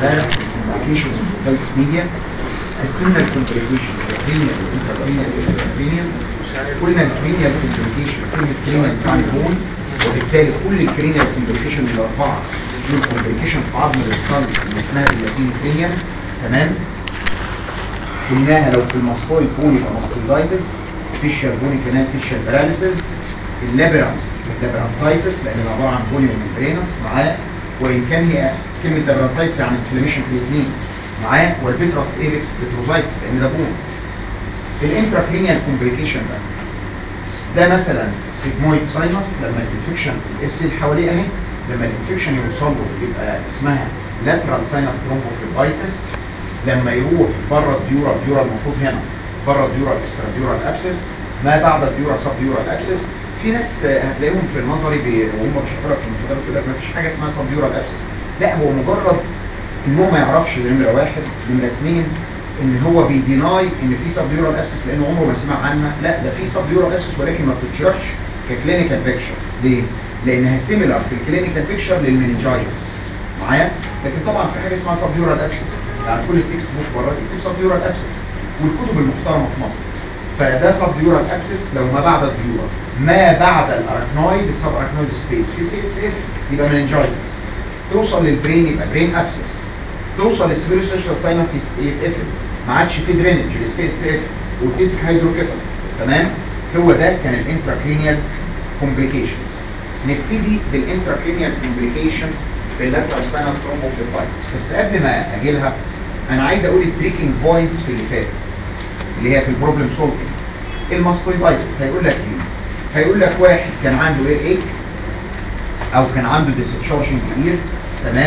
امبارح الكومبليكيشنز اوف ميديا قسمنا الكومبليكيشن الكرينيال والانتركرينيال والانتركرينيال قلنا الكرينيال كومبليكيشن كل الكرينيال بتاع البون وبالتالي كل الكرينيال كومبليكيشن الاربعه دول كومبليكيشن في عظم الاسكال اللي اسمها اللاتين كرينيال تمام قلناها لو في المسطول بوني يبقى ماسكولايتس فيشال بوني كمان فيشال باراليسيس اللابرانس اللابرانتايتس لان ده عباره عن بوني وممبرينس معاه وان كان هي كلمه لابرانتايتس يعني انفلاميشن في الاثنين معاه والبيتراس ايبكس بتروزايتس لان ده بون الانتراكرينيال كومبليكيشن بقى ده مثلا سيجمويد ساينس لما الانفكشن الاس اللي حواليه اهي لما الانفكشن يوصل له يبقى اسمها لاترال ساينس ثرومبوفليبايتس لما يروح بره الديورا الديورا المفروض هنا بره الديورا اكسترا ديورا ابسس ما بعد الديورا سب ديورا ابسس في ناس هتلاقيهم في النظري بي- وهم بيشرحوا لك في المحاضرات يقول لك ما فيش حاجه اسمها سب ديورا ابسس لا هو مجرد ان هو ما يعرفش نمره واحد نمره اثنين ان هو بيديناي ان في سب ديورال ابسس لانه عمره ما سمع عنها لا ده في سب ديورال ابسس ولكن ما بتتشرحش ككلينيكال بيكشر ليه؟ لانها سيميلار في الكلينيكال بيكشر للمننجايتس معايا لكن طبعا في حاجه اسمها سب ديورال ابسس يعني كل التكست بوك بره يكتب سب ديورال ابسس والكتب المحترمه في مصر فده سب ديورال ابسس لو ما بعد الديورا ما بعد الاراكنويد السب اراكنويد سبيس في سي اس اف يبقى مننجايتس توصل للبرين يبقى برين ابسس توصل للسبيروسيشال ساينس يتقفل ما عادش في درينج للسي اس اف والتيتك هيدروكيفالس تمام هو ده كان الانتراكرينيال كومبليكيشنز نبتدي بالانتراكرينيال كومبليكيشنز باللاترال ساينس ثرومبوفليبايتس بس قبل ما اجي لها انا عايز اقول التريكنج بوينتس في اللي فات اللي هي في البروبلم سولفنج الماستويدايتس هيقول لك ايه هيقول لك واحد كان عنده اير ايك او كان عنده ديسشارجنج كبير تمام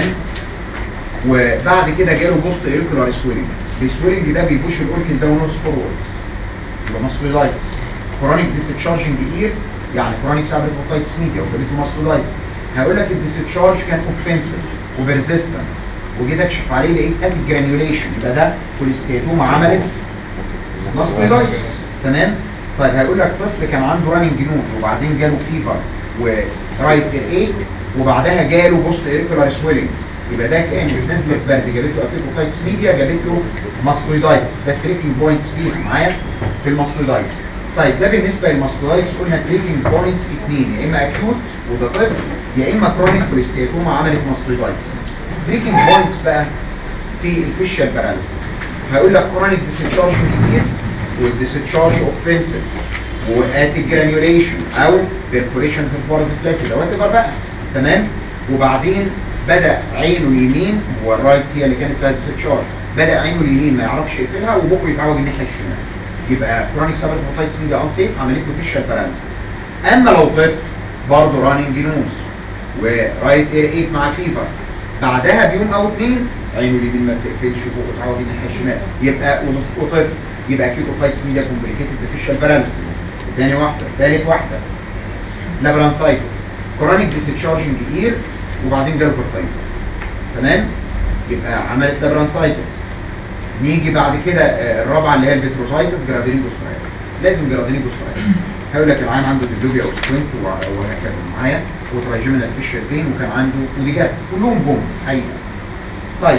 وبعد كده جاله بوست ايركولار سويلنج السويلنج ده بيبوش الاوركل داونورز فوروردز يبقى ماستويدايتس كرونيك ديسشارجنج اير يعني كرونيك سابت اوتايتس ميديا وجابته ماستويدايتس هيقول لك الديسشارج كان اوفنسيف وبرزيستنت وجيت اكشف عليه لقيت اتي جرانيوليشن يبقى ده كوليستيتوما عملت ماستويدايتس تمام طيب هيقول لك طفل كان عنده راننج نوز وبعدين جاله فيفر ورايت اير ايك وبعدها جاله بوست ايركولار سويلنج يبقى ده كان نزله برد جابت له ابيكوفايتس ميديا جابت له ماستويدايتس ده تريكنج بوينتس فيه معايا في الماستويدايتس طيب ده بالنسبه للماستويدايتس قلنا تريكنج بوينتس اثنين يا اما اكيوت وده طفل يا اما كرونيك كوليستيتوما عملت ماستويدايتس تريكنج بوينتس بقى في الفيشال باراليسيس هيقول لك كرونيك ديسشارج كتير والديسشارج اوفنسيف واتي جرانيوليشن او بيرفوريشن في الفورز فلاسيد او whatever بقى تمام وبعدين بدا عينه اليمين هو الرايت هي اللي كانت فيها ديسشارج بدا عينه اليمين ما يعرفش يقفلها وبقه يتعوج الناحيه الشمال يبقى كرونيك سابت موتايتس ميديا انسيف عملت له فيشال باراليسيس اما لو طفل برضه راننج نوز ورايت اير ايت مع فيفر بعدها بيوم او اتنين عينه اليمين ما بتقفلش وبقه اتعوج الناحيه الشمال يبقى وطفل يبقى اكيد اوتايتس ميديا كومبليكيتد بفيشال باراليسيس ثاني واحده ثالث واحده لابرانثايتس كرونيك ديسشارجنج اير وبعدين جاله برتايتس تمام يبقى عملت لابرانثايتس نيجي بعد كده آه، الرابعه اللي هي الفيتروسايتس جرادينيجوس فرايتس لازم جرادينيجوس فرايتس هيقول لك العيان عنده ديزوبيا او سكوينت وهكذا معايا وتراجمنا فيشر بين وكان عنده وديجات كلهم جم حقيقه طيب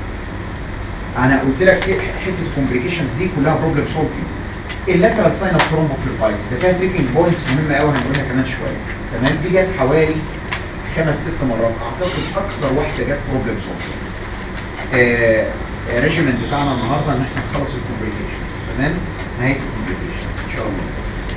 انا قلت لك إيه حته الكومبليكيشنز دي كلها بروبلم سولفنج اللاترال ساينس ثرومبوفليبايتس ده فيها تريكنج بوينتس مهمه قوي هنقولها كمان شويه تمام دي جت حوالي خمس ست مرات اعتقد اكثر واحده جت بروبلم سولفنج آه الريجيمنت بتاعنا النهارده ان احنا نخلص الكومبليكيشنز تمام نهايه الكومبليكيشنز ان شاء الله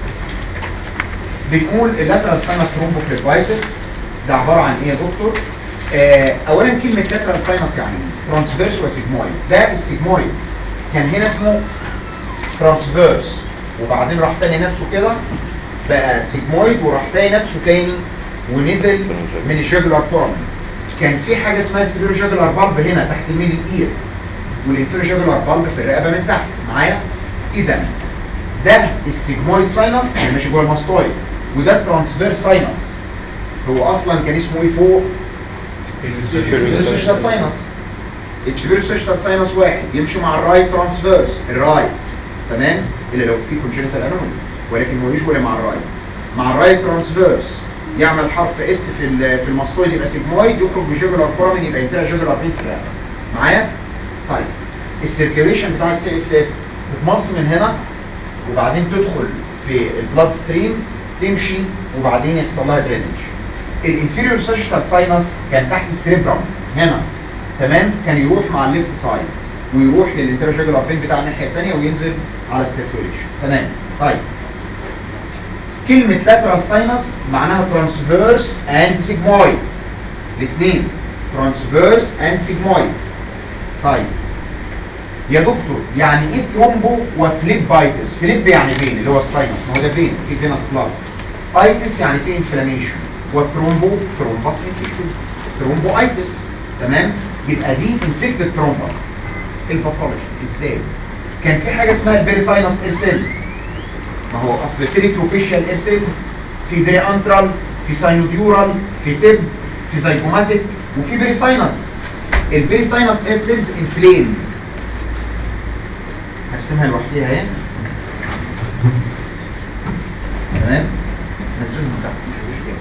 بنقول اللاترال ساينس ثرومبوفليبايتس ده عباره عن ايه يا دكتور آه اولا كلمه لاترال ساينس يعني ايه ترانسفيرس وسيجمويد ده السيجمويد كان هنا اسمه ترانسفيرس وبعدين راح تاني نفسه كده بقى سيجمويد وراح تاني نفسه تاني ونزل من الجاجولار فورم كان في حاجه اسمها سيرو جاجولار بالب هنا تحت الميدل اير والانفيرو جاجولار بالب في الرقبه من تحت معايا اذا ده السيجمويد ساينس اللي ماشي جوه الماستويد وده الترانسفيرس ساينس هو اصلا كان اسمه ايه فوق السيرو ساينس السبيروسيشتال ساينس واحد يمشي مع الرايت ترانسفيرس الرايت تمام الا لو في كونجنتال انومالي ولكن هو يجوي مع الرايت مع الرايت ترانسفيرس يعمل حرف اس في ال- في الماستويد يبقى سيجمويد يخرج بجوجولار فورمين يبقى انترا جوجولار فيترا معايا طيب السيركيوليشن بتاع السي اس اف بتمص من هنا وبعدين تدخل في البلاد ستريم تمشي وبعدين يحصل لها درينج الانفيريور سيرجيكال ساينس كان تحت السريبرم هنا تمام كان يروح مع الليفت سايد ويروح للانترجيجولار فين بتاع الناحيه الثانيه وينزل على السيركيوليشن تمام طيب كلمة lateral sinus معناها transverse and sigmoid الاثنين transverse and sigmoid طيب يا دكتور يعني ايه ثرومبو وفليب بايتس فليب يعني فين اللي هو الساينس ما هو ده فين في فينس بلاد بايتس يعني في انفلاميشن والثرومبو ثرومبس انفكتد ثرومبو ايتس تمام يبقى دي انفكتد ثرومبس الباثولوجي ازاي كان في حاجه اسمها البيريساينس ايرسيل ما هو اصل في ريتروفيشال ايرسيلز في بري انترال في ساينوديورال في تب في زيجوماتيك وفي بيريساينس البيريساينس ايرسيلز انفليمد هرسمها لوحديها اهي تمام نزلهم تحت مش مشكله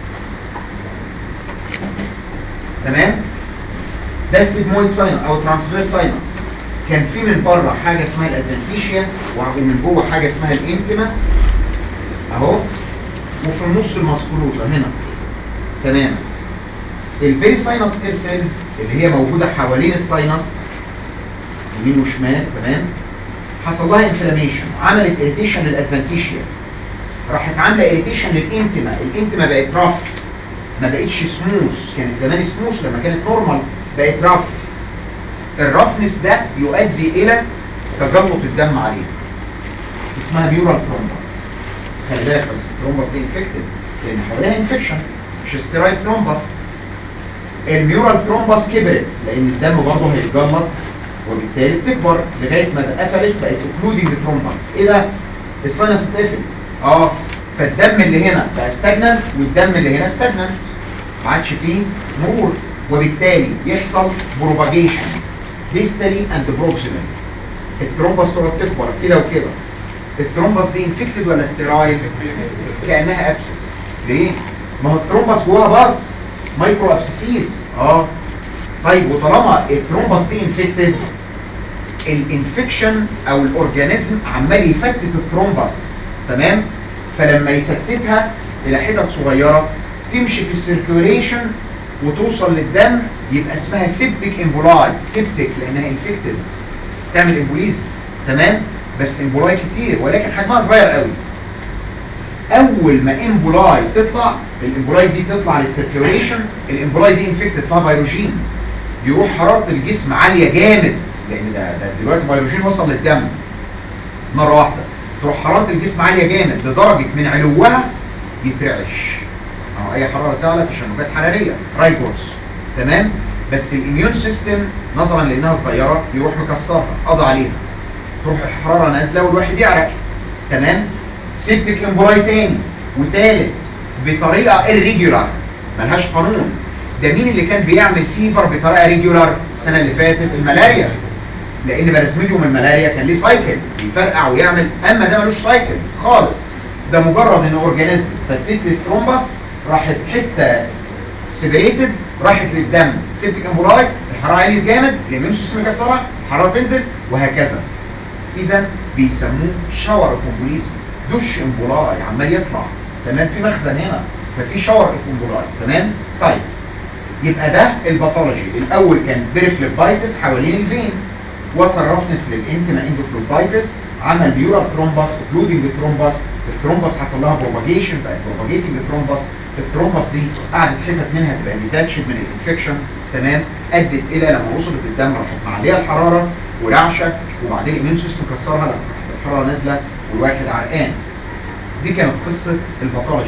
تمام ده السيجمويد ساينس او ترانسفير ساينس كان في من بره حاجه اسمها الادفنتيشيا ومن جوه حاجه اسمها الانتما اهو وفي النص الماسكولوزا هنا تمام البيري ساينس اير سيلز اللي هي موجوده حوالين الساينس يمين وشمال تمام حصل لها انفلاميشن عملت اريتيشن للادفنتيشيا راحت عامله اريتيشن للانتما الانتما بقت رف ما بقتش سموث كانت زمان سموث لما كانت نورمال بقت رف الرفنس ده يؤدي الى تجلط الدم عليه اسمها ميورال ثرومبس خلي بالك بس الثرومبس دي انفكتد لان حواليها انفكشن مش ستيرويد ثرومبس الميورال ثرومبس كبرت لان الدم برضه هيتجلط وبالتالي بتكبر لغايه ما قفلت بقت اوكلودنج ثرومبس ايه ده الساينس اتقفل اه فالدم اللي هنا بقى ستاجننت والدم اللي هنا ستاجننت ما عادش فيه مرور وبالتالي يحصل بروباجيشن ديستالي اند بروكسيمال الثرومبس تقعد تكبر كده وكده الثرومبس دي انفكتد ولا ستيرايل كانها ابسس ليه ما هو الثرومبس جواها باص مايكرو ابسيسيز اه طيب وطالما الثرومبس دي انفكتد الانفكشن او الاورجانيزم عمال يفتت الثرومبس تمام فلما يفتتها الى حتت صغيره تمشي في السيركيوليشن وتوصل للدم يبقى اسمها سيبتيك امبولاي سيبتيك لانها انفكتد تعمل امبوليزم تمام بس امبولاي كتير ولكن حجمها صغير قوي اول ما امبولاي تطلع الامبولاي دي تطلع للسيركيوليشن الامبولاي دي انفكتد فيها فيروجين يروح حراره الجسم عاليه جامد لان ده, ده دلوقتي فيروجين وصل للدم مره واحده تروح حراره الجسم عاليه جامد لدرجه من علوها يترعش او اي حراره تعلى تشنجات حراريه رايبورس تمام بس الاميون سيستم نظرا لانها صغيره يروح مكسرها قضى عليها تروح الحراره نازله والواحد يعرق تمام سيبتك امبولاي تاني وتالت بطريقه irregular ملهاش قانون ده مين اللي كان بيعمل فيفر بطريقه ريجولار السنه اللي فاتت الملاريا لان بلازميديوم الملاريا كان ليه سايكل بيفرقع ويعمل اما ده ملوش سايكل خالص ده مجرد ان اورجانيزم فتت الترومبس راحت حته سيبريتد راحت للدم سيبتك امبولاي الحراره عليت جامد الاميون سيستم مكسرها الحراره تنزل وهكذا اذا بيسموه شاور اوف امبوليزم دش امبولاي عمال يطلع تمام في مخزن هنا ففي شاور اوف امبولاي تمام طيب يبقى ده الباثولوجي الاول كان بيرفليبايتس حوالين الفين وصل رفنس للانتما اندوفلوبايتس عمل بيورال ثرومبس اوكلودنج ثرومبس الثرومبس حصل لها بروباجيشن بقت بروباجيتنج ثرومبس الثرومبس دي قعدت حتت منها تبقى ديتاتشد من الانفكشن تمام ادت الى لما وصلت الدم راحت معليه الحراره ورعشه وبعدين الاميون سيستم كسرها لما الحراره نازله والواحد عرقان دي كانت قصه الباثولوجي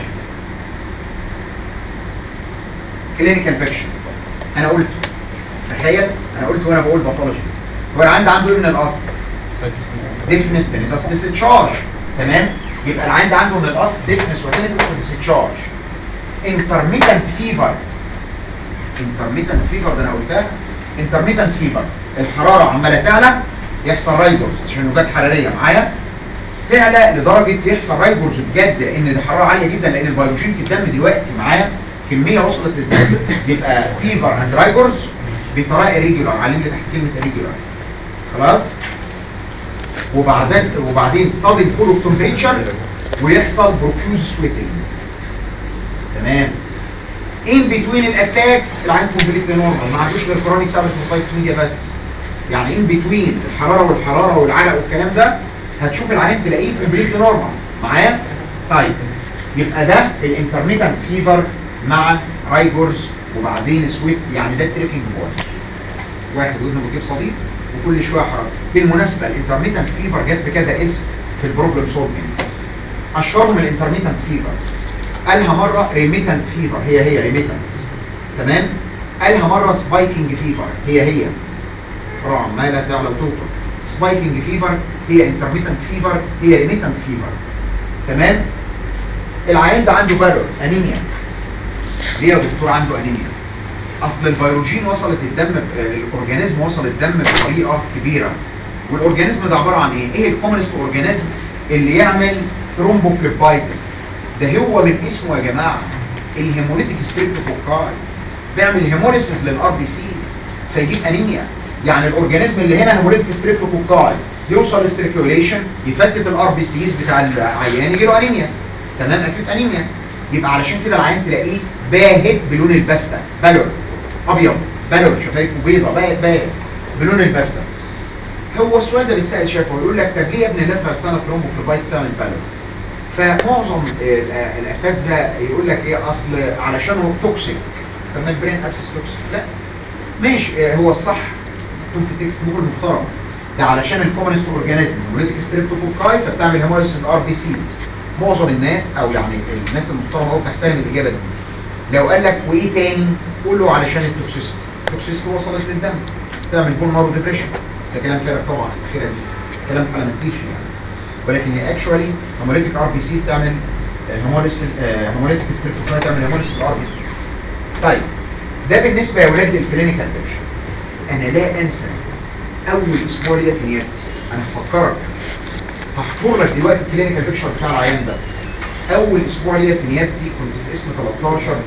كلينيكال فيكشن انا قلت تخيل انا قلت وانا بقول باثولوجي هو العند عنده ايه من الاصل ديفنس تينيتاس ديسشارج تمام يبقى العند عنده من الاصل ديفنس وتينيتاس ديسشارج انترميتنت فيفر انترميتنت فيفر ده انا قلتها انترميتنت فيفر الحراره عماله تعلى يحصل رايبورز تشنجات حراريه معايا تعلى لدرجه يحصل رايبورز بجد لان الحراره عاليه جدا لان الفيروجين في الدم دلوقتي معايا كميه وصلت للدم يبقى فيفر اند رايبورز بطريقه ريجولار علم لي تحت كلمه ريجولار خلاص وبعدين وبعدين صادم فول اوف تمبريتشر ويحصل بروفيوز سويتنج تمام ان بتوين الاتاكس العين كومبليتلي نورمال ما عندوش غير كرونيك سابت موتايتس ميديا بس يعني ان بتوين الحراره والحراره والعرق والكلام ده هتشوف العين تلاقيه كومبليتلي نورمال معايا طيب يبقى ده الانترميتنت فيفر مع رايجورز وبعدين سويت يعني ده التريكنج بوينت واحد ودنه بيجيب صديق وكل شويه حراره بالمناسبه الانترميتنت فيفر جت بكذا اسم في البروبلم سولفنج اشهرهم الانترميتنت فيفر قالها مره ريميتنت فيفر هي هي ريميتنت تمام قالها مره سبايكنج فيفر هي هي فروع عماله تعلى وتوطى سبايكنج فيفر هي انترميتنت فيفر هي ريميتنت فيفر تمام العيان ده عنده بالور انيميا ليه يا دكتور عنده انيميا اصل الفيروجين وصلت الدم الاورجانيزم وصل الدم بطريقه كبيره والاورجانيزم ده عباره عن ايه ايه الكومنست اورجانيزم اللي يعمل ثرومبوفليبايتس ده هو من اسمه يا جماعه الهيموليتيك ستريبتوكوكاي بيعمل هيموليسيس للار بي سيز فيجيب انيميا يعني الاورجانيزم اللي هنا هيموليتيك ستريبتوكوكاي يوصل للسيركيوليشن يفتت الار بي سيز بتاع العيان يجي له انيميا تمام اكيد انيميا يبقى علشان كده العيان تلاقيه باهت بلون البفتة بالور ابيض بالور شفايفه بيضة باهت باهت بلون البفتة هو السؤال ده بيتسال شافه ويقول لك طب ليه يا ابني لفه سنه ترومبوفلوبايتس تعمل بالور فمعظم الاساتذه يقول لك ايه اصل علشان هو توكسيك طب ما البرين ابسس توكسيك لا ماشي هو الصح كنت تكست بوك المحترم ده علشان الكومنست اورجانيزم هيموليتيك ستريبتوكوكاي فبتعمل هيموليسيس ار بي سيز معظم الناس او يعني الناس المحترمه قوي بتحترم الاجابه دي لو قال لك وايه تاني قول له علشان التوكسيستي التوكسيستي وصلت للدم تعمل بون مارو ديبريشن ده كلام فارغ طبعا الاخيره دي كلام فلامنتيشن يعني ولكن هي اكشوالي هيموليتيك ار بي سيز تعمل هيموليتيك ستريبتوكوكاي تعمل هيموليسيس ار بي سيز طيب ده بالنسبه يا ولاد للكلينيكال بيكشر انا لا انسى اول اسبوع ليا في نيابتي انا هفكرك هحفر لك دلوقتي الكلينيكال بيكشر بتاع العيان ده اول اسبوع ليا في نيابتي كنت في اسم 13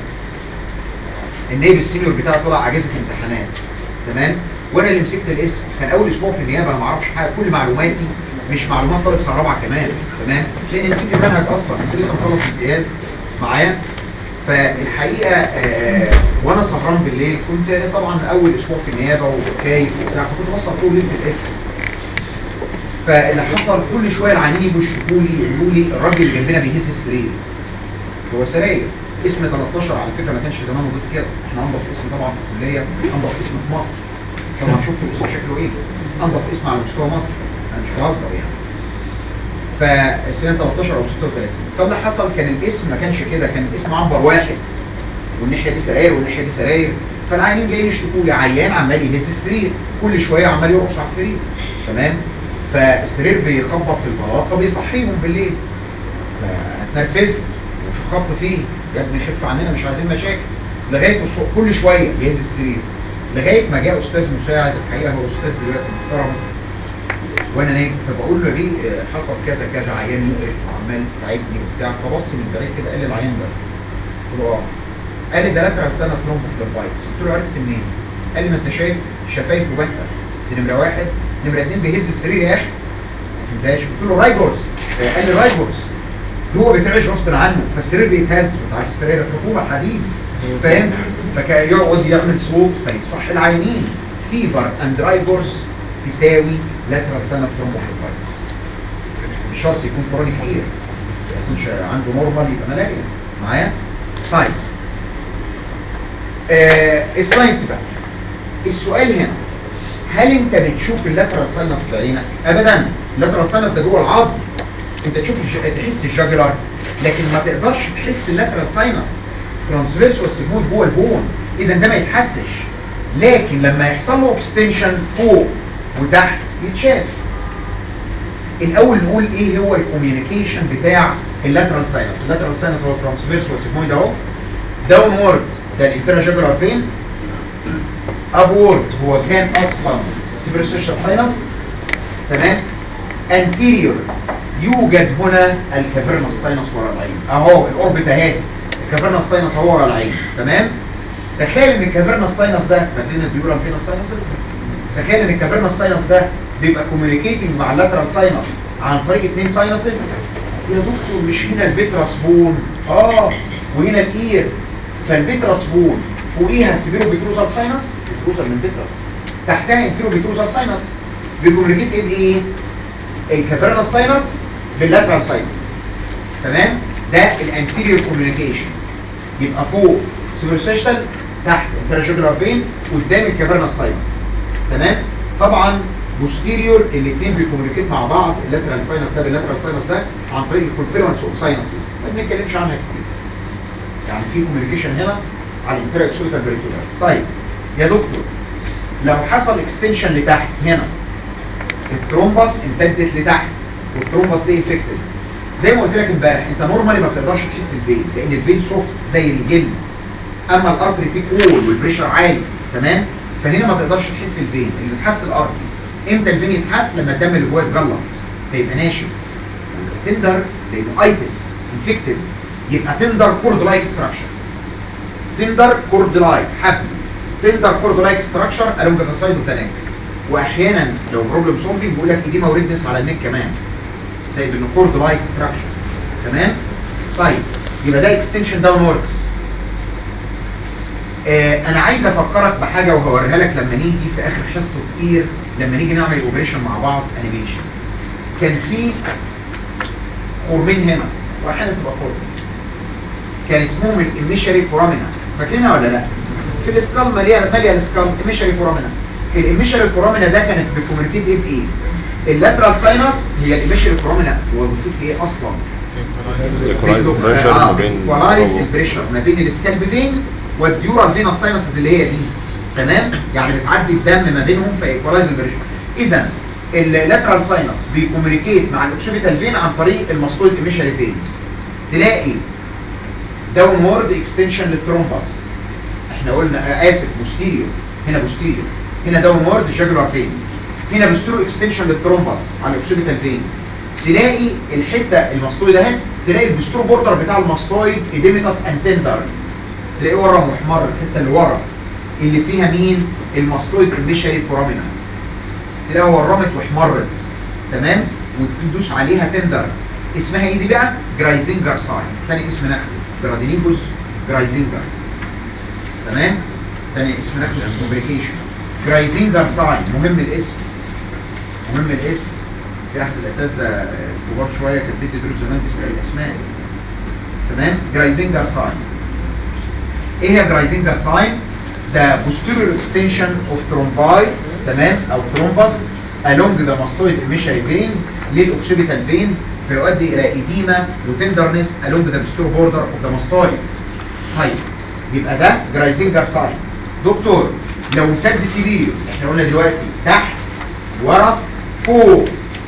النائب السينيور بتاعي طلع اجازه امتحانات تمام وانا اللي مسكت الاسم كان اول اسبوع في النيابه انا ما اعرفش حاجه كل معلوماتي مش معلومات طالب سنه رابعه كمان تمام لان نسيت المنهج اصلا كنت لسه مخلص امتياز معايا فالحقيقه آه وانا سهران بالليل كنت طبعا اول اسبوع في النيابه وخايف وبتاع فكنت بسهر طول الليل في الاسم فاللي حصل كل شويه العيانين يجوا يشوفوا لي يقولوا لي الراجل اللي جنبنا بيهز السرير هو سراير اسم 13 على فكره ما كانش زمان موجود كده احنا انضف اسم طبعا في الكليه انضف اسم في مصر طبعا شفتوا الاسم شكله ايه انضف اسم على مستوى مصر انا مش بهزر يعني فالسنه 13 او 36 فاللي حصل كان الاسم ما كانش كده كان الاسم عنبر واحد والناحيه دي سراير والناحيه دي سراير فالعيانين جايين يشتكوا لي عيان عمال يهز السرير كل شويه عمال يرقص على السرير تمام فالسرير بيخبط في البلاط فبيصحيهم بالليل فاتنرفزت وشخطت فيه يا ابني خف عننا مش عايزين مشاكل لغايه الصبح كل شويه يهز السرير لغايه ما جاء استاذ مساعد الحقيقه هو استاذ دلوقتي محترم وانا نايم فبقول له ليه حصل كذا كذا عيان يقرف وعمال تعبني وبتاع فبص من بعيد كده قال لي العيان ده قلت له اه قال لي ده لاترال سنه ثرومبوفلوبايتس قلت له عرفت منين؟ قال لي ما انت شايف شفايفه باهته دي نمره واحد نمره اثنين بيهز السرير يا اخي ما فهمتهاش قلت له رايبورز قال لي رايبورز هو بيترعش غصب عنه فالسرير بيتهز انت عارف السرير الحكومه حديد فاهم فكان يقعد يعمل صوت فيصح العينين فيفر اند رايبورز تساوي لاترال سنه ثرومبوفلوبايتس مش شرط يكون كرونيك كتير ما يكونش عنده نورمال يبقى ملاريا معايا طيب آه الساينس بقى السؤال هنا هل انت بتشوف اللاترال ساينس بعينك ابدا اللاترال ساينس ده جوه العظم انت تشوف الج... تحس الجاجلر لكن ما تقدرش تحس اللاترال ساينس ترانسفيرس والسيجمويد جوه البون اذا ده ما يتحسش لكن لما يحصل له اكستنشن فوق وتحت يتشاف الاول نقول ايه هو الكوميونيكيشن بتاع اللاترال ساينس اللاترال ساينس هو الترانسفيرس والسيجمويد اهو داون وورد ده الانترا جاجلر فين ابورد هو كان اصلا سيبرسيشن ساينس تمام انتيريور يوجد هنا الكافيرنس ساينس ورا العين اهو الاوربت اهي الكافيرنس ساينس اهو ورا العين تمام تخيل ان الكافيرنا ساينس ده فاكرين الديورال فينا ساينسز تخيل ان الكافيرنا ساينس ده بيبقى كوميونيكيتنج مع اللاترال ساينس عن طريق اثنين ساينسز يا دكتور مش هنا البيتراس بون اه وهنا الاير فالبيتراس بون فوقيها سيبيرو بيتروزال ساينس بيتروزال من بيتراس تحتها انفيرو بيتروزال ساينس بيكوميونيكيت ايه بايه الكافيرنا ساينس باللاترال ساينس تمام ده الانتيريور كوميونيكيشن يبقى فوق سيبروسيشتال تحت انتراجولار فين قدام الكافيرنا ساينس تمام طبعا بوستيريور الاثنين بيكوميونيكيت مع بعض اللاترال ساينس ده باللاترال ساينس ده عن طريق الكونفيرنس اوف ساينسز ما بنتكلمش عنها كتير يعني في كوميونيكيشن هنا على الانتيريور اكسوليتال بريتولارس طيب يا دكتور لو حصل اكستنشن لتحت هنا الترومبس امتدت لتحت والترومبس دي انفكتد زي ما قلت لك امبارح انت نورمالي ما بتقدرش تحس الفين لان الفين سوفت زي الجلد اما الارتري فيه كول والبريشر عالي تمام فهنا ما تقدرش تحس الفين اللي بتحس الارتري امتى الفين يتحس لما الدم اللي جواه يتجلط فيبقى ناشف تندر لانه ايتس انفكتد يبقى تندر كورد لايك ستراكشر تندر كورد لايك حبل تندر كورد لايك ستراكشر along the side of the neck واحيانا لو بروبلم سولفنج بيقول لك ايديما وريدنس على النك كمان زي بالكورد لايك ستراكشر تمام طيب يبقى ده اكستنشن داون ووركس آه انا عايز افكرك بحاجه وهوريها لك لما نيجي في اخر حصه اير لما نيجي نعمل اوبريشن مع بعض انيميشن كان في خرمين هنا واحيانا تبقى خرم كان اسمهم الاميشري فورامينا فاكرينها ولا لا في الاسكال ماليه ماليه الاسكال اميشري فورامينا الاميشري فورامينا ده كانت بكوميونيكيت ايه بايه اللاترال ساينس هي الاميشري فورامينا وظيفتها ايه اصلا ايكولايز بريشر ما بين ايكولايز البريشر ما بين السكالب فين والديورال فينا ساينسز اللي هي دي تمام يعني بتعدي الدم ما بينهم فايكولايز البريشر اذا اللاترال ساينس بيكوميونيكيت مع الاوكسيبيتال فين عن طريق المسطوط ايميشري فينز تلاقي داون وورد اكستنشن للثرومبس احنا قلنا آه اسف بوستيريور هنا بوستيريور هنا داون وورد جاجولار فين هنا بوستيريور اكستنشن للثرومبس على الاوكسيبيتال فين تلاقي الحته المسطوي ده تلاقي البسترو بوردر بتاع المسطويد ايديميتاس انتندر تلاقيه ورا محمر الحته اللي ورا اللي فيها مين المسطويد الميشري فورامينا تلاقيها ورمت واحمرت تمام وتدوس عليها تندر اسمها ايه دي بقى جرايزنجر ساين تاني اسم ناخده جرادينيجوس جرايزنجر تمام تاني اسم ناخده كومبليكيشن جرايزنجر ساين مهم الاسم مهم الاسم في احد الاساتذه كبار شويه كان بيدي دروس زمان بيسال الاسماء تمام جرايزنجر ساين ايه هي جرايزنجر ساين ده posterior extension of thrombi تمام او thrombus along the mastoid emissory veins للاوكسيبيتال veins فيؤدي الى edema وتندرنس along the posterior border of the mastoid طيب يبقى ده جرايزنجر ساين دكتور لو امتد سيفيريو احنا قلنا دلوقتي تحت ورا فوق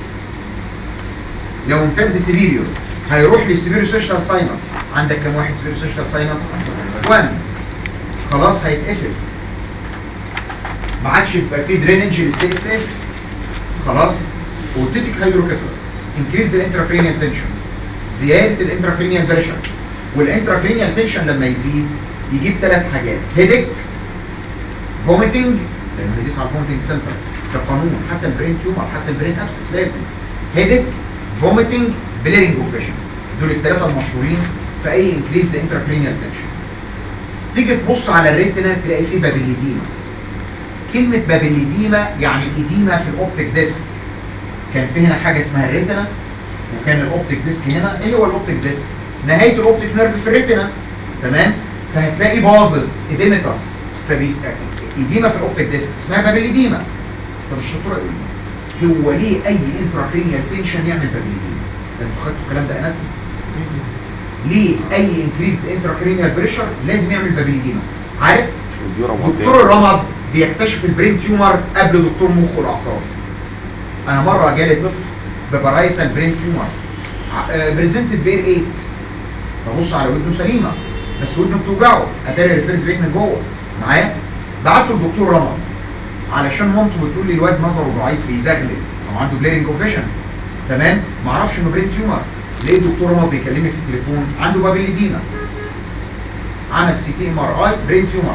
لو امتد سيفيريو هيروح للسيفيريو سيشتال ساينس عندك كم واحد سيفيريو سيشتال ساينس 1 خلاص هيتقفل ما عادش يبقى فيه درينج للسي اس اف خلاص اوتيتيك هيدروكيفالس انكريز الانترافينيال تنشن زياده الانترافينيال بريشر والانترافينيال تنشن لما يزيد يجيب ثلاث حاجات هيدك فوميتنج لان هيديس على الفوميتنج سنتر ده قانون حتى البرين تيومر حتى البرين ابسس لازم هيدك فوميتنج بليرنج اوف فيجن دول الثلاثه المشهورين في اي انكريز الانترافينيال تنشن تيجي تبص على الريتنا تلاقي فيه بابليديما كلمة بابليديما يعني إديمة في الأوبتيك ديسك كان في هنا حاجة اسمها الريتنا وكان الأوبتيك ديسك هنا إيه هو الأوبتيك ديسك؟ نهاية الأوبتيك نيرف في الريتنا تمام؟ فهتلاقي بازز إديمتاس فبيس إديمة في الأوبتيك ديسك اسمها بابليديما طب الشطورة إيه؟ هو ليه أي انتراكرينيال تنشن يعمل بابليديما؟ ده انتوا خدتوا الكلام ده أناتومي ليه اي انكريز انتراكرينيال بريشر لازم يعمل بابليديما عارف دكتور الرمد بيكتشف البرين تيومر قبل دكتور مخ والاعصاب انا مره جالي طفل ببرايتال برين تيومر بريزنتد بير ايه ببص على ودنه سليمه بس ودنه بتوجعه اتاري ريفيرد ريت من جوه معايا بعته لدكتور رمد علشان مامته بتقول لي الواد نظره ضعيف بيزغلل او عنده بليرنج اوف فيجن تمام ما اعرفش انه برين تيومر ليه الدكتور رمض بيكلمني في التليفون عنده بابليديما عمل سي تي ام ار اي برين تيومر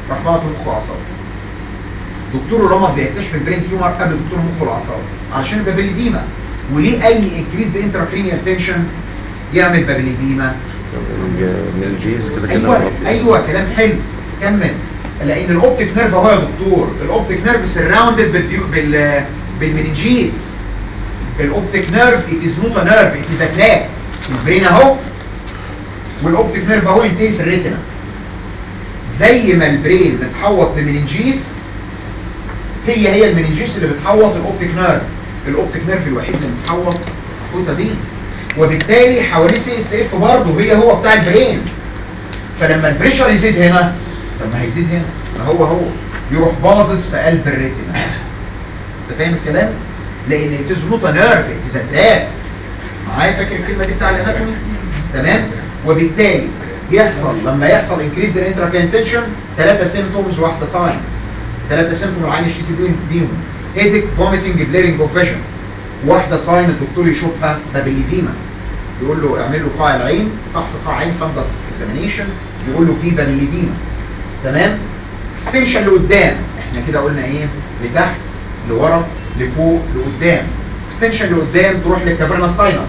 راح بعته مخ واعصاب دكتور الرمد بيكتشف البرين تيومر قبل دكتور المخ والاعصاب علشان بابليديما وليه اي انكريز انتراكرينيال تنشن يعمل بابليديما من الجيز كده كده ايوه غلط. ايوه كلام حلو كمل لان الاوبتيك نيرف اهو يا دكتور الاوبتيك نيرف سراوندد بال بالمننجيز الاوبتيك نيرف ات از نوت ا نيرف ات از ا تراكت البرين اهو والاوبتيك نيرف اهو ينتهي في الريتنا زي ما البرين متحوط بمننجيز هي هي المننجيز اللي بتحوط الاوبتيك نيرف الاوبتيك نيرف الوحيد اللي متحوط الخطوطه دي وبالتالي حواليه سي اس اف برضه هي هو بتاع البرين فلما البريشر يزيد هنا طب ما هيزيد هنا ما هو هو يروح باظظ في قلب الريتنا انت فاهم الكلام لان تزنوط نيرف تزداد معايا فاكر الكلمه دي بتاع الاناتومي تمام وبالتالي يحصل لما يحصل انكريز الانتراكين تنشن ثلاثه سيمبتومز واحده ساين ثلاثه سيمبتوم العين يشتكي بيهم بيهم هيدك فوميتنج بليرنج اوف فيجن واحده ساين الدكتور يشوفها بابليديما يقول له اعمل له قاع العين فحص قاع عين فندس اكزامينيشن يقول له في بابليديما تمام اكستنشن لقدام احنا كده قلنا ايه لتحت لورا لفوق لقدام اكستنشن لقدام تروح للكابرنا ساينس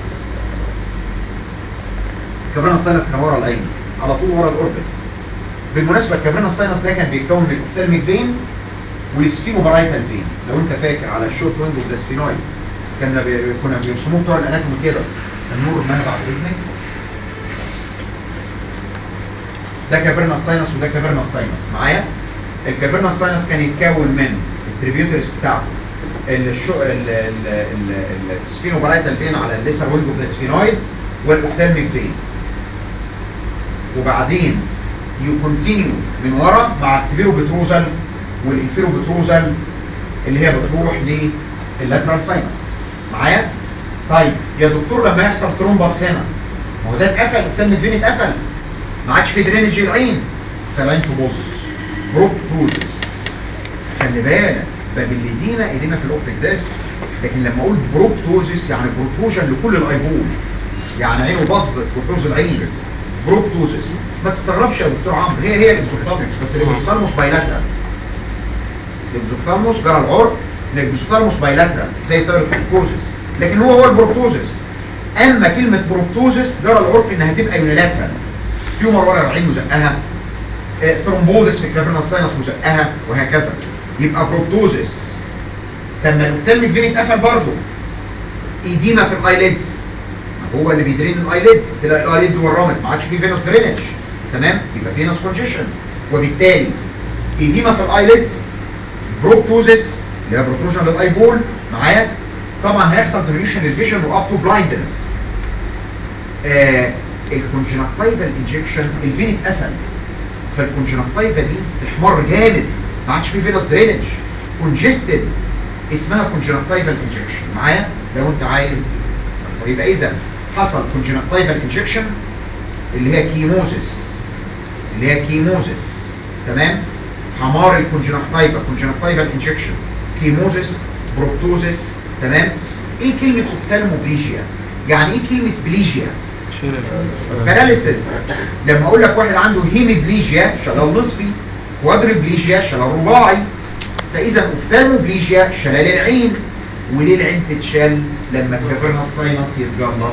الكابرنا ساينس كان ورا العين على طول ورا الاوربت بالمناسبه الكابرنا ساينس ده كان بيتكون من الاوفتالميك فين والسفينوبرايتال فين لو انت فاكر على الشورت ويندو اوف ذا سفينويد كنا بي... كنا بيرسموه بتوع الاناتومي كده النور ما بعد اذنك ده كافيرنا ساينس وده كافيرنا ساينس معايا الكافيرنا ساينس كان يتكون من التريبيوترز بتاعته الشو ال ال ال السفينوبرايتال فين على الليسر ويندو اوف ذا سفينويد والاوفتالميك فين وبعدين يكونتينيو من ورا مع السبيرو بتروزل والانفيرو بتروزل اللي هي بتروح لللاترال ساينس معايا طيب يا دكتور لما يحصل ترومبس هنا ما هو ده اتقفل الفم فين اتقفل ما عادش في درينج العين فالعين تبص بروبتوزس خلي بالك بابليدينا ايدينا في الاوبتيك داس لكن لما اقول بروبتوزس يعني بروتروجن لكل الايبول يعني عينه باظت بروتوز العين بروبتوزس ما تستغربش يا دكتور عمرو هي هي الانسوفالموس بس الانسوفالموس بايلاترال الانسوفالموس جرى العرق الانسوفالموس بايلاترال زي تايروكوزس لكن هو هو البروبتوزس اما كلمه بروبتوزس جرى العرق انها تبقى يونيلاترال تيومر ورا العين وزقها آه، ثرومبوزس في الكافيرنا ساينس وزقها وهكذا يبقى بروبتوزس لما الاوفتالميك فين اتقفل برضه ايديما في الايليدز هو اللي بيدرين الايليد تلاقي الايليد ورمت ما عادش فيه فينوس درينج تمام يبقى فينوس كونجيشن وبالتالي ايديما في الايليد بروبتوزس اللي هي بروتروجن للايبول معايا طبعا هيحصل ديمينيوشن للفيجن واب تو بلايندنس آه الكونجنكتيفال انجكشن الفين اتقفل فالكونجنكتيفا دي تحمر جامد ما عادش فيه فينوس درينج كونجستد اسمها كونجنكتيفال انجكشن معايا لو انت عايز يبقى اذا حصل كونجنكتيفال انجكشن اللي هي كيموزيس اللي هي كيموزيس تمام حمار الكونجنكتيفا كونجنكتيفال انجكشن كيموزيس بروبتوزيس تمام ايه كلمه اوفتالموبليجيا يعني ايه كلمه بليجيا باراليسيس لما اقول لك واحد عنده هيميبليجيا شلل نصفي كوادريبليجيا شلل رباعي فاذا اوفتالموبليجيا شلل العين وليه العين تتشل لما الكافيرنا الساينس يتجلط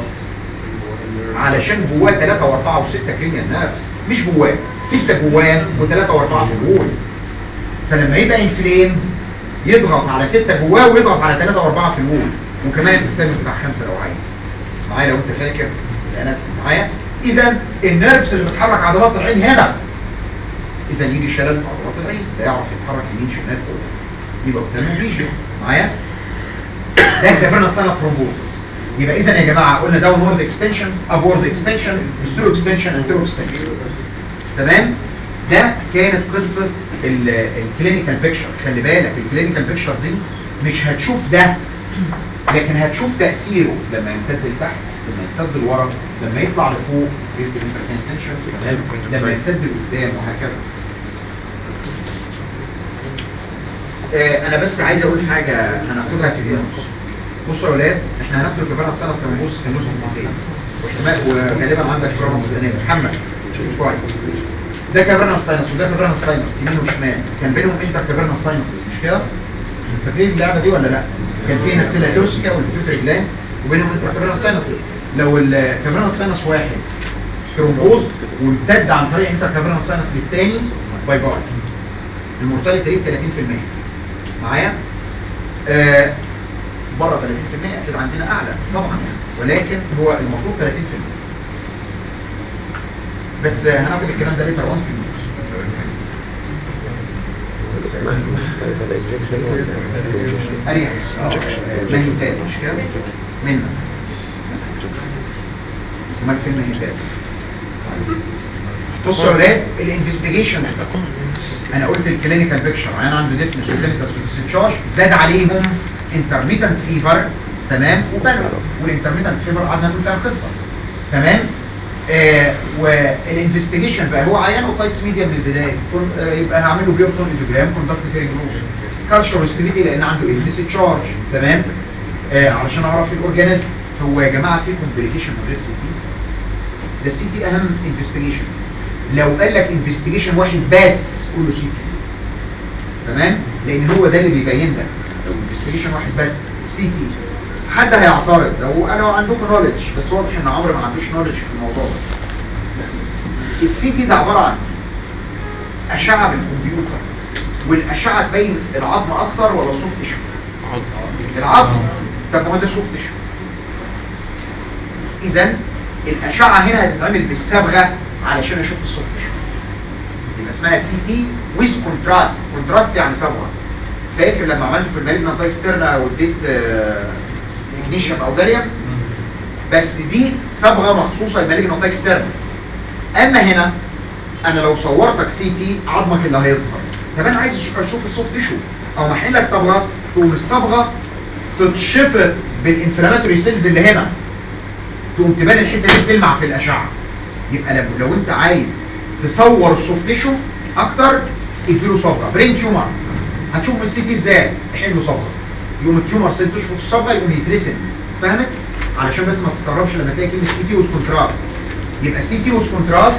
علشان جواه 3 و4 و6 كرينيال نيرفز مش جواه 6 جواه و3 و4 في الجول فلما يبقى انفليمد يضغط على 6 جواه ويضغط على 3 و4 في الجول وكمان الثاني بتاع 5 لو عايز معايا لو انت فاكر الانات معايا اذا النيرفز اللي بتحرك عضلات العين هنا اذا يجي شلل في عضلات العين لا يعرف يتحرك يمين شمال فوق يبقى قدامه فيجن معايا ده كافيرنا ساينس ترومبوزس يبقى اذا يا جماعه قلنا داون وورد اكستنشن اب وورد اكستنشن سترو اكستنشن انترو اكستنشن تمام ده كانت قصه الكلينيكال بيكتشر خلي بالك الكلينيكال بيكتشر دي مش هتشوف ده لكن هتشوف تاثيره لما يمتد لتحت لما يمتد لورا لما يطلع لفوق بيز الانترتنشن لما يمتد لقدام وهكذا آه انا بس عايز اقول حاجه هناخدها في النص بصوا يا اولاد احنا هناخد الكبار السنه كمان بص في النص في واحتمال وغالبا عندك فرامس السنه محمد كويس ده كافيرنال ساينس وده كافيرنال ساينس يمين وشمال كان بينهم انتر كافيرنال ساينسز مش كده فاكرين اللعبه دي ولا لا كان في نسيلا تورسيكا والبيوتري جلاند وبينهم انتر كافيرنال ساينسز لو الكافيرنال ساينس واحد ثرومبوز وامتد عن طريق انتر كافيرنال ساينس للتاني باي باي المورتاليتي ريت 30% معايا آه بره 30% اكيد عندنا اعلى طبعا يعني ولكن هو المفروض 30% بس آه، هناخد الكلام ده ليتر اون في النص بس ما مختلف على الانجكشن ولا الانجكشن اريح مانيتات مش كده منك امال فين مانيتات بصوا يا اولاد الانفستيجيشن انا قلت الكلينيكال بيكشر انا عنده ديفنس وكلينيكال تشارج زاد عليهم انترميتنت فيفر تمام وبلغ والانترميتنت فيفر قعدنا نقول فيها قصه تمام آه والانفستيجيشن بقى هو عيان اوتايتس ميديا من البدايه كن آه يبقى هعمل له بيرتون ايدوجرام كوندكت فيريجنوز كالشر ستيبيتي لان عنده ابنس تشارج تمام آه علشان اعرف الاورجانيزم هو يا جماعه في كومبليكيشن من غير سي تي ده السي تي اهم انفستيجيشن لو قال لك انفستيجيشن واحد بس قول له سي تي تمام لان هو ده اللي بيبين لك لو انفستيجيشن واحد بس سي تي حد هيعترض لو انا عندكم نولج بس واضح ان عمرو ما عندوش نولج في الموضوع ده السي تي ده عباره عن اشعه بالكمبيوتر والاشعه تبين العظم اكتر ولا سوفت تيشو العظم طب ما هو ده سوفت تيشو اذا الاشعه هنا هتتعمل بالصبغه علشان اشوف السوفت تيشو يبقى اسمها سي تي ويز كونتراست كونتراست يعني صبغه فاكر لما عملت في المالجنا اكسترنا واديت اجنيشن او جاريوم بس دي صبغه مخصوصه للمالجنا اكسترنا اما هنا انا لو صورتك سي تي عظمك اللي هيظهر طب انا عايز أش- اشوف السوفت تيشو او محين لك صبغه تقوم الصبغه تتشفط بالانفلاماتوري سيلز اللي هنا تقوم تبان الحته دي تلمع في الاشعه يبقى لو, لو انت عايز تصور السوفت تيشو اكتر اديله صبغه برين تيومر هتشوف السي تي ازاي تحل له صبغه يقوم التيومر سيل تشفط الصبغه يقوم يترسم فاهمت علشان بس ما تستغربش لما تلاقي كلمه سي تي ويز كونتراست يبقى سي تي ويز كونتراست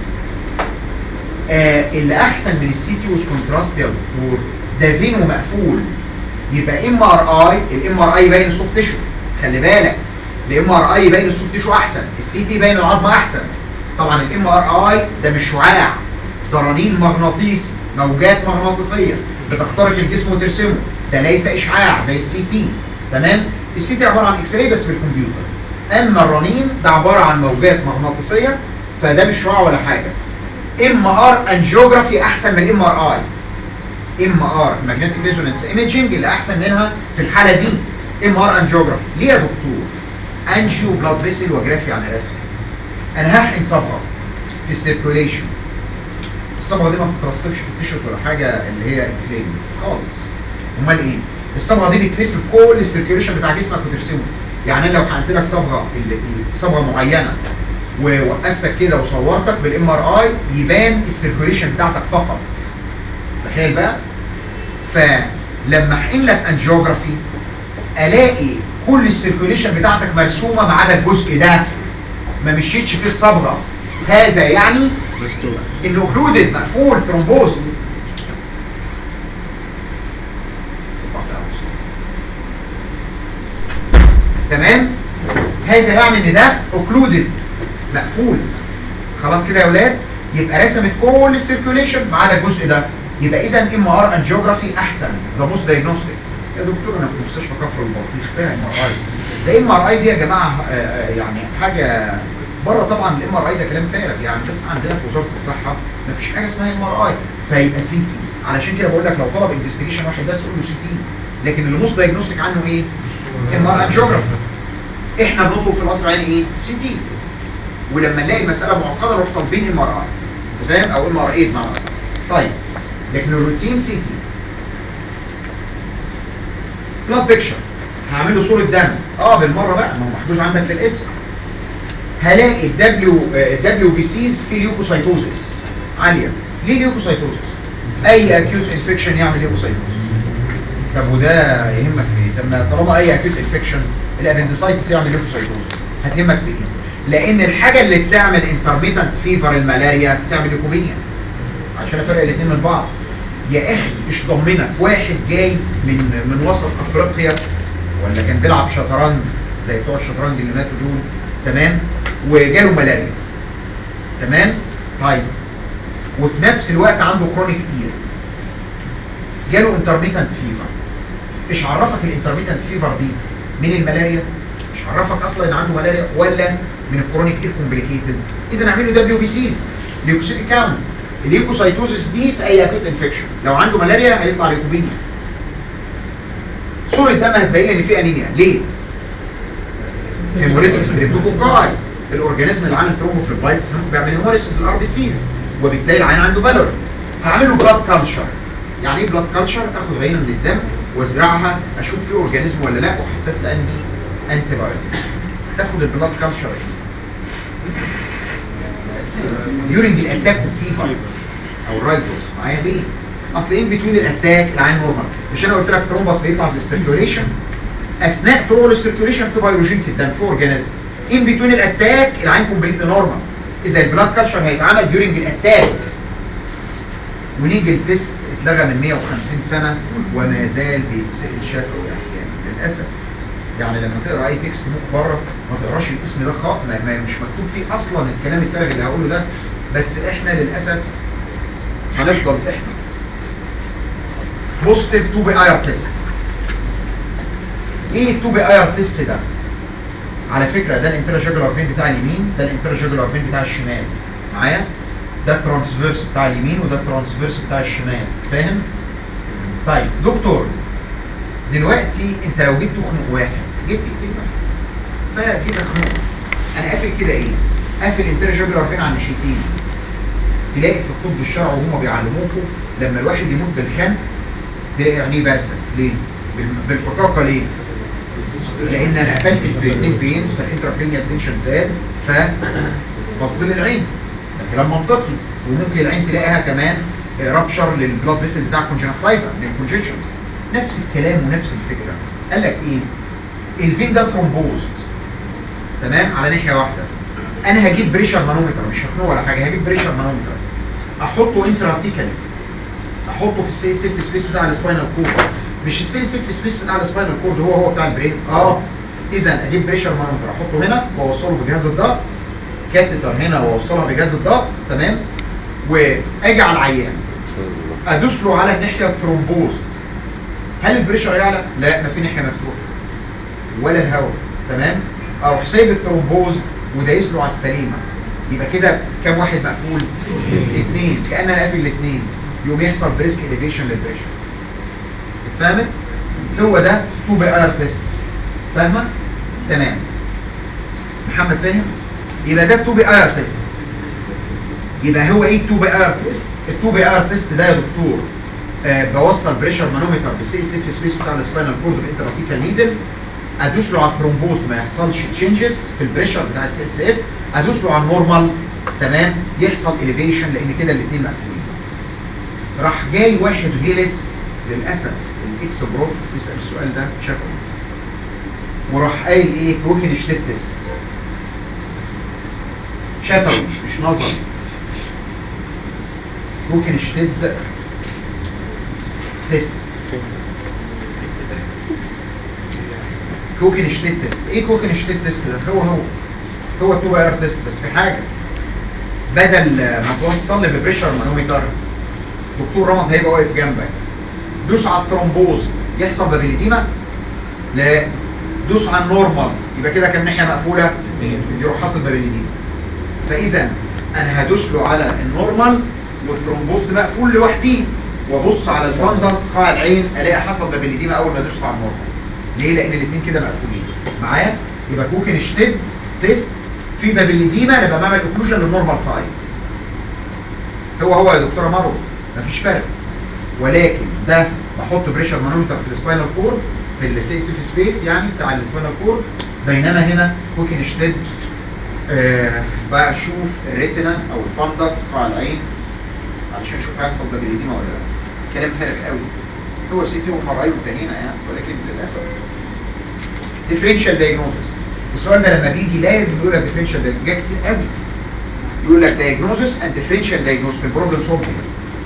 آه اللي احسن من السي تي ويز كونتراست يا دكتور ده فينو مقفول يبقى ام ار اي الام ار اي يبين السوفت تيشو خلي بالك الام ار اي يبين السوفت تيشو احسن السي تي يبين العظمه احسن طبعا الام ار اي ده مش شعاع ده رنين مغناطيسي موجات مغناطيسيه بتخترق الجسم وترسمه ده ليس اشعاع زي السي تي تمام السي تي عباره عن اكس راي بس بالكمبيوتر اما الرنين ده عباره عن موجات مغناطيسيه فده مش شعاع ولا حاجه ام ار انجيوجرافي احسن من ام ار اي ام ار ماجنتيك ريزونانس ايميجنج اللي احسن منها في الحاله دي ام ار انجيوجرافي ليه يا دكتور انجيو بلاد فيسل وجرافي عن رسم انا هحقن صبغه في السيركوليشن الصبغه دي ما بتترسبش في التيشرت ولا حاجه اللي هي انفليمد خالص امال ايه الصبغه دي بتلف في كل السيركوليشن بتاع جسمك وترسمه يعني انا لو حقنت لك صبغه ال- صبغه معينه ووقفتك كده وصورتك بالام ار اي يبان السيركوليشن بتاعتك فقط تخيل بقى فلما احقن لك انجيوجرافي الاقي كل السيركوليشن بتاعتك مرسومه ما عدا الجزء ده ما مشيتش فيه الصبغه هذا يعني انه اوكلودد مقفول ترومبوز تمام هذا يعني ان ده اوكلودد مقفول خلاص كده يا اولاد يبقى رسمت كل السيركوليشن ما عدا الجزء ده يبقى اذا ام ار انجيوجرافي احسن ده موست دايجنوستيك يا دكتور انا في مستشفى كفر البطيخ فيها ام ار اي ده ام ار اي دي يا جماعه آه، آه، يعني حاجه بره طبعا الام ار اي ده كلام فارغ يعني بس عندنا في وزاره الصحه ما فيش حاجه اسمها ام ار اي فيبقى سي تي علشان كده بقول لك لو طلب انفستيجيشن واحد بس قول له سي تي لكن اللي موست دايجنوستيك عنه ايه؟ ام ار انجيوجرافي احنا بنطلب في القصر العيني ايه؟ سي تي ولما نلاقي المساله معقده نروح طالبين ام ار اي فاهم او ام ار اي بمعنى اصح طيب لكن الروتين سي تي بلاد بيكشر هعمل له صوره دم اه بالمره بقى ما هو محجوز عندك في الاسم هلاقي الدبليو الدبليو بي سيز في ليوكوسايتوزس عاليه ليه ليوكوسايتوزس اي اكيوت انفكشن يعمل ليوكوسايتوزس طب وده يهمك في ايه؟ طب ما طالما اي اكيوت انفكشن الابندسايتس يعمل ليوكوسايتوزس هتهمك في ايه؟ لان الحاجه اللي بتعمل انترميتنت فيفر الملاريا بتعمل ليكومينيا عشان افرق الاثنين من بعض يا اخي ايش ضمنك واحد جاي من من وسط افريقيا ولا كان بيلعب شطرنج زي بتوع الشطرنج اللي ماتوا دول تمام وجاله ملاريا تمام طيب وفي نفس الوقت عنده كرونيك اير جاله انترميتنت فيفر ايش عرفك الانترميتنت فيفر دي من الملاريا مش عرفك اصلا ان عنده ملاريا ولا من الكرونيك اير كومبليكيتد اذا اعمل له دبليو بي سيز ليوكوسيت كاونت الليوكوسايتوزس دي في اي اكوت انفكشن لو عنده ملاريا هيطلع ليوكوبينيا صورة دم هتبين ان في انيميا ليه؟ هيموريتك ستريبتوكوكاي الاورجانيزم اللي عامل ترومبوفلوبايتس بيعمل هيموريسيس للار بي سيز وبالتالي العين عنده بالور هعمل له بلاد كلتشر يعني ايه بلاد كلتشر اخد عينه من الدم وازرعها اشوف فيه اورجانيزم ولا لا وحساس لانهي انتي بايوتيك تاخد البلاد كلتشر ديورنج الاتاك فيفر او الرايدوس معايا ليه؟ اصل ان بتوين الاتاك العين نورمال مش انا قلت لك ترومبس بيطلع في السيركيوليشن اثناء طول السيركيوليشن في بيولوجين في الدم في اورجانيزم ان بتوين الاتاك العين كومبليت نورمال اذا البلاد كلتشر هيتعمل ديورنج الاتاك ونيجي التست اتلغى من 150 سنه وما زال بيتسال شفوي احيانا للاسف يعني لما تقرا اي تكست بوك بره ما تقراش الاسم ده خالص ما ما- مش مكتوب فيه اصلا الكلام الفارغ اللي هقوله ده بس احنا للاسف هنفضل احنا بوزيتيف تو بي اير تيست ايه التو بي اير تيست ده على فكره ده الانتراجوجولار فين بتاع اليمين ده الانتراجوجولار فين بتاع الشمال معايا ده الترانسفيرس بتاع اليمين وده الترانسفيرس بتاع الشمال فاهم طيب دكتور دلوقتي انت لو جبت خنوق واحد جبت ايدين واحد فجيت خنوق انا قافل كده ايه قافل انتراجوجولار فين على الناحيتين تلاقي في الطب الشرعي وهم بيعلموكوا لما الواحد يموت بالخنق تلاقي عينيه بارسه ليه؟ بال- بالفقاقه ليه؟ لان انا قفلت الاثنين فينز فالانترافينيال تنشن زاد فبص للعين ده كلام منطقي وممكن العين تلاقيها كمان رابشر للبلاد فيسل بتاع كونجنكتيفا من الكونجكشن نفس الكلام ونفس الفكره قال لك ايه؟ الفين ده ترومبوزد تمام على ناحيه واحده انا هجيب بريشر مانومتر مش هخنقه ولا حاجه هجيب بريشر مانومتر احطه انتراتيكالي احطه في السي سيف سبيس بتاع السباينال كورد مش السي سيف سبيس بتاع السباينال كورد هو هو بتاع البرين اه اذا اجيب بريشر مانومتر احطه هنا واوصله بجهاز الضغط كاتيتر هنا واوصلها بجهاز الضغط تمام واجي على العيان ادوس له على الناحيه الترومبوست هل البريشر يعلى؟ لا ما في ناحيه مفتوحه ولا الهواء تمام اروح سايب الترومبوز ودايس له على السليمه يبقى كده كام واحد مقفول اثنين كان انا قافل الاثنين يقوم يحصل بريسك اليفيشن للبريشر اتفهمت هو ده 2 بي ار تيست فاهمه تمام محمد فاهم يبقى ده 2 بي ار تيست يبقى هو ايه 2 بي ار تيست ال 2 بي ار تيست ده يا دكتور آه بوصل بريشر مانومتر بالسي سيف سبيس بتاع السباينال كورد بالانترافيكال نيدل ادوس له على الثرومبوز ما يحصلش تشينجز في البريشر بتاع السي اس اف ادوس له على النورمال تمام يحصل اليفيشن لان كده الاثنين مقفولين راح جاي واحد غلس للاسف الاكس بروف تسال السؤال ده شافه وراح قايل ايه كوكن شتيت تيست شفوي مش نظري كوكن شتيت تيست كوكن شتيت تيست ايه كوكن شتيت تيست ده هو هو هو التو اير تيست بس في حاجه بدل ما توصل لي ببريشر مانومتر دكتور رمض هيبقى واقف جنبك دوس على الترومبوز يحصل بابيليديما لا دوس على النورمال يبقى كده كام ناحيه مقفوله يروح حاصل بابيليديما فاذا انا هدوس له على النورمال والثرومبوز مقفول لوحديه وابص على الفندس قاع العين الاقي حصل بابيليديما اول ما دوست على النورمال ليه لان الاثنين كده مقفولين معايا يبقى ممكن اشتد تيست في بابيليديما انا بعمل اوكلوجن للنورمال سايد هو هو يا دكتوره مارو مفيش فرق ولكن ده بحط بريشر مانومتر في السباينال كورد في السي سي سبيس يعني بتاع السباينال كورد بينما هنا ممكن اشتد آه بشوف الريتنا او الفندس قاع العين علشان اشوف هيحصل بابيليديما ولا لا كلام فارغ قوي هو سي تي وفرعين وتانينا يعني ولكن للاسف ديفرنشال دايجنوزس السؤال ده لما بيجي لازم يقول لك ديفرنشال دايجنوزس كتير قوي يقول لك دايجنوزس اند ديفرنشال دايجنوزس في البروبلم سولفنج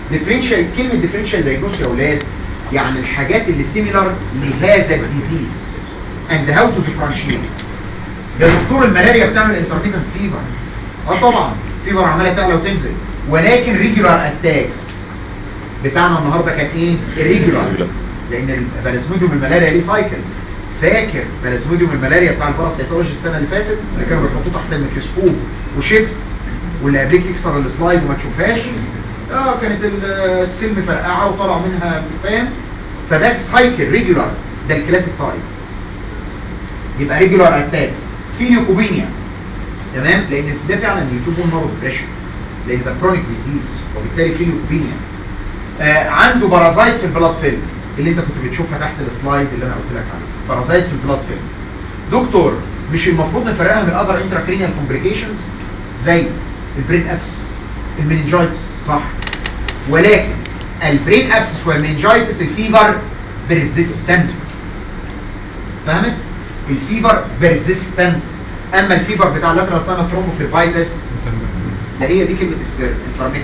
ديفرنشال كلمه ديفرنشال دايجنوس يا اولاد يعني الحاجات اللي سيميلر لهذا الديزيز اند هاو تو ديفرنشيت ده دكتور الملاريا بتعمل انترميتنت فيبر اه طبعا فيبر عماله تعلى وتنزل ولكن ريجولار اتاكس بتاعنا النهارده كان ايه الريجولار لان البلازموديوم الملاريا ليه سايكل فاكر بلازموديوم الملاريا بتاع الباراسيتولوجي السنه اللي فاتت اللي كانوا بيحطوه تحت الميكروسكوب وشيفت واللي قبليك يكسر السلايد وما تشوفهاش اه كانت ال- السلم فرقعه وطلع منها فاهم فده سايكل ريجولار ده الكلاسيك تايب يبقى ريجولار اتاكس في ليوكوبينيا تمام لان ده فعلا يجيبوا مرض بريشر لان ده كرونيك ديزيز وبالتالي في ليوكوبينيا آه عنده بارازايت في البلاد فيلم اللي انت كنت بتشوفها تحت السلايد اللي انا قلت لك عليه بارازايت في البلاد فيلم دكتور مش المفروض نفرقها من اذر انتراكرينيال كومبليكيشنز زي البرين ابس المننجايتس صح ولكن البرين ابس والمننجايتس الفيبر بيرزيستنت فهمت الفيبر بيرزيستنت اما الفيبر بتاع اللاترال ساينس ثرومبوفيرفايتس ده هي دي كلمه السر انترميتنت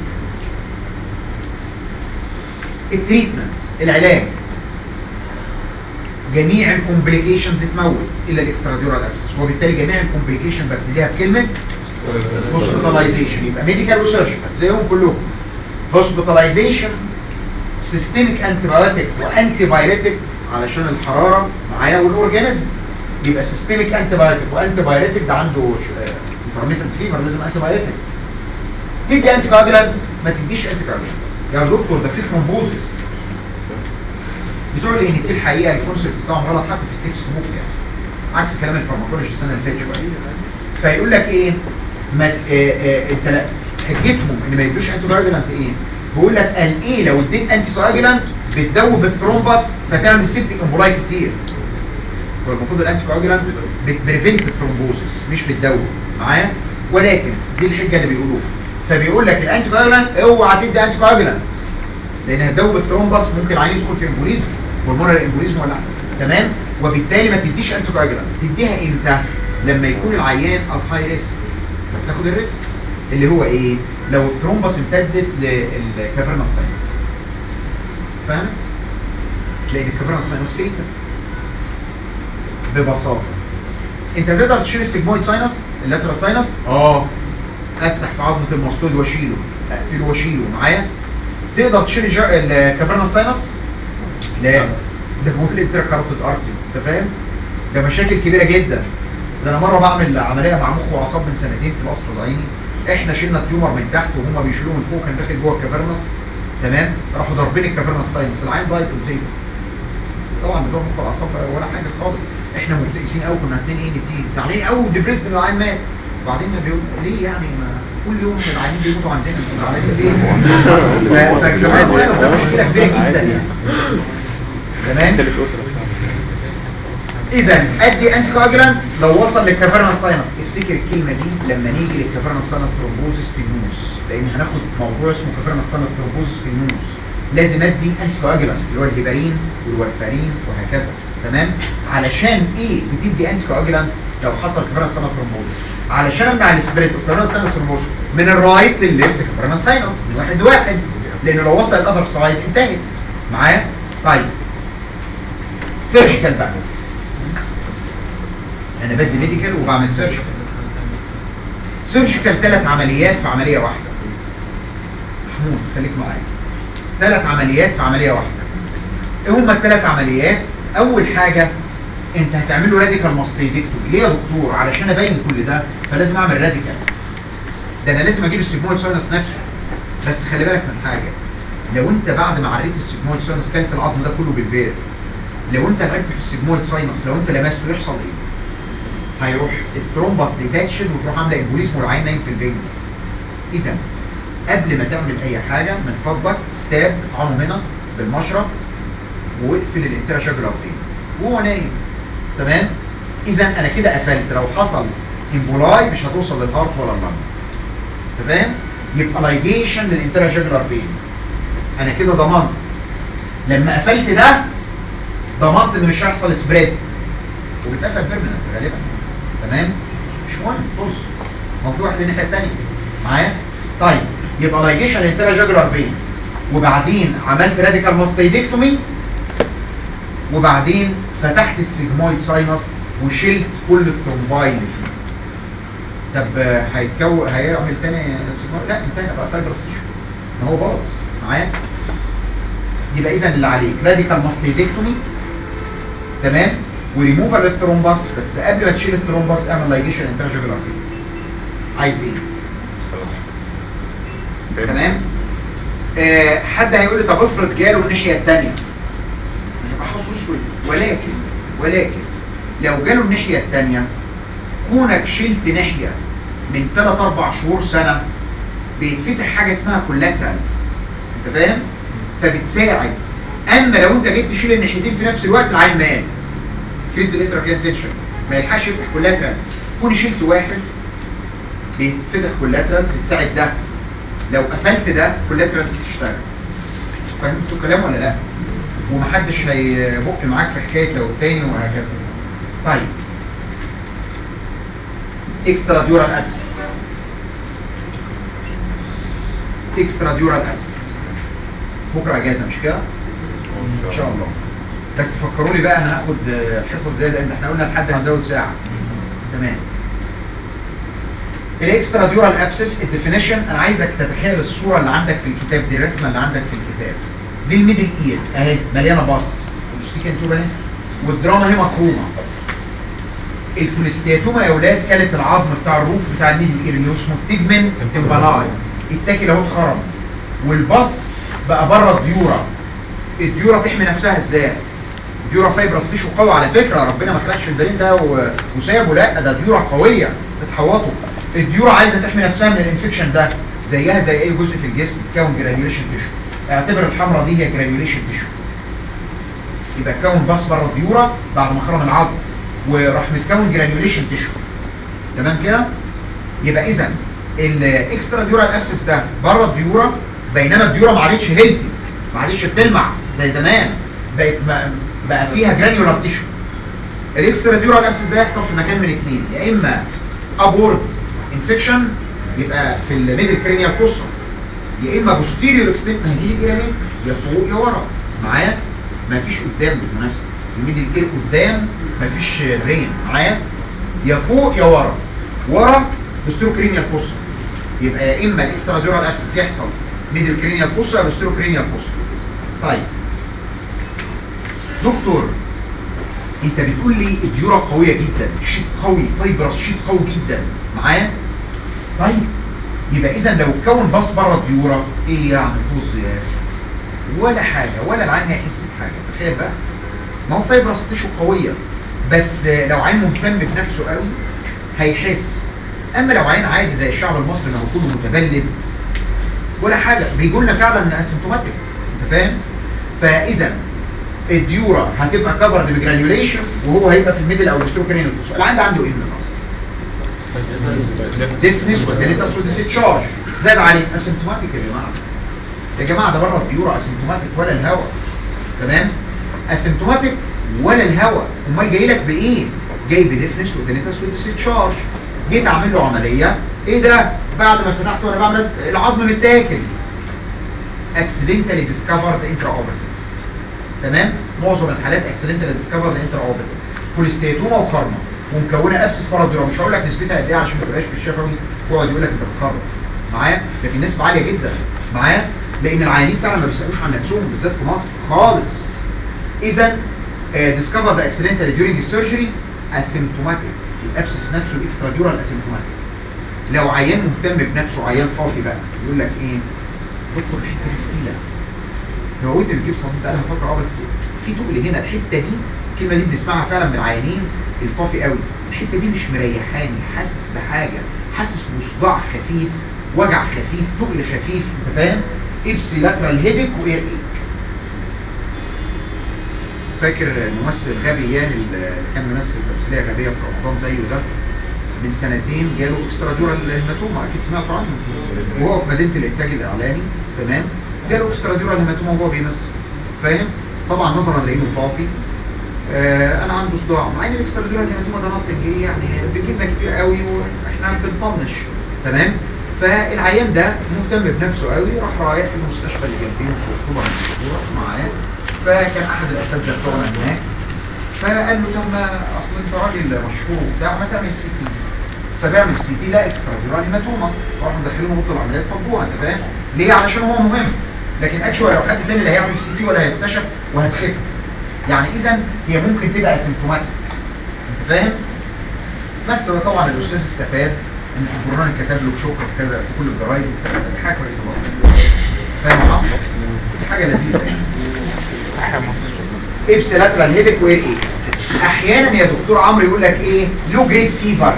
التريتمنت العلاج جميع الكومبليكيشنز تموت الا الاكستراديورال ابسس وبالتالي جميع الكومبليكيشن ببتديها بكلمه هوسبيتاليزيشن يبقى ميديكال وسيرجيكال زيهم كلهم هوسبيتاليزيشن سيستميك انتي بايوتيك وانتي بايريتيك علشان الحراره معايا والاورجانيزم يبقى سيستميك انتي بايوتيك وانتي بايريتيك ده عنده انترميتنت فيفر لازم انتي بايوتيك تدي انتي كواجلانت ما تديش انتي كواجلانت يا دكتور ده في ثرومبوزس بتوع الان تي الحقيقه الكونسيبت بتاعهم غلط حتى في التكست بوك يعني عكس كلام الفارماكولوجي السنه اللي فاتت شويه فيقول لك ايه ما ت- آه آه انت لا حجتهم ان ما يدوش انتي كواجلانت ايه بيقول لك قال ايه لو اديت انتي كواجلانت بتدوب الثرومبس فتعمل سيبتيك امبولاي كتير هو المفروض الانتي كواجلانت بتبريفنت الثرومبوزس مش بتدوب معايا ولكن دي الحجه اللي بيقولوها فبيقول لك الانتي كواجلانت اوعى تدي انتي كواجلانت لان هتدوب الثرومبس ممكن العيان يدخل في امبوليزم هرمونال امبوليزم ولا حاجه تمام وبالتالي ما تديش انتي كواجلانت تديها امتى لما يكون العيان ات هاي ريسك فبتاخد الريسك اللي هو ايه لو الثرومبس امتدت للكافرنس ساينس فاهم لان الكافرنس ساينس فيتا ببساطه انت تقدر تشيل السيجمويد ساينس اللاترال ساينس اه افتح في عظمه الماستويد واشيله اقفله واشيله معايا تقدر تشيل الج- الكافرنس ساينس لا ده هو الانتراكاروتيد ارتري انت فاهم ده مشاكل كبيره جدا ده انا مره بعمل عمليه مع مخ واعصاب من سنتين في القصر العيني احنا شلنا التيومر من تحت وهم بيشيلوه من فوق كان داخل جوه الكافرنس تمام راحوا ضاربين الكافرنس ساينس العين ضايق قدام طبعا بتوع مخ واعصاب ولا حاجه خالص احنا مبتئسين قوي كنا اتنين ان تي زعلانين قوي وديبريسد ان العين مات وبعدين بيقول ليه يعني ما كل يوم العيانين بيموتوا عندنا انتوا زعلانين ليه؟ ف- فالكافرنس ساينس ده مشكله كبيره جدا يعني تمام اذا ادي انتي كواجلانت لو وصل للكافرنس ساينس افتكر الكلمه دي لما نيجي للكافرنس ساينس ثرومبوزس في النوز لان هناخد موضوع اسمه كافرنس ساينس ثرومبوزس في النوز لازم ادي انتي كواجلانت اللي هو الهيبارين والورفارين وهكذا تمام علشان ايه بتدي انتي كواجلانت لو حصل كافرنس ساينس ثرومبوزس علشان امنع السبريد اوف كافرنس ساينس ثرومبوزس من الرايت للليفت كافرنس ساينس من واحد لواحد لانه لو وصل الاذر سايد انتهت معايا طيب سيرجيكال بقى انا بدي ميديكال وبعمل سيرجيكال سيرجيكال ثلاث عمليات في عمليه واحده محمود خليك معايا ثلاث عمليات في عمليه واحده ايه هما الثلاث عمليات اول حاجه انت هتعمل له راديكال ماستيدكتومي ليه يا دكتور علشان ابين كل ده فلازم اعمل راديكال ده انا لازم اجيب السيجمويد ساينس نفسه بس خلي بالك من حاجه لو انت بعد ما عريت السيجمويد ساينس كلت العظم ده كله بالبير لو انت لعبت في السيجمويد ساينس لو انت لمسته يحصل ايه هيروح الترومبس ديتاتشد وتروح عامله امبوليزم والعين نايم في البنج اذا قبل ما تعمل اي حاجه من فضلك ستاب اطعمه هنا بالمشرط واقفل الانترا شاجولار فين وهو نايم تمام اذا انا كده قفلت لو حصل امبولاي مش هتوصل للهارت ولا اللنج تمام يبقى لايجيشن للانترا شاجولار فين انا كده ضمنت لما قفلت ده ضمنت ان مش هيحصل سبريد وبتقفل بيرمننت غالبا تمام مش مهم بص ما في واحد الناحيه الثانيه معايا طيب يبقى لايجيشن الانترا جاجولار فين وبعدين عملت راديكال ماستيدكتومي وبعدين فتحت السيجمويد ساينس وشلت كل الترومباي اللي فيه طب آه، هيتكون هيعمل تاني سيجمويد لا انتهى بقى فايبرس تيشو ما هو باظ معايا يبقى اذا اللي عليك راديكال ماستيدكتومي تمام وريموفال للترومباس بس قبل ما تشيل الترومباس اعمل لايجيشن انتراجيبل عايز ايه تمام آه حد هيقول لي طب افرض جاله الناحيه الثانيه هيبقى حظه اسود ولكن ولكن لو جاله الناحيه الثانيه كونك شلت ناحيه من 3 4 شهور سنه بيتفتح حاجه اسمها كولاترالز انت فاهم فبتساعد اما لو انت جيت تشيل الناحيتين في نفس الوقت العين مات كريز الانتراكيان تنشن ما يلحقش يفتح كولاترالز كوني شلت واحد بيتفتح كولاترالز تساعد ده لو قفلت ده كولاترالز تشتغل فهمتوا الكلام ولا لا ومحدش هيبق معاك في حكايه لو التاني وهكذا طيب اكسترا ديورال ابسس اكسترا ديورال ابسس بكره اجازه مش كده ان شاء الله بس فكروا لي بقى هناخد آه، حصص زياده ان احنا قلنا لحد هنزود ساعه تمام الاكسترا ديورال ابسس الديفينيشن انا عايزك تتخيل الصوره اللي عندك في الكتاب دي الرسمه اللي عندك في الكتاب دي الميدل اير اهي مليانه باص بص كده اهي والدراما هي مكرومه الكوليستياتوما يا اولاد كانت العظم بتاع الروف بتاع الميدل اير اللي هو اسمه التجمن تمباناي التاكل اهو اتخرم والباص بقى بره الديورا الديورا تحمي نفسها ازاي ديورا فايبرس تيشو قوي على فكره ربنا ما خلقش البرين ده و- وسابه لا ده ديورا قويه بتحوطه الديورا عايزه تحمي نفسها من الانفكشن ده زيها زي اي جزء في الجسم تكون جرانيوليشن تيشو اعتبر الحمراء دي هي جرانيوليشن تيشو يبقى تكون باص بره الديورا بعد ما خرم العظم وراح متكون جرانيوليشن تيشو تمام كده يبقى اذا الاكسترا ديورال ابسس ده بره الديورا بينما الديورا ما عادتش هيلثي ما عادتش بتلمع زي زمان بقت ما بقى فيها جرانيولار تيشو الاكسترا ديورال ابسس ده يحصل في مكان من اثنين يا اما ابورد انفكشن يبقى في الميدل كرينيال فوسا يا اما بوستيريور اكستنت هيجي كده ليه يا فوق يا ورا معايا مفيش قدام بالمناسبه الميدل كير قدام مفيش رين معايا يا فوق يا ورا ورا بوستيريور كرينيال فوسا يبقى يا اما الاكسترا ديورال ابسس يحصل ميدل كرينيال فوسا يا بوستيريور كرينيال فوسا طيب دكتور انت بتقول لي الديورا قويه جدا شيت قوي فايبرس شيت قوي جدا معايا طيب يبقى اذا لو اتكون باص بره الديورا ايه يعني طز يا اخي ولا حاجه ولا العين هيحس بحاجه تخيل بقى ما هو فايبرس تيشو قويه بس لو عين مهتم بنفسه قوي هيحس اما لو عين عادي زي الشعب المصري ما هو كله متبلد ولا حاجه بيجوا لنا فعلا اسيمتوماتيك انت فاهم فاذا الديورا هتبقى كفرد بجرانيوليشن وهو هيبقى في الميدل او الاستروكرين العين ده عنده ايه من الاصل ديفنس وديليتاس وديستشارج زاد عليه اسيمتوماتيك يا جماعه يا جماعه ده بره الديورا اسيمتوماتيك ولا الهواء تمام اسيمتوماتيك ولا الهواء امال جاي لك بايه جاي بديفنس وديليتاس وديستشارج جيت اعمل له عمليه ايه ده بعد ما فتحته وانا بعمل العظم متاكل اكسيدنتالي ديسكفرد انترا اوبرتيف تمام معظم الحالات اكسيدنتالي ديسكفرد انترا اوبرتيف كوليستيتوما وكارما ومكونه ابسس باراديرا مش هقول لك نسبتها قد ايه عشان ما تبقاش في الشفوي يقعد يقول لك انت بتخرج معايا لكن نسبه عاليه جدا معايا لان العيانين فعلا ما بيسالوش عن نفسهم بالذات في مصر خالص اذا ديسكفرد اكسيدنتالي ديورنج السيرجري اسيمتوماتيك الابسس نفسه الاكسترا ديورال اسيمتوماتيك لو عيان مهتم بنفسه عيان فاضي بقى يقول لك ايه دكتور الحته دي تقيله هو انت بتجيب صمت انا هفكر اه بس في تقل هنا الحته دي الكلمه دي بنسمعها فعلا من العيانين الفافي قوي الحته دي مش مريحاني حاسس بحاجه حاسس بصداع خفيف وجع خفيف تقل خفيف انت فاهم ابسي لاترال هيدك واير ايك فاكر الممثل الغبي يان اللي كان ممثل تمثيليه غبيه في رمضان زيه ده من سنتين جاله اكسترا دورال هيماتوما اكيد سمعت عنه وهو في مدينه الانتاج الاعلاني تمام جاله اكسترا دورال هيماتوما وهو بيمثل فاهم طبعا نظرا لانه فاضي آه انا عنده صداع مع ان الاكسترا دورال هيماتوما ده نطق ايه يعني بيجي لنا كتير قوي واحنا بنطنش تمام فالعيان ده مهتم بنفسه قوي راح رايح المستشفى اللي جنبيهم في اكتوبر المشهوره معاه فكان احد الاساتذه بتوعنا هناك فقال له طب ما اصل انت راجل مشهور وبتاع ما تعمل سي تي فبيعمل سي تي لا اكسترا فيرال هيماتوما راحوا مدخلينه اوضه العمليات فضوها انت فاهم ليه علشان هو مهم لكن اكشوال لو حد تاني اللي هيعمل سي تي ولا هيكتشف وهتخف يعني اذا هي ممكن تبقى اسيمتوماتيك انت فاهم بس هو طبعا الاستاذ استفاد ان الجورنال كتب له شكر في كذا في كل الجرايد وبتاع دي حاجه كويسه برضه فاهم يا عم؟ دي حاجه لذيذه يعني احنا مصر ابس لاترال هيدك وايه ايه احيانا يا دكتور عمرو يقول لك ايه لو جريد فيفر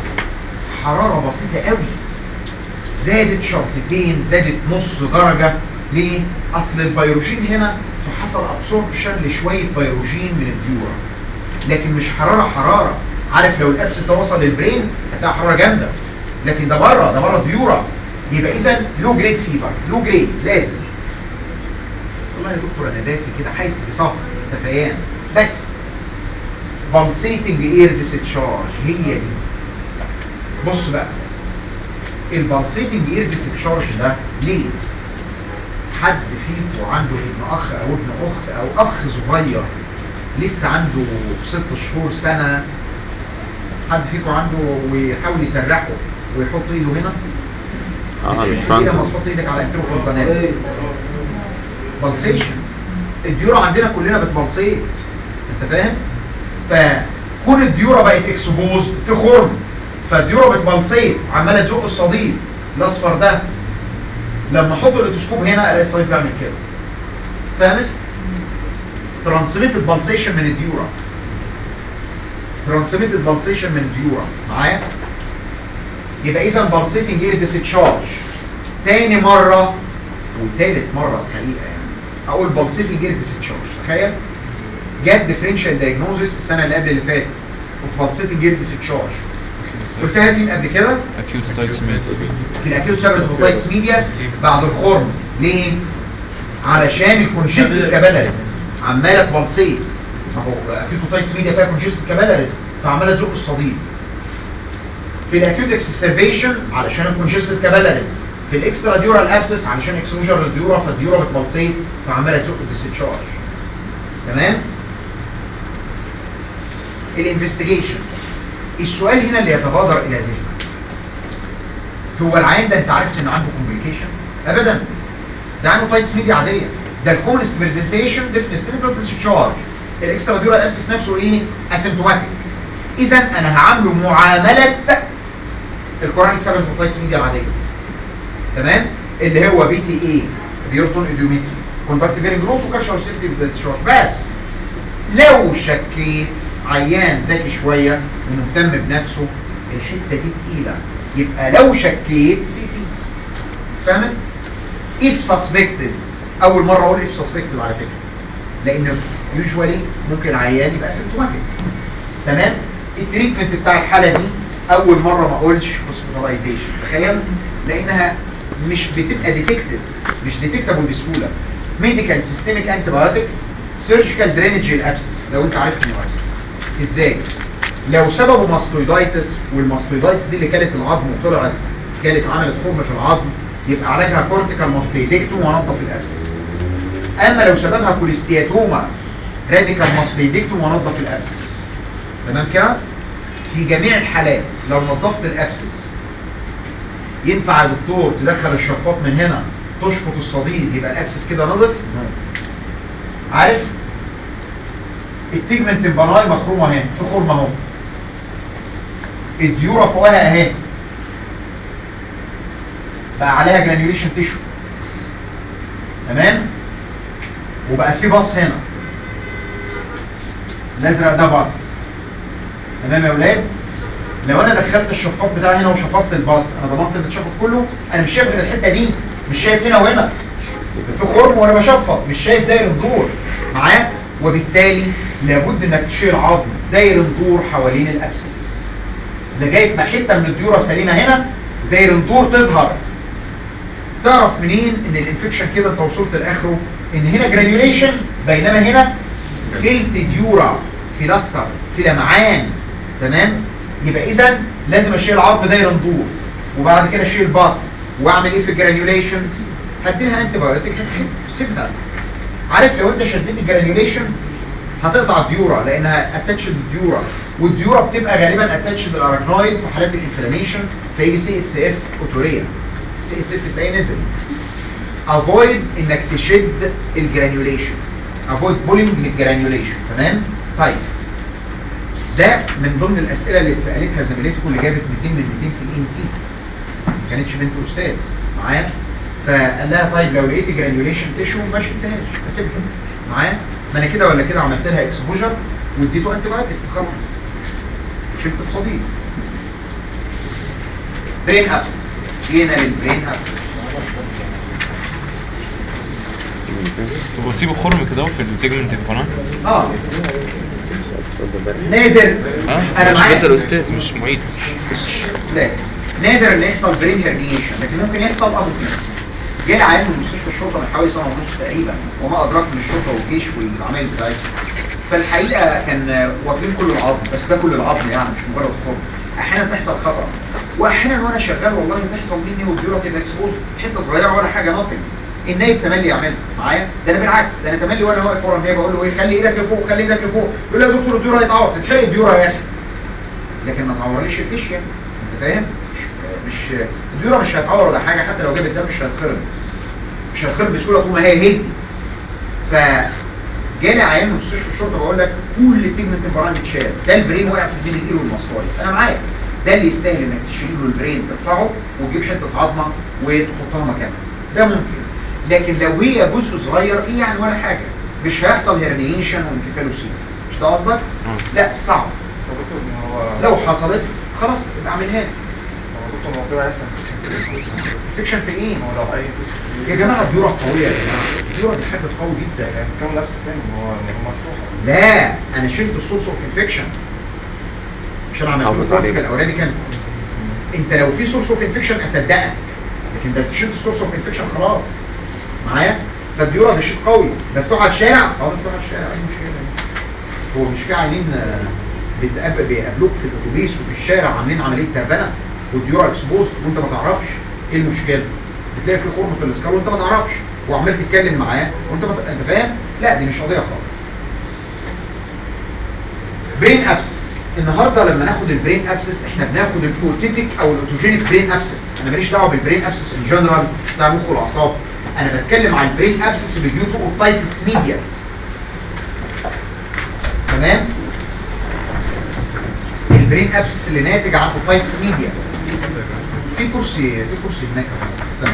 حراره بسيطه قوي زادت شرطتين زادت نص درجه ليه اصل البيروجين هنا فحصل ابسوربشن لشويه بيروجين من الديورا لكن مش حراره حراره عارف لو الابسس ده وصل للبرين هتلاقي حراره جامده لكن ده بره ده بره ديورا يبقى اذا لو جريد فيفر لو جريد لازم والله يا دكتور انا دافي كده حاسس بصهر تفيان بس pulsating اير discharge هي دي بص بقى البلسيتنج اير discharge ده ليه حد فيكم عنده ابن اخ او ابن اخت او اخ صغير لسه عنده ست شهور سنة حد فيكم عنده ويحاول يسرحه ويحط ايده هنا اه بتحس ايه لما تحط ايدك على انتروفونتانات بلسيشن الديورة عندنا كلنا بتبلسيت انت فاهم فكون الديورة بقت اكسبوز في خرم فالديورة بتبلسيت عمالة تزق الصديد الاصفر ده لما احط الاوتوسكوب هنا الاقي الصديد بيعمل كده فاهمت ترانسميتد بالسيشن من الديورة ترانسميتد بالسيشن من الديورة معايا يبقى اذا بالسيتنج ايه ديسشارج تاني مرة وتالت مرة الحقيقة يعني اقول بالسيتنج ايه ديسشارج تخيل جت ديفرنشال دايجنوزس السنة اللي قبل اللي فاتت وفي بالسيتنج ايه ديسشارج قلتها دي من قبل كده اكيوت تايتس ميدز في الاكيوت سيرفيس اوتايتس ميديا بعد الخرم ليه علشان الكونجستد كابيلاريز عماله تبلسيت ما هو اكيوت اوتايتس ميديا فيها كونجستد كابيلاريز فعماله تزق الصديد في الاكيوت اكسسربيشن علشان الكونجستد كابيلاريز في الاكسترا ديورال ابسس علشان اكسوجر للديورا فالديورا بتبلسيت فعماله تزق الديسشارج تمام الانفستيجيشن السؤال هنا اللي يتبادر الى ذهنك هو العين ده انت عرفت ان عنده كومبليكيشن ابدا ده عنده تايتس ميديا عاديه ده الكومنست برزنتيشن ديفنس كلينيكال ديسشارج الاكسترا ديورال ابسس نفسه ايه اسيمتوماتيك اذا انا هعامله معامله الكورونيك سبب تايتس ميديا العاديه تمام اللي هو بي تي اي بيورتون ايديوميتري كونتاكت فيرنج جروس وكالشر سيفتي ديسشارج بس لو شكيت عيان ذكي شويه ومهتم بنفسه الحته دي تقيله يبقى لو شكيت سي تي فاهمت if suspected اول مره اقول if suspected على فكره لان يوجوالي ممكن عيان يبقى سيمتوماتيك تمام التريتمنت بتاع الحاله دي اول مره ما اقولش هوسبيتاليزيشن تخيل لانها مش بتبقى ديتكتد مش ديتكتابل بسهوله ميديكال سيستميك انتي بايوتكس سيرجيكال درينج الابسس لو انت عارف انه ابسس ازاي لو سببه ماستويدايتس والماستويدايتس دي اللي كانت العظم وطلعت كانت عملت خرم في العظم يبقى علاجها كورتيكال ماستويدكتوم ونضف الابسس اما لو سببها كوليستياتوما راديكال ماستويدكتوم ونضف الابسس تمام كده في جميع الحالات لو نظفت الابسس ينفع يا دكتور تدخل الشفاط من هنا تشفط الصديد يبقى الابسس كده نضف عارف التيجمنت البناي مخرومه اهي في خرم اهو الديورة فوقها اهي بقى عليها جرانيوليشن تيشو تمام وبقى في باص هنا الازرق ده باص تمام يا اولاد لو انا دخلت الشفاط بتاعي هنا وشفطت الباص انا ضمنت ان الشفط كله انا مش شايف غير الحته دي مش شايف هنا وهنا في خرم وانا بشفط مش شايف داير الدور معاه وبالتالي لابد انك تشيل عظم داير الدور حوالين الابسس لغايه ما حته من الديوره سليمه هنا داير الدور تظهر تعرف منين ان الانفكشن كده انت وصلت لاخره ان هنا جرانيوليشن بينما هنا فيلت ديورا فيلاستر في لمعان تمام يبقى اذا لازم اشيل عظم داير الدور وبعد كده اشيل باص واعمل ايه في الجرانيوليشن هديلها انتي بايوتيك هتحب سيبها عارف لو انت شديت الجرانيوليشن هتقطع الديورا لانها اتاتش للديورا والديورا بتبقى غالبا اتاتش للاراكنويد في حالات الانفلاميشن فيجي سي اس اف اوتوريا سي اس اف تلاقيه نزل افويد انك تشد الجرانيوليشن افويد بولينج للجرانيوليشن تمام طيب ده من ضمن الاسئله اللي اتسالتها زميلتكم اللي جابت 200 من 200 في الان تي ما كانتش بنت استاذ معايا فقال لها طيب لو لقيت جرانيوليشن تيشو ما شلتهاش اسيبها معايا ما انا كده ولا كده عملت لها اكسبوجر واديته انتي بايوتيك خلاص شلت الصديد برين ابسس جينا للبرين ابسس طب واسيبه خرم كده في البيجمنت القناه اه صوت ده نادر ها انا مش معايا بس الاستاذ مش معيد لا نادر ان يحصل برين هرنيشن لكن ممكن يحصل ابوتنس جالي عيان من مستشفى الشرطه من حوالي سنه ونص تقريبا وما ادراك من الشرطه والجيش والعمايل بتاعتها فالحقيقه كان واكلين كل العظم بس ده كل العظم يعني مش مجرد خرم احيانا تحصل خطا واحيانا وانا شغال والله تحصل مني والديوره تبقى اكسبوز حته صغيره ولا حاجه ناطق النايب تملي يعملها معايا ده انا بالعكس ده انا تملي وانا واقف ورا النايب اقول له ايه خلي ايدك لفوق خلي ايدك لفوق يقول لي يا دكتور الديوره هيتعور تتحرق الديوره يا اخي لكن ما تعورليش الفيشيا انت فاهم مش مش الديوره مش هتعور ولا حاجه حتى لو جاب الدم مش هتخرب مش هتخرب بسهوله طول ما هي هيدي ف جالي عيان من مستشفى الشرطه بقول لك كل البيجمنت البران اتشال ده البرين وقع في بين الايد والمسطره انا معاك ده اللي يستاهل انك تشيل له البرين ترفعه وتجيب حته عظمه وتحطها مكانها ده ممكن لكن لو هي جزء صغير ايه يعني ولا حاجه مش هيحصل هرنيشن وانكفالوسين مش ده قصدك؟ لا صعب بس يا دكتور ما هو لو حصلت خلاص يبقى اعملها لي هو دكتور ما هو كده هيحصل فيكشن في ايه؟ ما هو لو اي يا جماعه الديوره قويه يا جماعه الديوره دي حاجه قوي جدا يعني كم نفس تاني ما هو ما هو مفتوح لا انا شلت السورس اوف انفكشن مش انا عملت حافظ له عليه. الفكره الاولاني كان انت لو في سورس اوف انفكشن اصدقك لكن ده شلت السورس اوف انفكشن خلاص معايا فالديوره ده شيء قوي مفتوح على الشارع اه مفتوح على الشارع ايه المشكله هو مش في عيانين آه، بيتقابل بيقابلوك في الاتوبيس وفي الشارع عاملين عمليه تربنه والديوره اكسبوز وانت ما تعرفش ايه المشكله بتلاقي في خرم في الاسكال وانت ما تعرفش وعمال تتكلم معاه وانت ما ت- انت فاهم لا دي مش قضيه خالص برين ابسس النهارده لما ناخد البرين ابسس احنا بناخد الاوتيتيك او الاوتوجينيك برين ابسس انا ماليش دعوه بالبرين ابسس ان جنرال بتاع المخ والاعصاب انا بتكلم عن البرين ابسس اللي ديو تو اوتايتس ميديا تمام البرين ابسس اللي ناتج عن اوتايتس ميديا في كرسي في كرسي هناك استنى.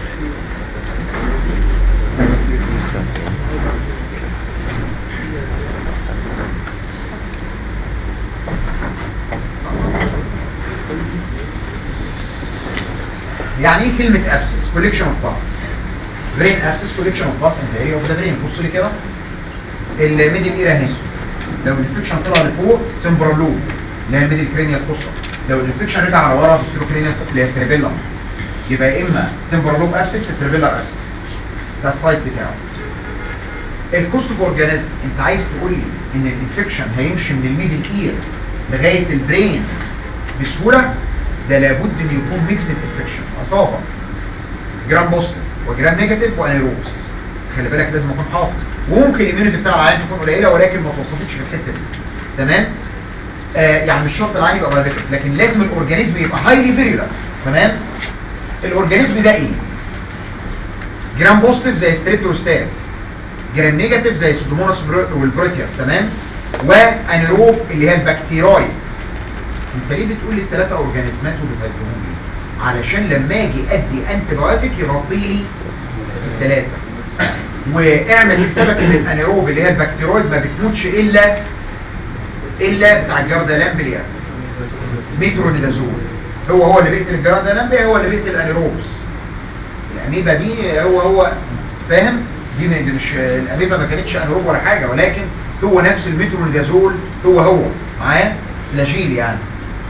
يعني ايه كلمة ابسس كوليكشن اوف باس برين ابسس كوليكشن اوف باس انت اريا اوف ذا برين بص لي كده الميدل اير اهي لو الانفكشن طلع لفوق تمبرال لوب اللي هي الميدل كرينيال قصه لو الانفكشن رجع على ورا بسترو كرينيال اللي هي ستريبيلا يبقى يا اما تمبرال لوب ابسس ستريبيلا ابسس ده السايت بتاعه الكوست اوف اورجانيزم انت عايز تقول لي ان الانفكشن هيمشي من الميدل اير لغايه البرين بسهوله ده لابد ان يكون ميكسد انفكشن اصابه جرام بوزيتيف وجرام نيجاتيف وانيروبس خلي بالك لازم اكون حافظ وممكن الاميونيتي بتاع العيان تكون قليله ولكن ما توصفتش في الحته دي تمام آه يعني مش شرط العيان يبقى بايوتيك لكن لازم الاورجانيزم يبقى هايلي فيريولار تمام الاورجانيزم ده ايه جرام بوزيتيف زي ستريبتوستات جرام نيجاتيف زي سودوموناس والبروتياس تمام وانيروب اللي هي البكتيرويد انت ليه بتقول لي الثلاثه اورجانيزمات وبتهدهم لي علشان لما اجي ادي انتي بايوتيك يغطي لي الثلاثه واعمل حسابك ان الانيروب اللي هي البكتيرويد ما بتموتش الا الا بتاع الجرده لامبليا ميترونيدازول هو هو اللي بيقتل الجرده لامبليا هو اللي بيقتل الانيروبس الاميبا دي هو هو فاهم دي, دي مش الاميبا ما كانتش انيروب ولا حاجه ولكن هو نفس الميترونيدازول هو هو معاه فلاجيل يعني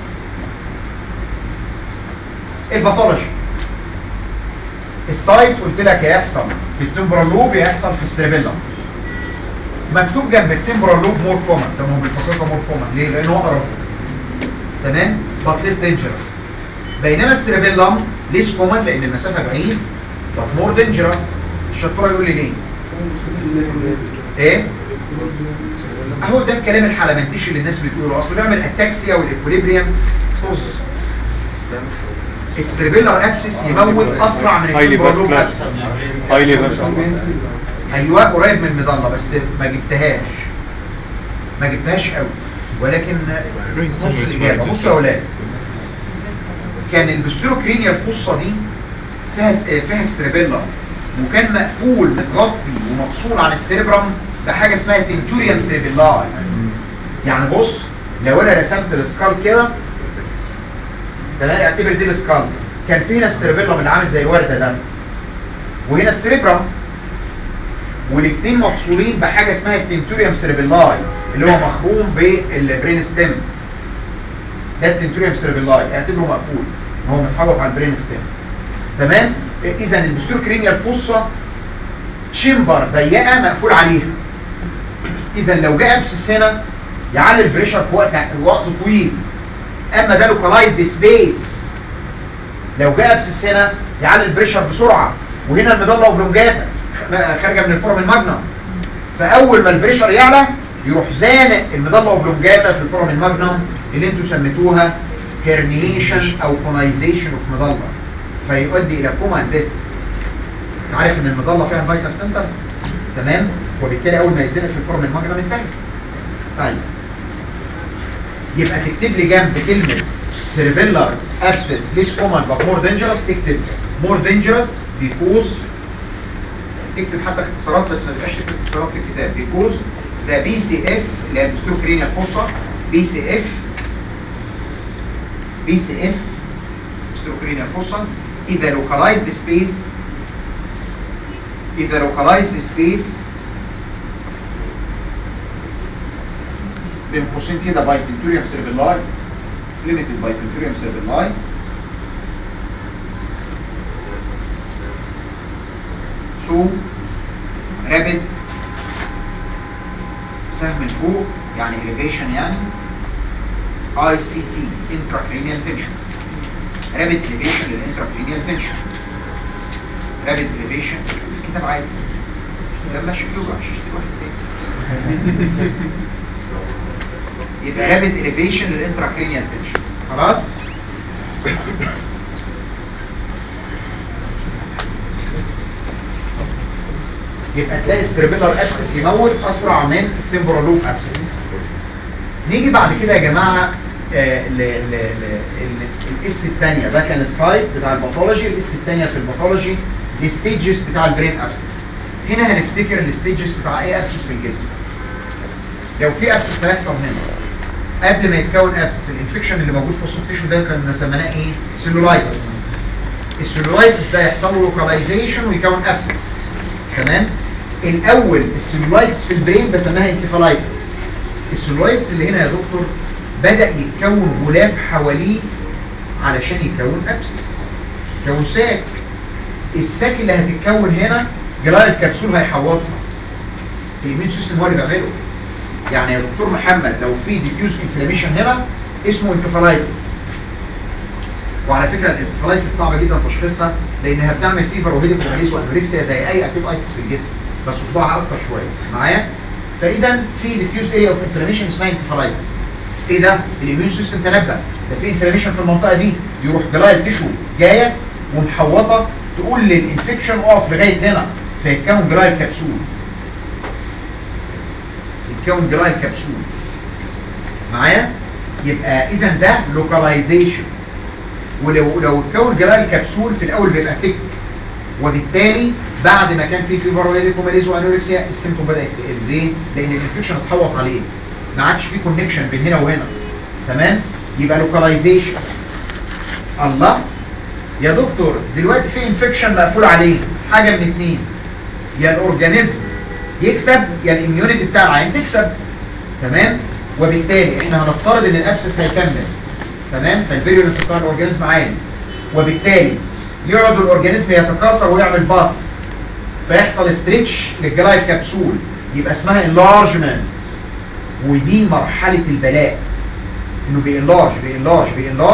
الباثولوجي السايت قلت لك هيحصل في التمبرال لوب يحصل في السيربيلم مكتوب جنب التمبرال لوب مور كومن ده ما هو بالبساطه مور كومن ليه؟ لانه اقرب تمام but less dangerous بينما السيربيلم ليس كومن لان المسافه بعيد but more dangerous الشطوره يقول لي ليه ايه اهو ده الكلام الحلمنتيش اللي الناس بتقوله اصله بيعمل اتاكسيا والاكوليبريم طز السيربيلر ابسس يموت اسرع من هايلي السيربرولوم فاسكولار ابسس هايلي فاسكولار ايوه قريب من المظله بس ما جبتهاش ما جبتهاش قوي ولكن نص الاجابه بصوا يا اولاد كان البستروكرينيا الفصه دي فيها فيها ستريبيلا وكان مقفول متغطي ومفصول عن السيربرم بحاجه اسمها تنتوريان سيربيلاي يعني بص لو انا رسمت السكال كده تلاقي اعتبر دي السكال كان في هنا ستريبيلا اللي عامل زي الورده ده وهنا السيربرم والاثنين مفصولين بحاجه اسمها التنتوريوم سيربيلاي اللي هو مخروم بالبرين ستيم ده التنتوريوم سيربيلاي اعتبره مقفول هو متحوط على البرين ستيم تمام اذا البستور كرينيا الفصه تشمبر ضيقه مقفول عليها اذا لو جاء ابسس هنا يعلي البريشر في وقت وقت طويل اما ده لوكالايزد سبيس لو جاء ابسس هنا يعلي البريشر بسرعه وهنا المضله اوبلونجاتا خارجه من الفورم الماجنم فاول ما البريشر يعلى يروح زانق المضله اوبلونجاتا في الفورم الماجنم اللي انتوا سميتوها هيرنيشن او كونايزيشن اوف مضله فيؤدي الى كوما اند ديث عارف ان المضله فيها فايتال سنترز تمام وبالتالي اول ما يتزنق في الفورم الماجنم انتهى طيب يبقى تكتب لي جنب كلمه cerebellar abscess less common but more dangerous تكتب more dangerous because اكتب حتى اختصارات بس ما تبقاش تكتب اختصارات في الكتاب because ده بي سي اف اللي هي البستروكرينيا الفصة بي سي اف بي سي اف بستروكرينيا الفصة اذا localized space اذا localized space بين قوسين كده باي تنتوريوم سيربيلاي limited by تنتوريوم سيربيلاي so rapid سهم الفوق يعني elevation يعني ICT intracranial tension rapid elevation للintracranial tension rapid elevation الكتاب عادي لما شكله عشان واحد تاني يبقى rapid elevation للintracranial tension خلاص يبقى تلاقي السيربيلر ابسس يموت اسرع من التمبورال لوب ابسس نيجي بعد كده يا جماعه الاس الثانيه ده كان السايد بتاع الباثولوجي الاس الثانيه في الباثولوجي الستيجز بتاع البرين ابسس هنا هنفتكر الستيجز بتاع ايه ابسس في الجسم لو في ابسس هيحصل هنا قبل ما يتكون ابسس الانفكشن اللي موجود في السوفت ده كان سميناه ايه سيلولايتس السيلولايتس ده يحصل له لوكاليزيشن ويكون ابسس تمام الاول السيلولايتس في البرين بسميها انكفالايتس السيلولايتس اللي هنا يا دكتور بدا يتكون غلاف حواليه علشان يكون ابسس يكون ساك الساك اللي هتتكون هنا جلاله الكبسول هيحوطها الايمين سيستم هو اللي بيعمله يعني يا دكتور محمد لو في ديفيوز انفلاميشن هنا اسمه انكفالايتس وعلى فكره الانكفالايتس صعبه جدا تشخيصها لانها بتعمل فيفر وهيديكوماليز وانوركسيا زي اي اكيد ايتس في الجسم بس صداعها اكتر شويه معايا فاذا في ديفيوز اريا اوف انفلاميشن اسمها انكفالايتس ايه ده الاميون سيستم تنبه ده في انفلاميشن في المنطقه دي يروح جلايل تيشو جايه ومحوطه تقول للانفكشن اقف لغايه هنا فيتكون جلايل كبسول يتكون جلايل كبسول معايا يبقى اذا ده لوكاليزيشن ولو لو اتكون جلايل كبسول في الاول بيبقى تك وبالتالي بعد ما كان في فيبر وهيديكوماليز وانوركسيا السيمتوم بدا يقل ليه؟ لان الانفكشن اتحوط عليه ما عادش في كونكشن بين هنا وهنا تمام يبقى لوكاليزيشن الله يا دكتور دلوقتي في انفكشن مقفول عليه حاجه من اتنين يا الاورجانيزم يكسب يا الاميونيتي بتاع العين تكسب تمام وبالتالي احنا هنفترض ان الابسس هيكمل تمام فالفيريولنس بتاع الاورجانيزم عالي وبالتالي يقعد الاورجانيزم يتكاثر ويعمل باص فيحصل ستريتش للجلايد كبسول يبقى اسمها انلارجمنت ودي مرحله البلاء انه بينلارج بينلارج بينلارج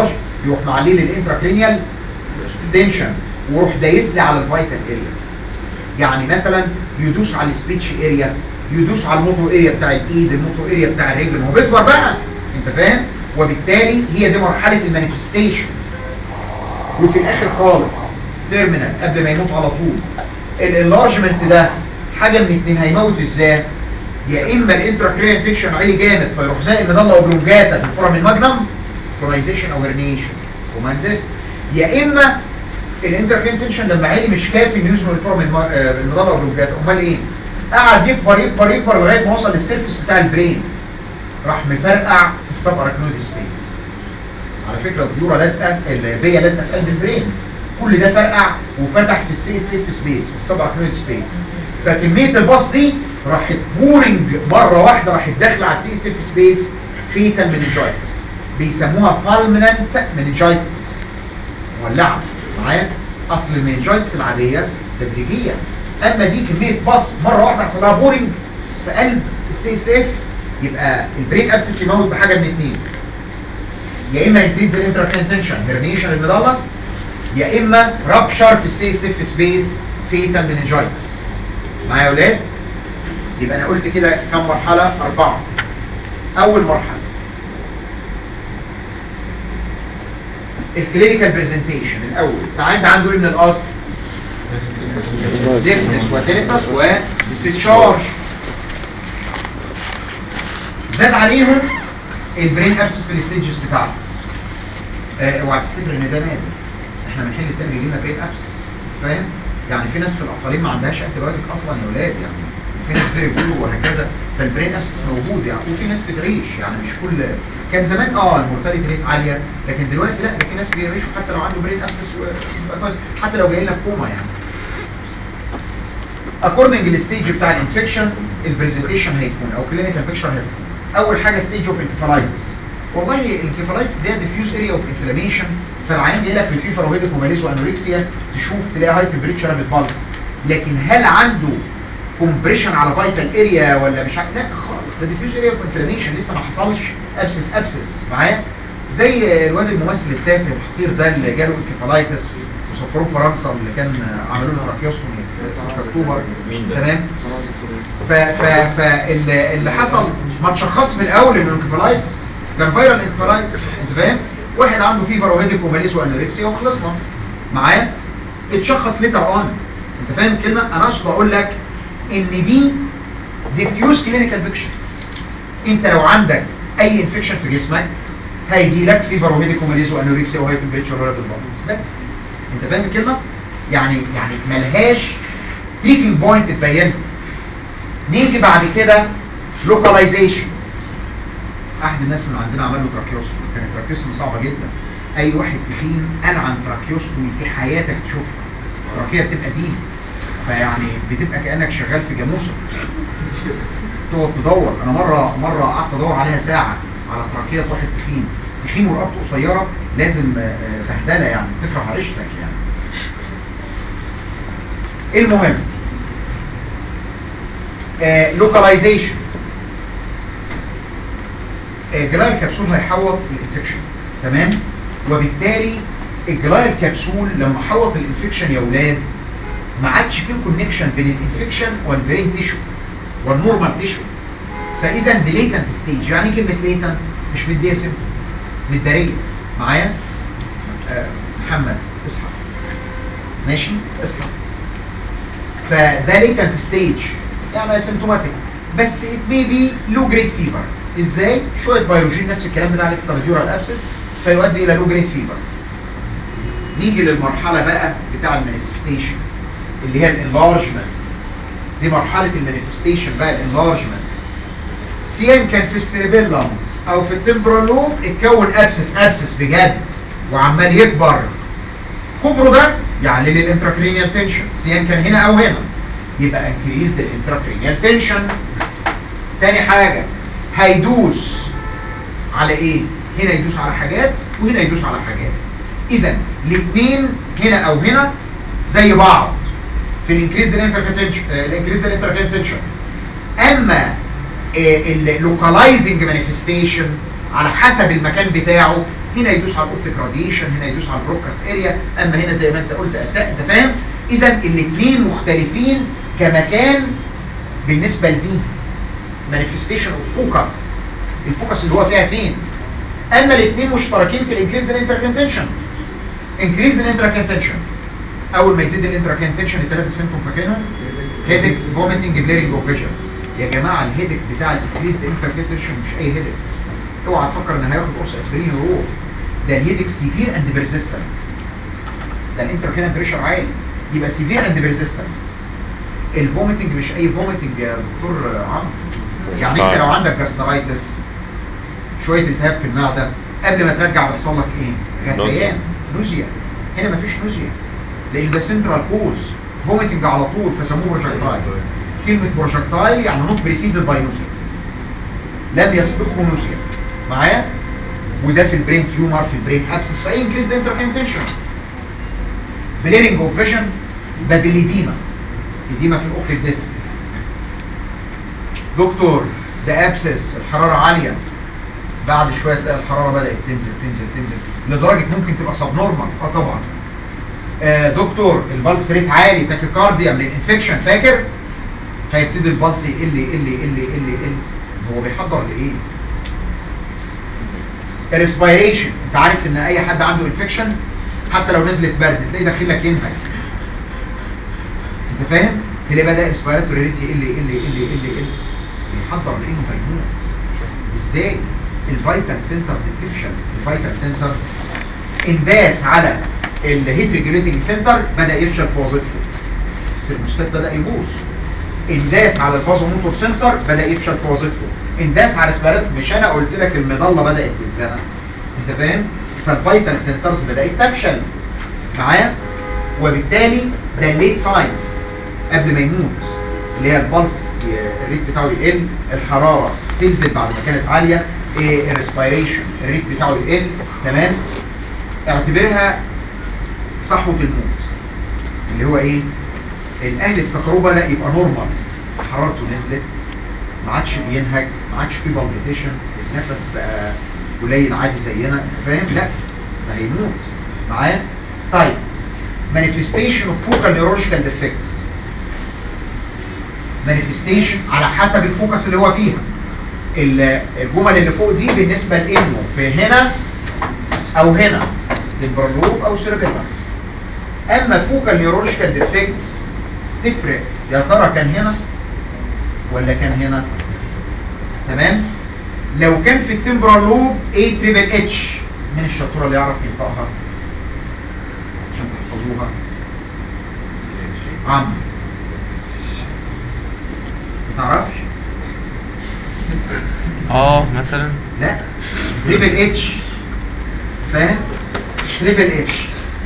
يروح معلي لي الانتراكرينيال تنشن ويروح دايس لي على الفيتال ارياز يعني مثلا يدوس على السبيتش اريا يدوس على الموتور اريا بتاع الايد الموتور اريا بتاع الرجل ما هو بيكبر بقى انت فاهم وبالتالي هي دي مرحله المانيفستيشن وفي الاخر خالص تيرمينال قبل ما يموت على طول الانلارجمنت ده حاجه من اتنين هيموت ازاي يا اما الانتراكرينيال تنشن عالي جامد فيروح زي المضله وبلونجاتا في الفورم الماجنم كولونيزيشن او هرنيشن كوماندد يا اما الانتركين تنشن لما عالي مش كافي انه يوزن الفورم المضله وبلونجاتا امال ايه قعد يكبر يكبر يكبر لغايه ما وصل للسيرفيس بتاع البرين راح مفرقع في السب اراكنويد سبيس على فكره الديوره لازقه البيه لازقه في قلب البرين كل ده فرقع وفتح في السي سيف سبيس في السب اراكنويد سبيس فكميه الباص دي راحت بورنج مره واحده راحت داخله على السي سيف سبيس فيتال مننجايتس بيسموها بالمننت مننجايتس مولعه معايا اصل المننجايتس العاديه تدريجيه اما دي كميه باص مره واحده حصل لها بورنج في قلب السي سيف يبقى البرين ابسس يموت بحاجه من اتنين يا اما انكريز الانتراكين تنشن هرنيشن المضله يا اما رابشر في السي سيف سبيس فيتال مننجايتس معايا يا اولاد يبقى انا قلت كده كم مرحله اربعه اول مرحله الكلينيكال برزنتيشن الاول العيان ده عنده ايه من الاصل ديفنس وديليتس وديسشارج زاد عليهم البرين ابسس في الستيجز بتاعته آه، اوعى تفتكر ان ده نادر احنا بنحل التاني يجي لنا برين ابسس فاهم يعني في ناس في الاقاليم ما عندهاش انتي بايوتيك اصلا يا اولاد يعني في ناس فيري بلو وهكذا فالبرين ابسس موجود يعني وفي ناس بتعيش يعني مش كل كان زمان اه المورتاليتي ريت عاليه لكن دلوقتي لا ده في ناس بيعيشوا حتى لو عنده برين ابسس ويبقى كويس حتى لو جاي لك كوما يعني according للستيج بتاع الانفكشن البرزنتيشن هيكون او كلينيكال انفكشن هيكون اول حاجه ستيج اوف انكفالايتس والله الانكفالايتس ده ديفيوز اريا اوف انفلاميشن فالعيان جاي لك في فيفر وهيدك وماليز وانوركسيا تشوف تلاقي هاي تمبريتشر بالبلس لكن هل عنده كومبريشن على فايتال اريا ولا مش عارف لا خالص ده ديفيوز اريا اوف انفلاميشن لسه ما حصلش ابسس ابسس معايا زي الواد الممثل التافه الحقير ده اللي جاله انكفالايتس وسافروه فرنسا اللي كان عملوا له راكيوستومي في 6 اكتوبر تمام ف ف فاللي اللي حصل ما تشخص من الاول انه انكفالايتس كان فيرال انكفالايتس انت فاهم واحد عنده فيفر وهيدك وماليس وانوركسيا وخلصنا معايا اتشخص ليتر اون انت فاهم الكلمه انا اقصد اقول لك ان دي ديفيوز كلينيكال بيكشر انت لو عندك اي انفكشن في جسمك هيجي لك فيفر وهيدك وماليس وانوركسيا وهاي تمبريتشر ولا بالبلس بس انت فاهم الكلمه يعني يعني ملهاش تريكنج بوينت تبينها نيجي بعد كده لوكاليزيشن احد الناس من عندنا عمل له تراكيوستومي كانت تراكيوستومي صعبه جدا اي واحد تخين قال عن تراكيوستومي في حياتك تشوفها التراكيه بتبقى دي فيعني بتبقى كانك شغال في جاموسه تقعد تدور انا مره مره قعدت ادور عليها ساعه على تراكيه واحد تخين تخين ورقبته قصيره لازم آه، آه، بهدله يعني تكره عيشتك يعني المهم لوكاليزيشن جلايل كبسول هيحوط الانفكشن تمام وبالتالي الجلايل كبسول لما حوط الانفكشن يا اولاد ما عادش فيه كونكشن بين الانفكشن والبرين تيشو والنورمال تيشو فاذا دي ليتنت ستيج يعني إيه كلمه ليتنت مش مديه سيمتوم متداريه معايا آه محمد اصحى ماشي اصحى فده ليتنت ستيج يعني سيمتوماتيك بس ات مي بي لو جريد فيفر ازاي شويه بيولوجين نفس الكلام بتاع الاكستراديورال ابسس فيؤدي الى لو جريد فيفر نيجي للمرحله بقى بتاع المانيفستيشن اللي هي الانلارجمنت دي مرحله المانيفستيشن بقى الانلارجمنت سيان كان في السيربيلم او في التمبرال لوب اتكون ابسس ابسس بجد وعمال يكبر كبره ده يعلل الانتراكرينيال تنشن سيان كان هنا او هنا يبقى انكريز الانتراكرينيال تنشن تاني حاجة هيدوس على ايه هنا يدوس على حاجات وهنا يدوس على حاجات اذا الاثنين هنا او هنا زي بعض في الانكريز الانكريز الانتراكرينيال اما اللوكالايزنج مانيفستيشن على حسب المكان بتاعه هنا يدوس على الاوبتيك راديشن هنا يدوس على البروكاس اريا اما هنا زي ما انت قلت أت- انت فاهم اذا الاثنين مختلفين كمكان بالنسبه لدي مانيفستيشن اوف فوكس الفوكس اللي هو فيها فين اما الاثنين مشتركين في الانكريز الانتركنتنشن انكريز الانتركنتنشن اول ما يزيد الانتركنتنشن الثلاثه سيمتوم فاكرينهم هيدك فوميتنج بليرنج اوف فيجن يا جماعه الهيدك بتاع الانكريز الانتركنتنشن مش اي هيدك اوعى تفكر ان هياخد قرص اسبرين ويروح ده الهيدك سيفير اند بيرسيستنت ده الانتركنال بريشر عالي يبقى سيفير اند بيرسيستنت الفوميتنج مش اي فوميتنج يا دكتور عمرو يعني انت طيب. لو عندك جاسترايتس شويه التهاب في المعده قبل ما ترجع بيحصل لك ايه غثيان نوزيا هنا مفيش نوزيا لان ده سنترال كوز فوميتنج على طول فسموه بروجكتايل كلمه بروجكتايل يعني نوت بريسيدد باي نوزيا لم يسبقه نوزيا معايا وده في البرين تيومر في البرين ابسس فاي انكريز انتركنتنشن بليرنج اوف فيجن بابيليديما اديما في الاوبتيك ديسك دكتور ده ابسس الحراره عاليه بعد شويه تلاقي الحراره بدات تنزل تنزل تنزل لدرجه ممكن تبقى سب نورمال اه طبعا آه دكتور البلس ريت عالي تاكيكارديا من الانفكشن فاكر هيبتدي البلس يقل يقل يقل يقل يقل هو بيحضر لايه الريسبيريشن انت عارف ان اي حد عنده انفكشن حتى لو نزلت برد تلاقي داخلك ينهج انت فاهم تلاقي بدا الريسبيراتوري ريت يقل يقل يقل يقل يقل بيحضر لانه هيموت ازاي الفيتال سنترز تفشل الفيتال سنترز انداس على الهيت ريجوليتنج سنتر بدا يفشل في وظيفته السيرموستات بدا يبوظ انداس على الفازو موتور سنتر بدا يفشل في وظيفته انداس على سبارات مش انا قلت لك المظله بدات تتزنق انت فاهم فالفيتال سنترز بدات تفشل معايا وبالتالي ده الليت ساينس قبل ما يموت اللي هي البلس الريت بتاعه يقل الحراره تنزل بعد ما كانت عاليه إيه الريسبيريشن الريت بتاعه يقل تمام اعتبرها صحوه الموت اللي هو ايه الاهل افتكروه بدا يبقى نورمال حرارته نزلت ما عادش بينهج ما عادش فيه بالبيتيشن النفس بقى قليل عادي زينا انت فاهم لا ده هيموت معايا طيب manifestation of focal neurological defects manifestation على حسب الفوكس اللي هو فيها ال- الجمل اللي فوق دي بالنسبة لانه في هنا او هنا للبرلوب او سيربيلر اما فوكال نيورولوجيكال ديفكتس تفرق يا ترى كان هنا ولا كان هنا تمام لو كان في التمبرال لوب ايه تريبل اتش من الشطوره اللي يعرف ينطقها عشان تحفظوها عمرو ما تعرفش اه مثلا لا تريبل اتش فاهم تريبل اتش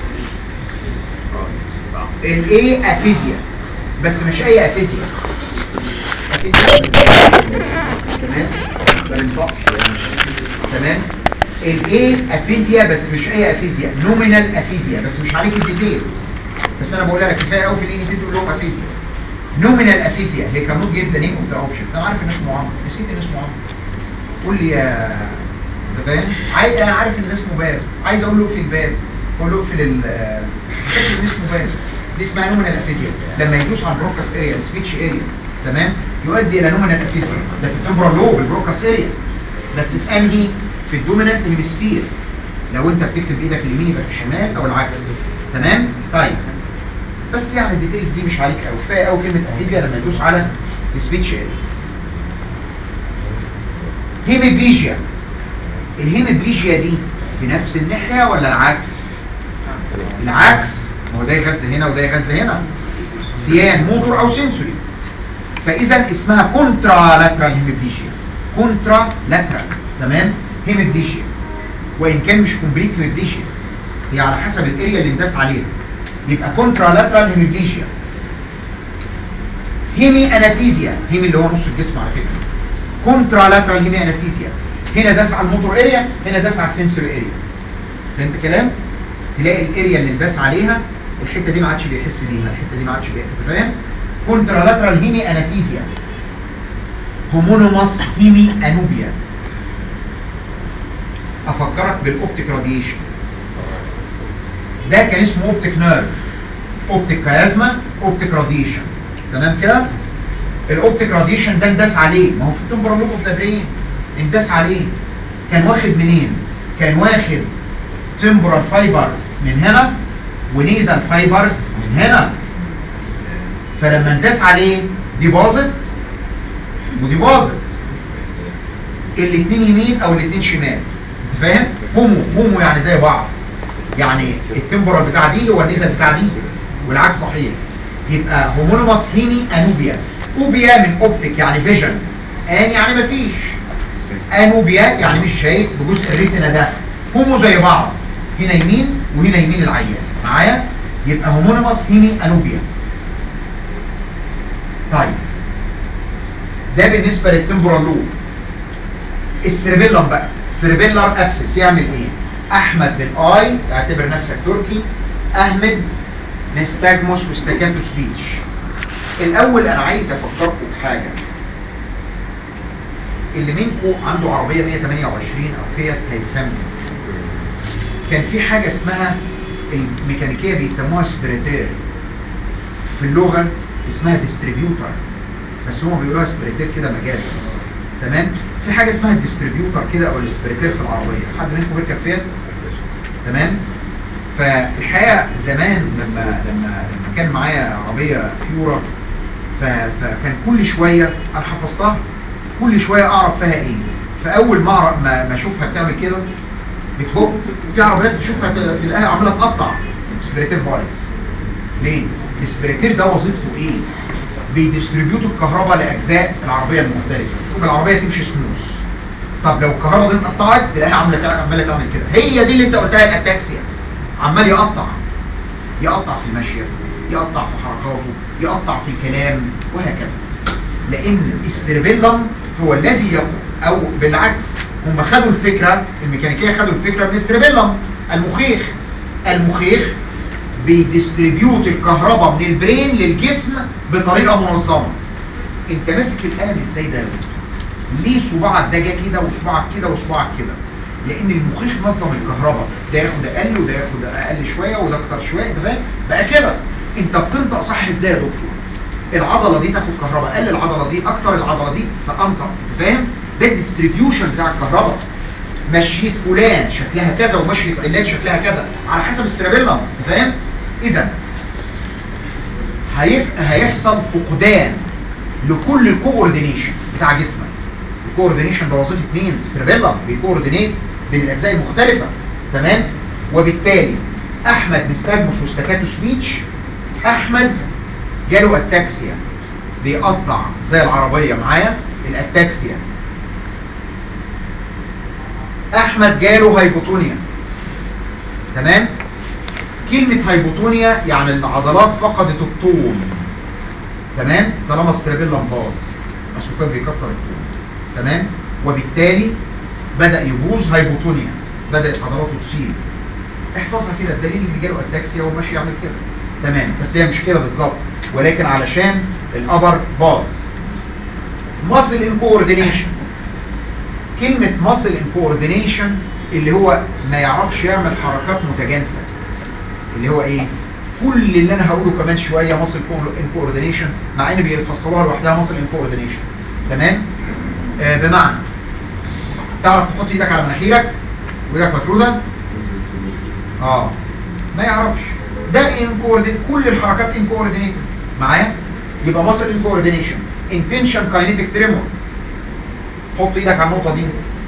الاي افيزيا بس مش اي افيزيا افيزيا تمام ما بنطقش يعني. تمام الاي افيزيا بس مش اي افيزيا نومينال افيزيا بس مش عليك الديتيلز بس انا بقولها لك كفايه قوي في الان تي تقول لهم افيزيا نومينال افيزيا هي كان نوت جيف ذا نيم اوف ذا اوبشن انا عارف ان اسمه عمرو نسيت ان اسمه عمرو قول لي يا انت فاهم عايز انا عارف ان اسمه باب عايز اقول له اقفل الباب اقول له اقفل ال فاكر ان اسمه باب دي اسمها نومينال افيزيا لما يدوس على البروكاس اريا السبيتش اريا تمام يؤدي الى نومينال افيزيا ده في التمبرال لوب البروكاس اريا بس في انهي في الدومينانت هيمسفير لو انت بتكتب بايدك اليمين يبقى في الشمال او العكس تمام طيب بس يعني الديتيلز دي مش عليك قوي كفايه قوي كلمه افيزيا لما يدوس على السبيتش اريا هيميبليجيا الهيميبليجيا دي في نفس الناحية ولا العكس العكس ما هو ده يغذى هنا وده يغذى هنا سيان موتور او سنسوري فاذا اسمها كونترا لاترال هيميبليجيا كونترا لاترال تمام هيميبليجيا وان كان مش كومبليت هيميبليجيا هي على حسب الاريا اللي انداس عليها يبقى كونترا لاترال هيميبليجيا هيمي انافيزيا هيمي اللي هو نص الجسم على فكره كونترا لاترال هيمي انافيزيا هنا داس على الموتور اريا هنا داس على السنسوري اريا فهمت الكلام تلاقي الاريا اللي انداس عليها الحته دي ما عادش بيحس بيها الحته دي ما عادش بيحس فاهم كونترا لاترال هيمي انافيزيا هومونوماس هيمي انوبيا افكرك بالاوبتيك راديشن ده كان اسمه اوبتيك نيرف اوبتيك كيازما اوبتيك راديشن تمام كده الاوبتيك راديشن ده انداس عليه ما هو في التمبرال لوب اوف ذا برين انداس عليه كان واخد منين كان واخد تمبرال فايبرز من هنا ونيزل فايبرز من هنا فلما انداس عليه دي باظت ودي باظت الاثنين يمين او الاثنين شمال فاهم هومو هومو يعني زي بعض يعني التمبرال بتاع دي هو النيزل بتاع دي والعكس صحيح يبقى هومونيموس هيني انوبيا اوبيا من اوبتيك يعني فيجن ان يعني مفيش انوبيا يعني مش شايف بجزء الريتنا ده هومو زي بعض هنا يمين وهنا يمين العيان معايا يبقى هومونيموس هيني انوبيا طيب ده بالنسبه للتمبرال لوب السيربيلم بقى السيربيلر ابسس يعمل ايه احمد بن اي اعتبر نفسك تركي احمد نستاجموس واستاكاتو سبيتش الاول انا عايز افكركم بحاجه اللي منكم عنده عربيه 128 او فيات هيفهمني كان في حاجه اسمها الميكانيكيه بيسموها سبريتير في اللغه اسمها ديستريبيوتر بس هم بيقولوها سبريتير كده مجازا تمام في حاجه اسمها الديستريبيوتر كده او السبريتير في العربيه حد منكم بيركب فيات تمام فالحقيقه زمان لما لما لما كان معايا عربيه فيورا ف- فكان كل شويه انا حفظتها كل شويه اعرف فيها ايه فاول ما أعرف- ما ما اشوفها بتعمل كده بتهب في عربيات تشوفها ت- تلاقيها عماله تقطع السبريتير بايظ ليه؟ السبريتير ده وظيفته ايه؟ بيديستريبيوت الكهرباء لاجزاء العربيه المختلفه تبقى العربيه تمشي سموث طب لو الكهرباء دي اتقطعت تلاقيها عامله تع- عماله تعمل كده هي دي اللي انت قلتها الاتاكسيا عمال يقطع يقطع في المشيه يقطع في حركاته يقطع في الكلام وهكذا لان السيربيلم هو الذي يقوم او بالعكس هم خدوا الفكره الميكانيكيه خدوا الفكره من السيربيلم المخيخ المخيخ بيديستريبيوت الكهرباء من البرين للجسم بطريقه منظمه انت ماسك القلم ازاي ده يا دكتور؟ ليه صباعك ده جه كده وصباعك كده وصباعك كده لان المخيخ نظم الكهرباء ده ياخد اقل وده ياخد اقل شويه وده اكتر شويه انت فاهم بقى كده انت بتنطق صح ازاي يا دكتور العضله دي تاخد كهرباء اقل العضله دي اكتر العضله دي فانطق انت فاهم ده الديستريبيوشن بتاع الكهرباء مشيت فلان شكلها كذا ومشيت علان شكلها كذا على حسب السيربيلم انت فاهم اذا هيبقى هيحصل فقدان لكل الكوردينيشن بتاع جسمك الكوردينيشن ده وظيفه مين السيربيلم بيكوردينيت بين الاجزاء المختلفه تمام وبالتالي احمد نستاجموس واستاكاتو سبيتش احمد جاله اتاكسيا بيقطع زي العربيه معايا الاتاكسيا احمد جاله هايبوتونيا تمام كلمة هايبوتونيا يعني العضلات فقدت الطول تمام طالما السيربيلم باظ اصله كان بيكتر الطول تمام وبالتالي بدأ يبوظ هايبوتونيا بدأت عضلاته تسيب احفظها كده الدليل اللي جاله اتاكسيا وماشي يعمل كده تمام بس هي مش كده بالظبط ولكن علشان الابر باظ ماسل ان كوردينيشن كلمة ماسل ان كوردينيشن اللي هو ما يعرفش يعمل حركات متجانسة اللي هو ايه كل اللي انا هقوله كمان شوية ماسل ان كوردينيشن مع ان بيفصلوها لوحدها ماسل ان كوردينيشن تمام آه بمعنى تعرف تحط ايدك على مناخيرك وايدك مفروده اه ما يعرفش ده ان كوردينيت كل الحركات ان كوردينيتد معايا يبقى ماسل ان كوردينيشن انتنشن كاينيتيك تريمور حط ايدك على النقطه دي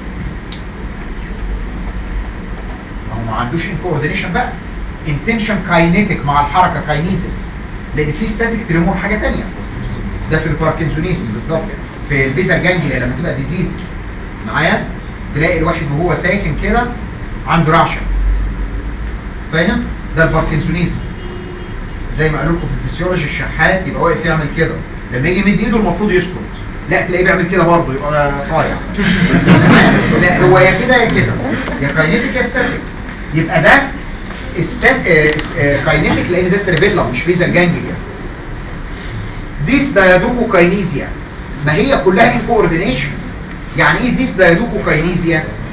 هو ما عندوش ان كوردينيشن بقى انتنشن كاينيتيك مع الحركه كاينيزيس لان في ستاتيك تريمور حاجه ثانيه ده في الباركنسونيزم بالظبط في البيزا جانجليا لما تبقى ديزيز معايا تلاقي الواحد وهو ساكن كده عنده رعشه فاهم ده الباركنسونيزم زي ما قالوا لكم في الفسيولوجي الشحات يبقى واقف يعمل كده لما يجي يمد ايده المفروض يسكت لا تلاقيه بيعمل كده برضه يبقى صايع لا هو يا كده يا كده يا كاينيتيك يا ستاتيك يبقى ده استات كاينيتيك لان ده سيربيلم مش بيزا جانجليا ديس دايادوكو كاينيزيا ما هي كلها ان كوردينيشن يعني ايه ديس دايادوكو كاينيزيا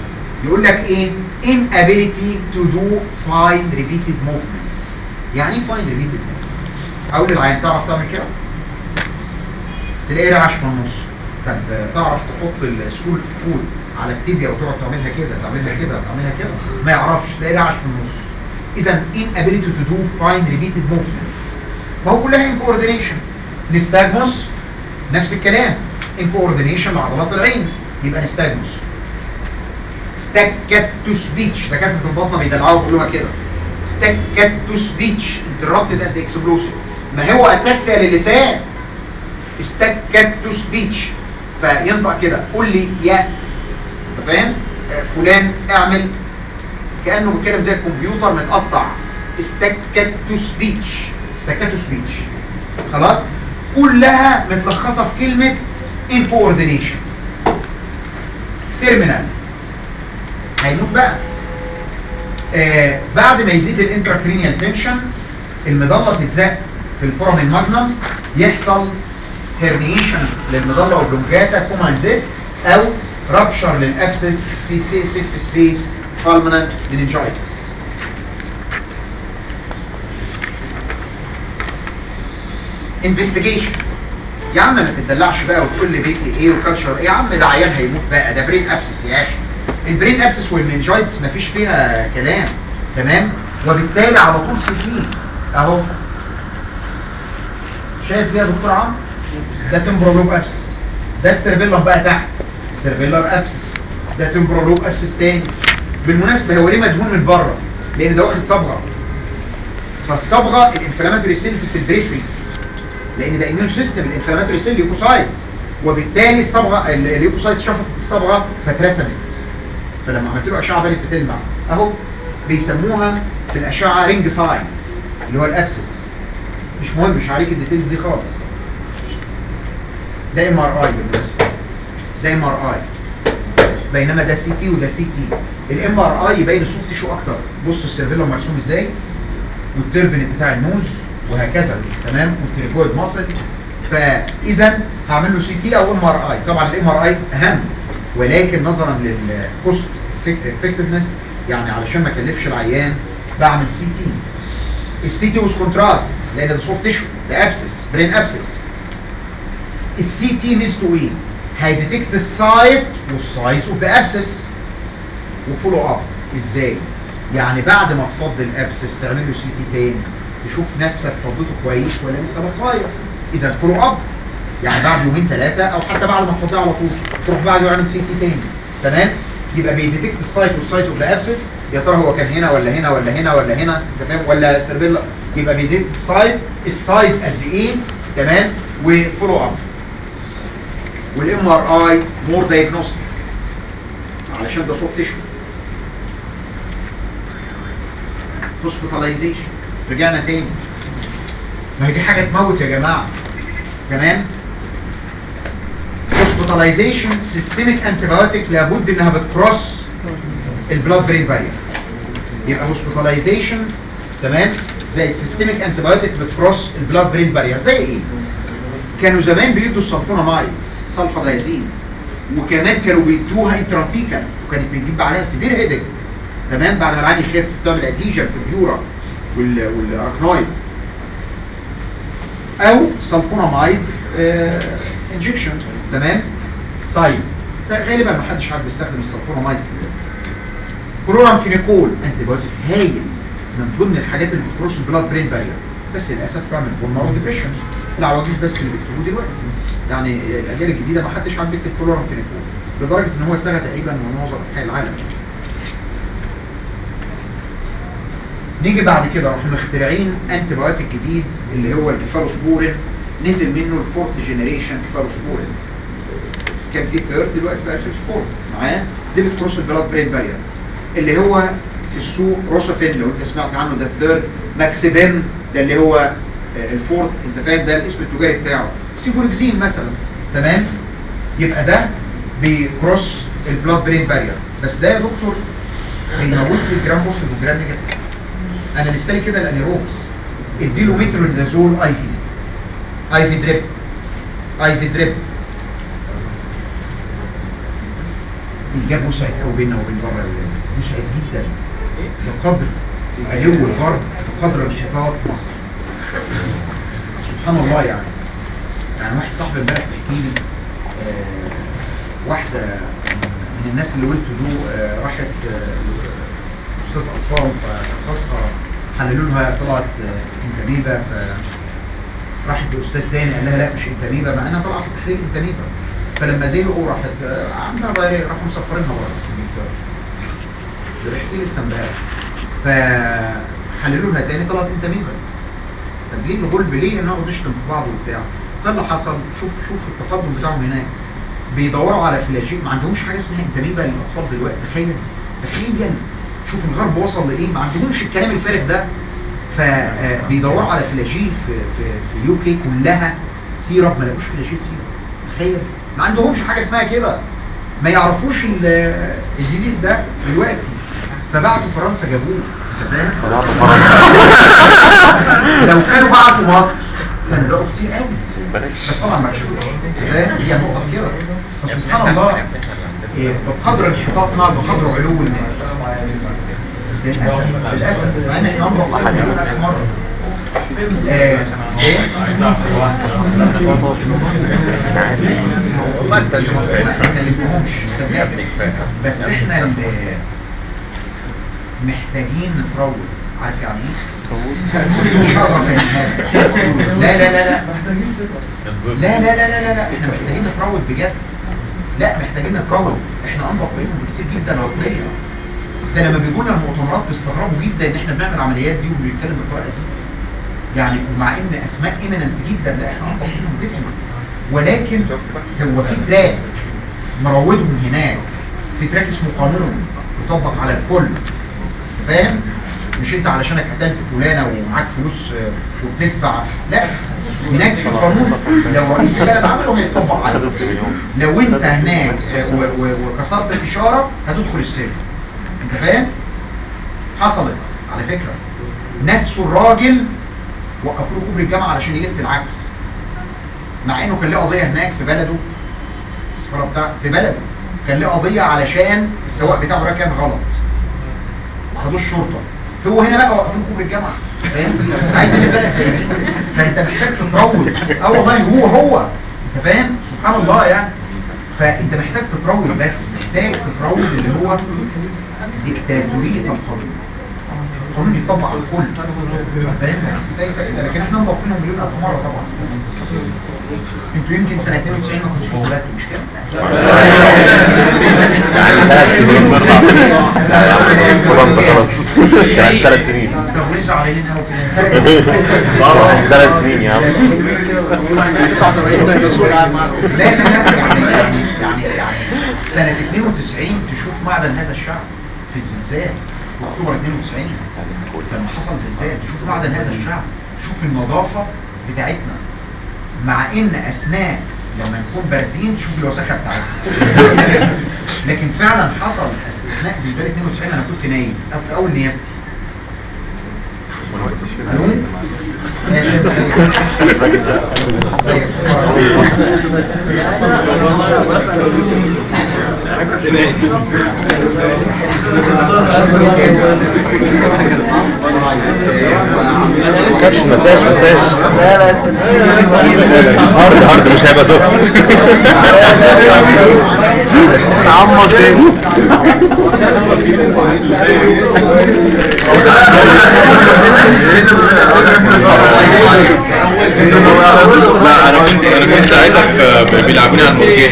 يقول لك ايه inability to do fine repeated movements يعني ايه fine repeated movements اقول للعيان تعرف تعمل كده تلاقيه رعش في النص طب تعرف تحط السول فول على التibia وتقعد تعملها كده تعملها كده تعملها كده ما يعرفش تلاقيه رعش في النص اذا inability to do fine repeated movements فهو كلها in coordination نستاجموس نفس الكلام in coordination لعضلات العين يبقى نستاجموس staccato speech ده كانت البطنه بيدلعوها بيقولوها كده staccato speech interrupted and explosive ما هو اتاكسيا للسان staccato speech فينطق كده قول لي يا انت فاهم آه، فلان اعمل كانه بيتكلم زي الكمبيوتر متقطع staccato speech staccato speech خلاص كلها متلخصه في كلمه in coordination terminal هيموت بقى آه بعد ما يزيد الانتراكرينيال تنشن المظله تتزق في الفورامين ماجنم يحصل هرنيشن للمظله اوبلونجاتا كوما زد او رابشر للابسس في سي سيف سبيس بالمنت مننجايتس انفستيجيشن يا عم ما تدلعش بقى وتقول لي بيتي ايه وكالتشر ايه يا عم ده عيان هيموت بقى ده برين ابسس يا اخي البرين ابسس والمنجايتس مفيش فيها كلام تمام وبالتالي على طول سكين اهو شايف دي يا دكتور عمرو ده تمبرولوب ابسس ده السيربيلم بقى تحت سيربيلر ابسس ده تمبرولوب ابسس تاني بالمناسبه هو ليه مدهون من بره لان ده واخد صبغه فالصبغه الانفلاماتوري سيلز في البريفري لان ده اميون سيستم الانفلاماتوري سيل ليوكوسايتس وبالتالي الصبغه ال- الليوكوسايتس شفطت الصبغه فاترسمت فلما عملت له اشعه بدات بتلمع اهو بيسموها في الاشعه رينج ساين اللي هو الابسس مش مهم مش عليك الديتيلز دي خالص ده ام ار اي بالمناسبه ده ام ار اي بينما ده سي تي وده سي تي الام ار اي يبين السوفت تيشو اكتر بص السيرفيلم مرسوم ازاي والتربن بتاع النوز وهكذا تمام والتريكويد ماسل فاذا هعمل له سي تي او ام ار اي طبعا الام ار اي اهم ولكن نظرا للكوست افكتفنس يعني علشان ما اكلفش العيان بعمل سي تي السي تي وز كونتراست لان ده سوفت تيشو ده ابسس برين ابسس السي تي ميزته ايه هيديتكت السايت والسايز اوف ذا ابسس وفولو اب ازاي يعني بعد ما تفضي الابسس تعمل له سي تي تاني تشوف نفسك فضيته كويس ولا لسه بطاير اذا فولو اب يعني بعد يومين ثلاثه او حتى بعد ما تفضيه على طول تروح بعده يعمل سي تي تاني تمام يبقى بيديتكت السايت والسايز اوف ذا ابسس يا ترى هو كان هنا ولا هنا ولا هنا ولا هنا تمام ولا سيربيلا يبقى بيديتكت السايت السايز قد ايه تمام وفولو اب والام ار اي مور دايجنوستيك علشان ده سوفت تيشو هوسبيتاليزيشن رجعنا تاني ما هي دي حاجه تموت يا جماعه تمام هوسبيتاليزيشن سيستميك انتيبيوتيك لابد انها بتكروس البلاد برين بارير يبقى هوسبيتاليزيشن تمام زي السيستميك انتيبيوتيك بتكروس البلاد برين بارير زي ايه كانوا زمان بيدوا السلفونامايدز سلفادايزين وكمان كانوا بيدوها انتراتيكال وكانت بتجيب عليها سيفير هيدك تمام بعد ما العين يخف تعمل اديجن في اليورا وال- والاراكنويد او سلفونامايدز انجكشن تمام طيب ده غالبا ما حدش حد بيستخدم السلفونامايدز دلوقتي كلورامفينيكول انتي بايوتيك هايل من ضمن الحاجات اللي بتكروس البلاد برين بارير بس للاسف بعمل بولمارو ديفيشن العواجيز بس اللي بيكتبوه دلوقتي يعني الاجيال الجديده ما حدش عاد بيكتب كلورامفينيكول لدرجه ان هو اتلغى تقريبا من معظم انحاء العالم نيجي بعد كده راح مخترعين انتي بايوتيك جديد اللي هو الكفالوسبورين نزل منه الفورث جينيريشن كفالوسبورين كان في ثيرد دلوقتي بقى في سبورت معاه دي بتكروس البلاد برين بارير اللي هو في السوق روسافين لو انت سمعت عنه ده الثيرد ماكسيبين ده اللي هو آه، الفورث انت فاهم ده الاسم التجاري بتاعه سيفوركزين مثلا تمام يبقى ده بيكروس البلاد برين بارير بس ده يا دكتور بيموت لي جرام بوزيتيف وجرام نيجاتيف انا لسه لي كده الانيروبس اديله مترونيدازول اي في اي في دريب اي في دريب الجاب وسعت قوي بيننا وبين بره وسعت جدا بقدر علو الغرب بقدر انحطاط مصر سبحان الله يعني يعني واحد صاحبي امبارح بيحكي لي آه، واحده من الناس اللي ولدت له آه، راحت آه، استاذ اطفال فخاصها حللوا لها طلعت آه، انتاميبا ف راحت لاستاذ تاني قال لها لا مش انتاميبا مع انها طلعت في تحليل انتاميبا فلما زهقوا راحت آه، عندها ضايريه راحوا مسفرينها بره في انجلترا ده بيحكي لي لسه امبارح فحللوا لها تاني طلعت انتاميبا طب ليه الغلب ليه نقعد نشتم في بعض وبتاع ده اللي حصل شوف شوف التقدم بتاعهم هناك بيدوروا على فلاجين ما عندهمش حاجه اسمها انتاميبا للاطفال دلوقتي تخيل تخيل شوف الغرب وصل لايه ما عندهمش الكلام الفارغ ده فبيدوروا على فلاجيل في في في اليو كي كلها سيرب ما لقوش فلاجيل سيرب تخيل ما عندهمش حاجه اسمها كده ما يعرفوش ال- الديزيز ده دلوقتي فبعتوا فرنسا جابوه أنت فاهم؟ لو كانوا بعتوا مصر كانوا لقوا كتير قوي بس طبعا ما كشفوش فاهم؟ هي نقطه كده فسبحان الله إيه، بقدر انحطاطنا بقدر علو الناس للاسف للاسف مع ان احنا انضف واحد مليون الف مره آه، ايه؟ والله انت ما كلمتهمش صدقني بس احنا اللي محتاجين نفروض عارف يعني ايه؟ مش هقدر أفهمها لك. لا لا لا لا لا لا لا لا لا لا احنا محتاجين نفروض بجد لا محتاجين نفروض احنا انضف منهم بكتير جدا عقليا ده لما بيجوا لنا المؤتمرات بيستغربوا جدا ان احنا بنعمل العمليات دي وبنتكلم بالطريقه دي يعني ومع ان اسماء ايمننت جدا لا احنا انضف منهم جدا ولكن هو في تراك مروضهم هناك في تراك اسمه قانون يطبق على الكل فاهم مش انت علشانك قتلت فلانه ومعاك فلوس آه، وبتدفع لا هناك في قانون لو رئيس البلد عمله هيطبق عليه لو انت هناك آه، و- و- وكسرت الاشاره هتدخل السجن انت فاهم حصلت على فكره نفسه الراجل وقفوا له كوبري الجامعه علشان يلف العكس مع انه كان له قضيه هناك في بلده السفاره بتاع في بلده كان له قضيه علشان السواق بتاعه ده كان غلط وخدوه الشرطه هو هنا بقى وقفوا له كوبري الجامعه فاهم انت عايز تجيب بلد زي دي فانت محتاج تتروض اه والله هو هو انت فاهم سبحان الله يعني فانت محتاج تتروض بس محتاج تتروض اللي هو ديكتاتوريه القانون القانون يطبق على الكل فاهم بس ليس كده لكن احنا نضاف منهم مليون الف مره طبعا انتوا يمكن سنه 92 ما كنتوش ولادكم مش كده؟ يعني ثلاث سنين طب وليه زعلانين قوي كده؟ ثلاث سنين يا عم 79 مسؤول عن لا لا لا يعني يعني يعني يعني سنة 92 تشوف معدن هذا الشعب في الزلزال في اكتوبر 92 لما حصل زلزال تشوف معدن هذا الشعب تشوف النظافة بتاعتنا مع ان اثناء لما نكون باردين تشوف الوساخة بتاعتنا لكن فعلا حصل اثناء زلزال 92 انا كنت نايم أو في اول نيابتي الو كاتش مساج مساج هارد هارد مش هيبقى سخن عمر تاني لا انا كنت انا كنت ساعتها في- بيلعبوني على المرجيحه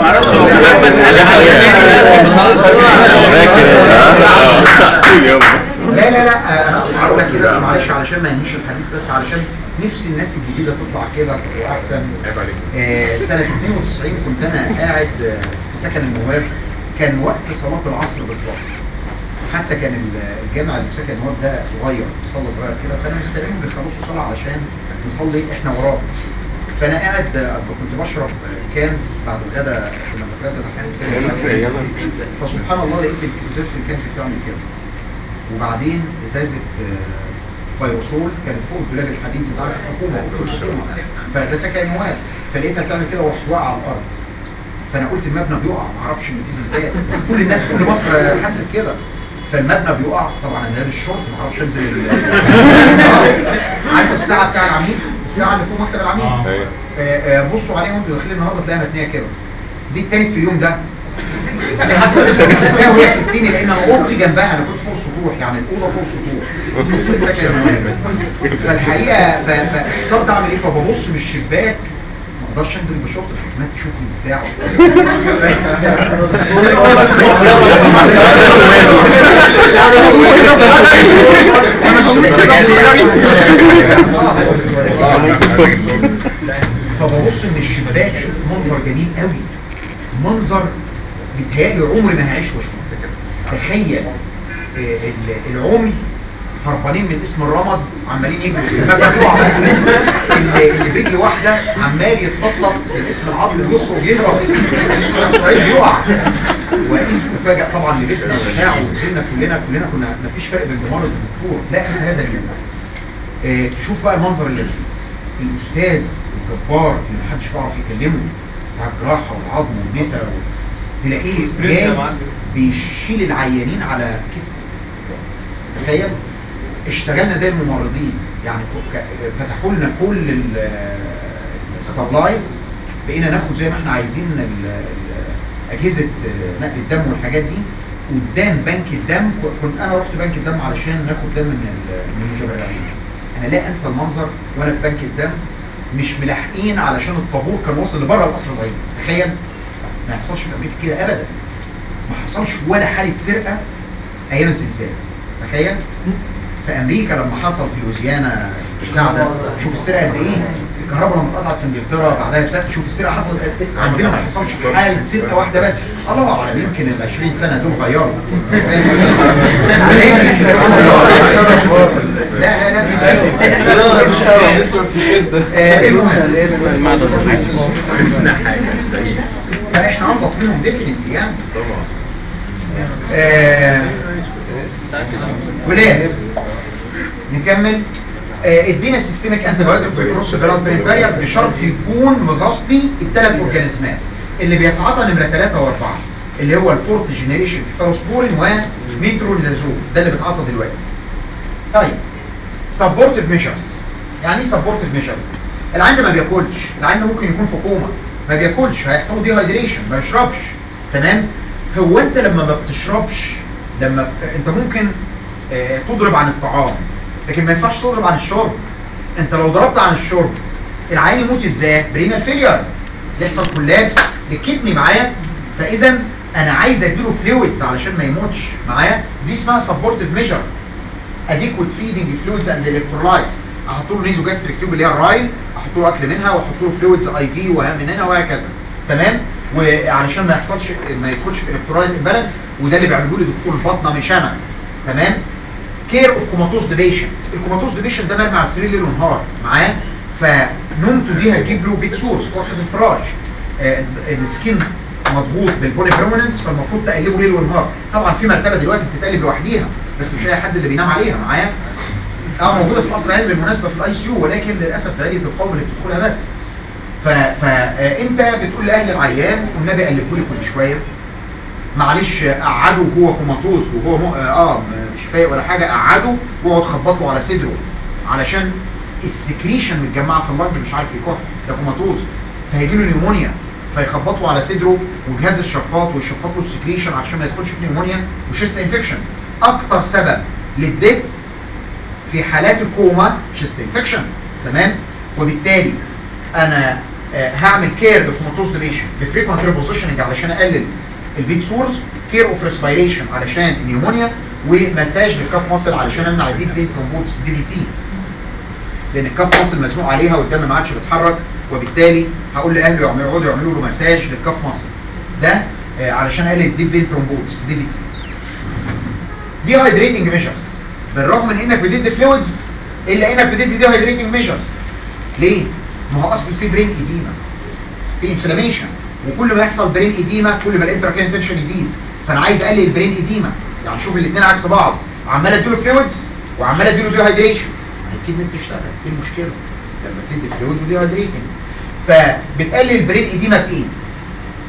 فاكر يا لا لا لا انا اقصد اقول لك كده معلش علشان ما ينميش الحديث بس علشان نفسي الناس الجديده تطلع كده واحسن آه سنه 92 كنت انا قاعد آه، في سكن النواب كان وقت صلاه العصر بالظبط حتى كان ال- الجامع اللي في سكن النواب ده صغير صلى صغير كده فانا مستنيهم بيخلصوا صلاه علشان نصلي احنا وراه فانا قاعد آه، كنت بشرب آه، كانز بعد الغداء كنا بنتغدى تحت كده فسبحان الله لقيت ازازه الكنز بتعمل كده وبعدين ازازه آه، فيروسول كانت فوق الدولاب الحديد بتاع الحكومه فوق الحكومه فده سكن نواب فلقيتها بتعمل كده ورحت واقعه على الارض فانا قلت المبنى بيقع ما اعرفش ان دي زلزال كل الناس كل مصر حست كده فالمبنى بيقع طبعا انا لابس شورت ما اعرفش انزل ال- عارف الساعه بتاع العميد الساعه اللي فوق مكتب العميد ايوه آه، آه، بصوا عليها وانتوا داخلين النهارده تلاقيها متنيه كده دي التالت في اليوم ده انا حتى لسه مش هتلاقيها وهي بتديني لان انا اوضتي جنبها انا كنت فوق السطوح يعني الاوضه فوق السطوح بص ساكن هناك. فالحقيقه ف- فاخترت اعمل ايه فببص من الشباك ما اقدرش انزل بشورت الحكومات تشوفني بتاع فببص من الشباك شفت منظر جميل قوي منظر بيتهيألي عمري ما هعيش واشوفه تخيل آه، ال- العمي هربانين من اسم الرمد عمالين يجروا المبنى بيقع اللي اللي برجل واحده عمال يتنطط من اسم العظم ويخرج يهرب اسرائيل بيقع واذ مفاجئ طبعا لبسنا وبتاع ونزلنا كلنا كلنا كنا مفيش فرق بين الممرض والدكتور لا انسى هذا اليوم آه، تشوف بقى المنظر اللذيذ الاستاذ الجبار اللي محدش بيعرف يكلمه بتاع الجراحه والعظم والنسا و- تلاقيه جاي بيشيل العيانين على كتفه تخيل اشتغلنا زي الممرضين يعني ك- ك- فتحوا لنا كل ال- السبلايز بقينا ناخد زي ما احنا عايزين ال- ال- اجهزه نقل الدم والحاجات دي قدام بنك الدم ك- كنت انا رحت بنك الدم علشان ناخد دم من ال- من المتبرعين انا لا انسى المنظر وانا في بنك الدم مش ملاحقين علشان الطابور كان واصل لبره القصر العيني تخيل ما يحصلش في امريكا كده ابدا ما حصلش ولا حاله سرقه ايام الزلزال تخيل في امريكا لما حصل في لوزيانا بتاع ده شوف السرقه قد ايه الكهرباء لما اتقطعت في انجلترا بعدها بسنه شوف السرقه حصلت قد ايه عندنا ما حصلش حاله سرقه واحده بس الله اعلم يمكن ال 20 سنه دول غيروا لا لا لا آه، المهم فاحنا انضف منهم ديفنتلي يعني آه، ولاد نكمل آه، ادينا سيستميك انتي بايوتيك بيكروس بلاد برين بارير بشرط يكون مغطي الثلاث اورجانيزمات اللي بيتعاطى نمره 3 و4 اللي هو الفورث جينيريشن فاروسبورين وميترونيدازول ده اللي بيتعاطى دلوقتي طيب سبورتيف ميجرز يعني ايه سبورتيف ميجرز العين ده ما بياكلش العين ده ممكن يكون في كوما ما بياكلش هيحصل له ديهايدريشن ما يشربش تمام هو انت لما ما بتشربش لما ب... انت ممكن آه تضرب عن الطعام لكن ما ينفعش تضرب عن الشرب انت لو ضربت عن الشرب العين يموت ازاي برينال فيلير يحصل كولابس للكدني معايا فاذا انا عايز اديله فلويدز علشان ما يموتش معايا دي اسمها سبورتيف ميجر اديكوت فيدنج فلويدز اند الكترولايتس احط له نيزو جاستريك تيوب اللي هي الرايل احط له اكل منها واحط له فلويدز اي في من هنا وهكذا تمام وعلشان ما يحصلش ما يدخلش في الكترولايت امبالانس وده اللي بيعمله لي دكتور البطنه مش انا تمام كير اوف كوماتوز ديبيشن الكوماتوز ديبيشن ده مرمي على السرير ليل ونهار معاه فنومته دي هتجيب له بيت سورس واحد الفراش آه السكين مضغوط بالبولي بيرمننس فالمفروض تقلبه ليل ونهار طبعا في مرتبه دلوقتي بتتقلب لوحديها بس مش اي حد اللي بينام عليها معايا اه موجوده في القصر العيني بالمناسبه في الاي سي يو ولكن للاسف في عيله القوم اللي بتدخلها بس فانت بتقول لاهل العيان والنبي قلبه لي كل شويه معلش قعده وهو كوماتوز وهو م... اه مش فايق ولا حاجه قعده واقعد خبط له على صدره علشان السكريشن متجمعه في اللنج مش عارف يكح ده كوماتوز فهيجي له نيمونيا فيخبط له على صدره وجهاز الشفاط ويشفط له السكريشن عشان ما يدخلش في نيمونيا وشيست انفكشن اكتر سبب للديث في حالات الكوما شيست انفكشن تمام وبالتالي انا آه هعمل كير للكوماتوز ديليشن بفريكونت ريبوزيشننج علشان اقلل البيت سورس كير اوف ريسبيريشن علشان النيمونيا ومساج للكاف ماسل علشان امنع الديب بين ترومبوتس دي بي تي لان الكاف ماسل مزنوق عليها والدم ما عادش بيتحرك وبالتالي هقول لاهله يعملوا يقعدوا يعملوا له مساج للكاف ماسل ده آه علشان اقلل الديب بين ترومبوتس دي بي تي دي هايدريتنج ميجرز بالرغم من انك بتدي فلويدز الا انك بتدي دي هايدريتنج ميجرز ليه ما هو اصل في برين اديما في انفلاميشن وكل ما يحصل برين اديما كل ما الانتراكين تنشن يزيد فانا عايز اقلل البرين اديما يعني شوف الاثنين عكس بعض عمال اديله فلويدز وعمال اديله دي هايدريشن اكيد انت تشتغل ايه المشكله لما تدي فلويد ودي هايدريتنج فبتقلل البرين اديما بايه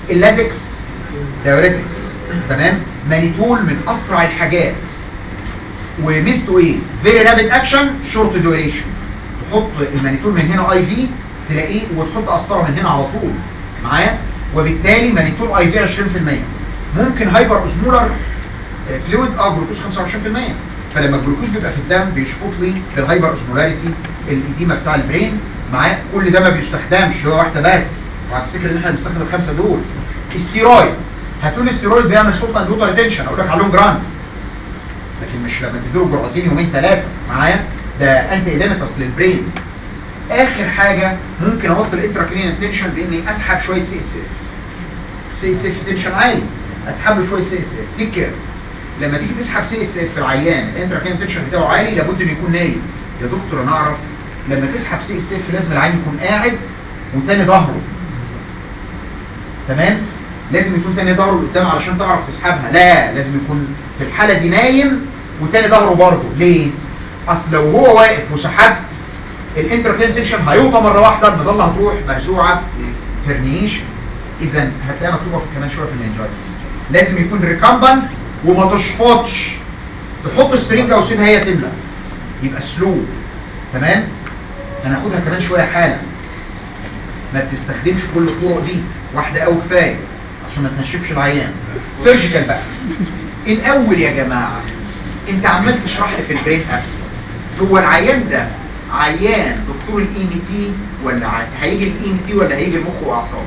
اللازكس دايوريتكس تمام مانيتول من اسرع الحاجات وميزته ايه فيري رابيد اكشن شورت ديوريشن تحط المانيتول من هنا اي في تلاقيه وتحط قسطره من هنا على طول معايا وبالتالي مانيتول اي في 20% ممكن هايبر اوزمولر فلويد اه جلوكوز 25% فلما الجلوكوز بيبقى في الدم بيشفط لي بالهايبر اوزمولاريتي الاديمه بتاع البرين معايا كل ده ما بيستخدمش هو واحده بس وهتفتكر ان احنا بنستخدم الخمسه دول استيرويد هتقول استيرويد بيعمل سلطه اندوتا ريتنشن اقول لك عليهم جرام لكن مش لما تديله جرعتين يومين ثلاثه معايا ده انت ادامه اصل البرين اخر حاجه ممكن احط الانتراكرينال تنشن باني اسحب شويه سي اس اف سي اس اف تنشن عالي اسحب له شويه سي اس اف تيك كير لما تيجي تسحب سي اس اف في العيان الانتراكرينال تنشن بتاعه عالي لابد انه يكون نايم يا دكتور انا اعرف لما تسحب سي اس اف لازم العيان يكون قاعد وتاني ظهره تمام لازم يكون تاني ظهره لقدام علشان تعرف تسحبها لا لازم يكون في الحاله دي نايم وتاني ظهره برضه ليه اصل لو هو واقف وسحبت الانتراكرينال تنشن هيوطى مره واحده المظله هتروح مرزوعه هرنيشن اذا هتلاقيها مكتوبه في كمان شويه في المنجايتس لازم يكون ريكامبنت وما تشفطش تحط السرنجه وسيبها هي تملى يبقى سلو تمام هناخدها كمان شويه حالا ما بتستخدمش كل الطرق دي واحده قوي كفايه عشان ما تنشفش العيان سيرجيكال بقى الاول يا جماعه انت عمال تشرح لي في البرين ابسس هو العيان ده عيان دكتور الاي ام تي ولا ع- هيجي الاي ام تي ولا هيجي المخ واعصاب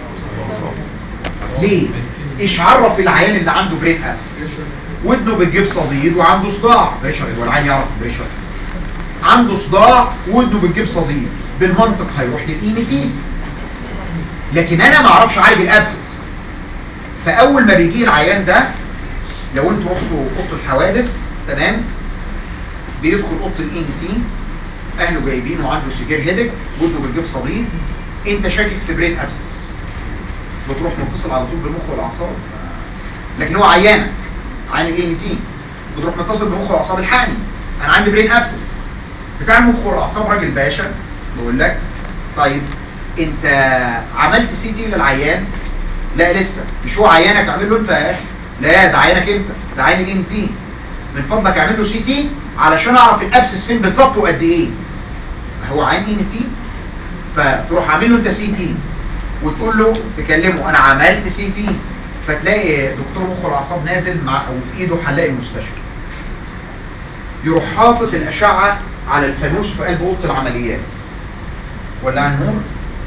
ليه ايش عرف العيان اللي عنده برين ابسس ودنه بتجيب صديد وعنده صداع بريشر هو العيان يعرف البريشر عنده صداع ودنه بتجيب صديد بالمنطق هيروح للاي ام تي لكن انا ما اعرفش اعالج الابسس فاول ما بيجي العيان ده لو انتوا رحتوا اوضه الحوادث تمام بيدخل اوضه الاي ام تي اهله جايبينه وعنده سيفير هيدك ودنه بتجيب صديد انت شاكك في برين ابسس بتروح متصل على طول بالمخ والاعصاب لكن هو عيانك عين الاي ام تي بتروح متصل بالمخ والاعصاب الحقني انا عندي برين ابسس بتاع المخ والاعصاب راجل باشا بقول لك طيب انت عملت سي تي للعيان لا لسه مش هو عيانك اعمل له انت يا اخي لا ده عيانك انت ده عين الاي ام تي من فضلك اعمل له سي تي علشان اعرف الابسس فين بالظبط وقد ايه هو عين اي ام تي فتروح عامل له انت سي تي وتقول له تكلمه انا عملت سي تي فتلاقي دكتور مخ والاعصاب نازل مع وفي ايده حلاق المستشفى يروح حاطط الاشعه على الفانوس في قلب اوضه العمليات ولا النور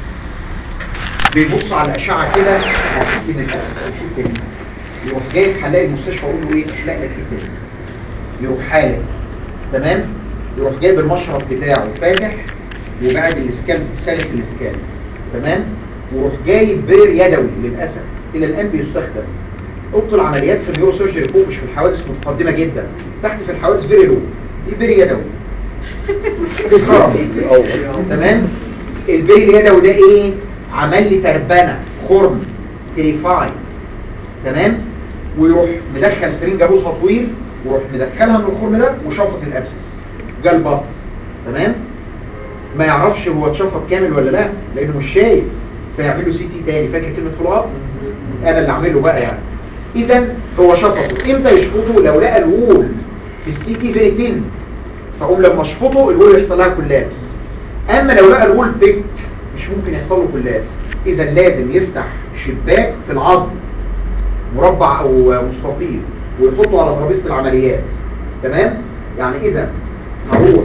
بيبص على الاشعه كده ويحط من الحته دي يروح جايب حلاق المستشفى يقول له ايه احلق لك الحته دي يروح حالق تمام يروح جايب المشرط بتاعه فاتح وبعد الاسكان سالك الاسكان تمام ويروح جايب بير يدوي للاسف الى الان بيستخدم اوضه العمليات في النيورو سيرجري فوق مش في الحوادث متقدمه جدا تحت في الحوادث بير لو دي بير يدوي بالكرم تمام البير اليدوي ده ايه عمل لي تربنه خرم تريفاي تمام ويروح مدخل سرنجه بوصها طويل ويروح مدخلها من الخرم ده وشفط الابسس جال باص تمام ما يعرفش هو اتشفط كامل ولا لا لانه مش شايف فيعمل له سي تي تاني فاكر كلمه فولو اب انا اللي اعمله بقى يعني اذا هو شفطه امتى يشفطه لو لقى الوول في السي تي فيري تين فاقوم لما اشفطه الوول يحصل لها كولابس اما لو لقى الوول بيك مش ممكن يحصل له كولابس اذا لازم يفتح شباك في العظم مربع او مستطيل ويحطه على ترابيزه العمليات تمام يعني اذا هروح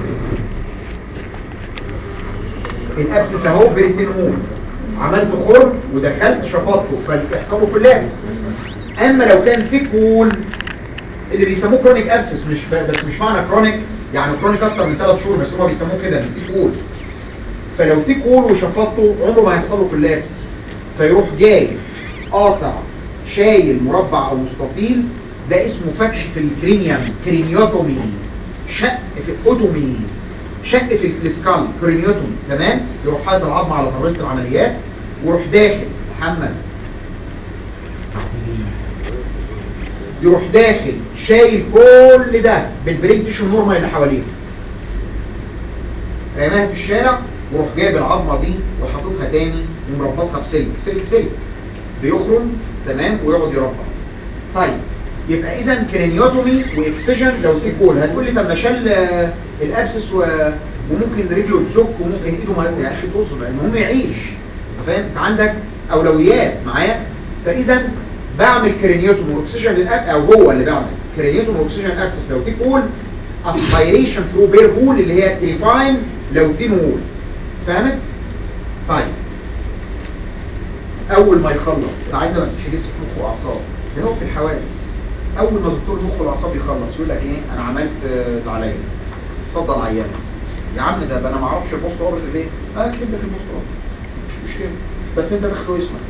الابسس اهو بين اتنين امور عملت خرم ودخلت شفطته فيحصل له كولابس اما لو كان في كول اللي بيسموه كرونيك ابسس مش ب- بس مش معنى كرونيك يعني كرونيك اكتر من ثلاث شهور بس هم بيسموه كده ان في كول فلو في كول وشفطته عمره ما هيحصل له كولابس فيروح جاي قاطع شايل مربع او مستطيل ده اسمه فتح في الكرينيوم كرينيوتومي شق في الاوتومي شق في السكال كرينيوتومي تمام يروح حاطط العظم على ترابيزه العمليات ويروح داخل محمد يروح داخل شايل كل ده بالبريك تيشو نورمال اللي حواليه رماها في الشارع وروح جايب العظمه دي وحاططها تاني ومربطها بسلك سلك سلك بيخرم تمام ويقعد يربط طيب يبقى اذا كرينيوتومي واكسجن لو في كول هتقول لي طب ما شال آه، الابسس و... وممكن رجله تزك وممكن ايده ما يا اخي تصل المهم يعيش أنت فاهم انت عندك اولويات معايا فاذا بعمل كرينيوتومي واكسجن للأب او هو اللي بيعمل كرينيوتومي واكسجن ابسس لو في كول اسبيريشن ثرو بير هول اللي هي تريفاين لو في هول فهمت؟ طيب اول ما يخلص العيان ده ما بتحجزش في مخه واعصاب ده هو في الحوادث اول ما دكتور المخ والاعصاب يخلص يقول لك ايه انا عملت آه، اللي عليا اتفضل عيان يا عم ده ده انا ما اعرفش البوست اوبرت ليه اه اكتب لك البوست اوبرت مش مشكله بس انت داخل اسمك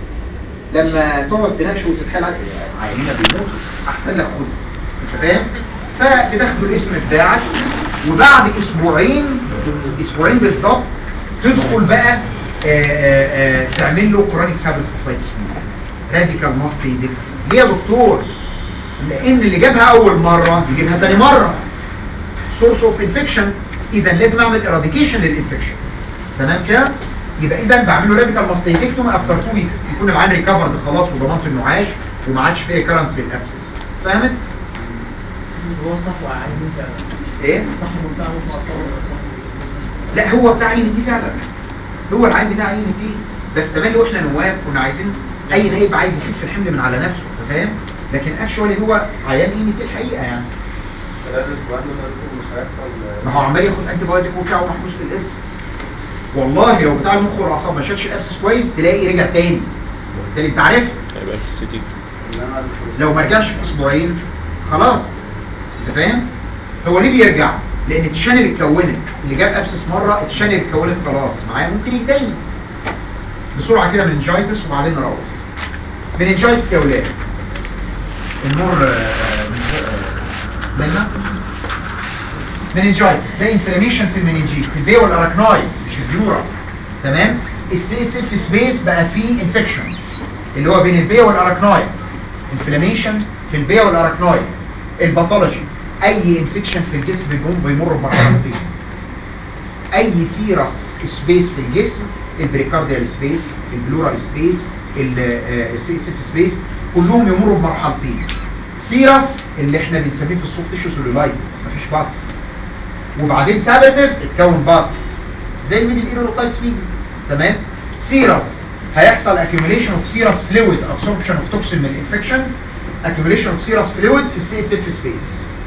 لما تقعد تناقش وتتحايل على عيانين بيموتوا احسن لك خد انت فاهم فبتاخد الاسم بتاعك وبعد اسبوعين اسبوعين بالظبط تدخل بقى آه، آه، آه، تعمل له كرونيك سابرتوفايتس راديكال ماستيدك ليه يا دكتور لان اللي جابها اول مره يجيبها تاني مره سورس اوف انفكشن اذا لازم اعمل اراديكيشن للانفكشن تمام كده يبقى اذا بعمل له راديكال ماستيدكتوم افتر 2 ويكس يكون العيان ريكفرد خلاص وضمنت انه عاش وما عادش فيه ريكرنس للابسس فهمت هو صح وعايز فعلا ايه صح منطقة ممكن أصور أصور لا هو بتاع اي تي فعلا هو العين بتاع اي تي بس تمام واحنا نواب كنا عايزين اي نايب عايز يخف الحمل من على نفسه أنت فاهم لكن اكشوالي هو عيان اي تي الحقيقه يعني خلال الاسبوعين دول مش هيحصل ما هو عمال ياخد انتي بايوتيك وبتاع ومحبوس في الاسم والله لو بتاع المخ والاعصاب ما شالش الابسس كويس تلاقي رجع تاني وبالتالي انت عرفت هيبقى في السي تي انما لو ما رجعش في اسبوعين خلاص انت فاهم هو ليه بيرجع لان التشانل اتكونت اللي جاب ابسس مره التشانل اتكونت خلاص معايا ممكن يجي تاني بسرعه كده مننجايتس وبعدين نروح مننجايتس يا ولاد النور آه، من فوق، آه، منا مننجايتس ده انفلاميشن في المننجيس البي والاراكنايد مش البيورا تمام السي في سبيس بقى فيه انفكشن اللي هو بين البي والاراكنايد انفلاميشن في البي والاراكنايد الباثولوجي اي انفكشن في الجسم بيقوم بيمر بمرحلتين اي سيرس سبيس في الجسم البريكارديال سبيس البلورال سبيس السي سيف سبيس كلهم يمروا بمرحلتين سيرس اللي احنا بنسميه في السوفت تيشو سيلولايتس مفيش باص وبعدين سابتيف اتكون باص زي الميدل ايرولوتايتس ميدل تمام سيرس هيحصل accumulation of serous fluid absorption of toxin من الانفكشن accumulation of serous fluid في السي سيف سبيس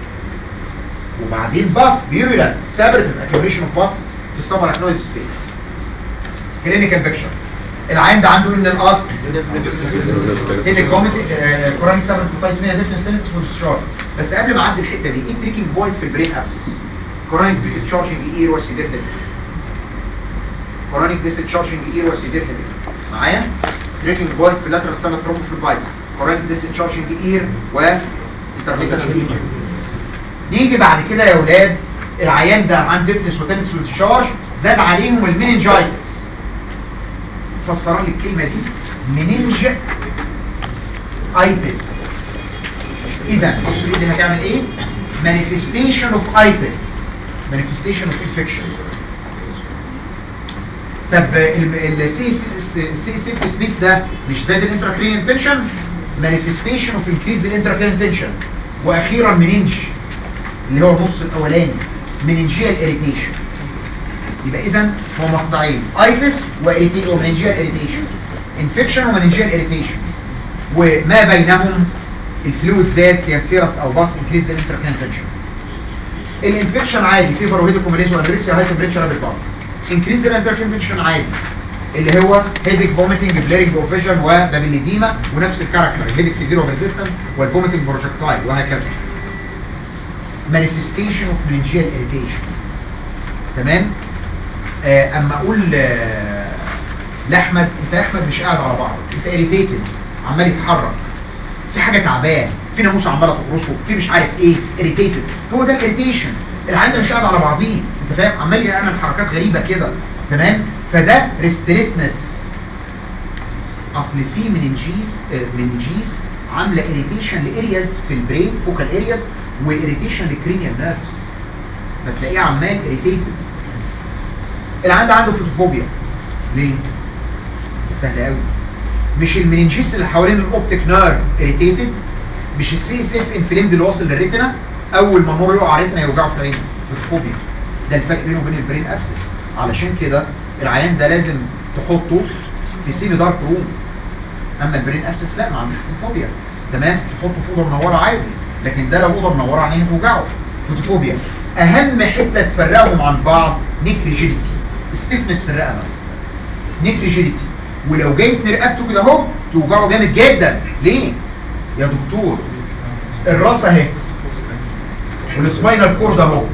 وبعدين باص بيرولانت سابرتيف accumulation of باص في السبراكنويد سبيس كلينيكال بيكشر العين ده عنده ايه من الاصل تيتك كوميت كورونيك سابرتيفايز ميا ديفنس تنس والشار بس قبل ما اعدي الحته دي ايه تريكنج بوينت في البرين ابسس كورونيك ديسشارجنج اير وسيفير ديفنس كورونيك ديسشارجنج اير وسيفير ديفنس معايا تريكنج بوينت في اللاترال سنة ترومبوفلوبايتس كورونيك ديسشارجنج اير و انترميتال اير نيجي بعد كده يا ولاد العيان ده عنده ديفنس وتنس والشارج زاد عليهم المينينجايتس فسر لي الكلمه دي مننج ايتس اذا بص دي هتعمل ايه manifestation of itis manifestation of infection طب السي سي سي سبيس ده مش زاد الانتراكرينال تنشن manifestation of increased الانتراكرينال تنشن واخيرا مننج اللي هو النص الاولاني مننجيال اريتيشن يبقى اذا هو مقطعين ايتس ومننجيال اريتيشن انفكشن ومننجيال اريتيشن وما بينهم الفلويد زاد سيانسيرس او باص انكريز الانتركان تنشن الانفكشن عادي فيفر وهيدوكوميليز وانوركسيا هاي تمبريتشر بالبالس انكريز الانتركان تنشن عادي اللي هو هيديك فوميتنج بليرنج اوفيجن وبابيليديما ونفس الكاركتر الهيديك سيفير ريزيستنت والفوميتنج بروجكتايل وهكذا manifestation of meningeal irritation تمام آه اما اقول آه لاحمد انت يا احمد مش قاعد على بعض انت irritated عمال يتحرك في حاجه تعبان في ناموسه عماله تقرصه في مش عارف ايه irritated هو ده الاريتيشن العيان ده مش قاعد على بعضيه انت فاهم عمال يعمل حركات غريبه كده تمام فده ريستريسنس اصل في مننجيس آه مننجيس عامله irritation لارياز في البرين فوكال ارياز واريتيشن للكرينيال نيرفز فتلاقيه عمال irritated العيان ده عنده فوتوفوبيا ليه؟ سهل قوي مش المننجيس اللي حوالين الاوبتيك نيرف اريتيتد مش السي اس اف انفليمد اللي واصل للريتنا اول ما النور يقع على الريتنا يوجعه في عينه فوبيا ده الفرق بينه وبين البرين ابسس علشان كده العيان ده لازم تحطه في سيمي دارك روم اما البرين ابسس لا ما عندوش فوبيا تمام تحطه في اوضه منوره عادي لكن ده لو اوضه منوره عينيه توجعه فوتوفوبيا اهم حته تفرقهم عن بعض نيك ريجيديتي ستيفنس في الرقبه نيك ريجيديتي ولو جاي رقبته كده اهو توجعه جامد جدا ليه يا دكتور الراس اهي والسباينال كورد اهو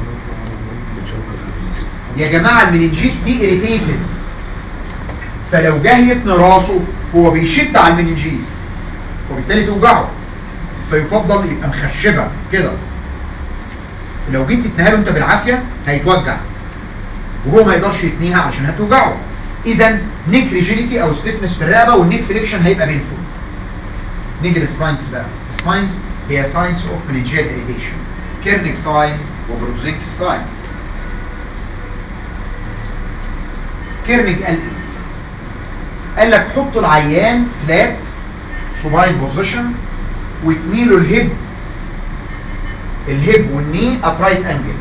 يا جماعه المننجيس دي اريتيتد فلو جه يتني راسه هو بيشد على المننجيس وبالتالي توجعه فيفضل يبقى مخشبه كده لو جيت تتنيها له انت بالعافيه هيتوجع وهو ما يقدرش يتنيها عشان هتوجعه اذا نيك ريجيديتي او ستيفنس في الرقبه والنيك فليكشن هيبقى بينفول نيجي للساينس بقى الساينس هي ساينس اوف مننجيال اريتيشن كيرنيك ساين وبروزينك ساين كيرنيك قال ايه قال لك حط العيان فلات سوباين بوزيشن وتميله الهيب الهيب والني ابرايت انجل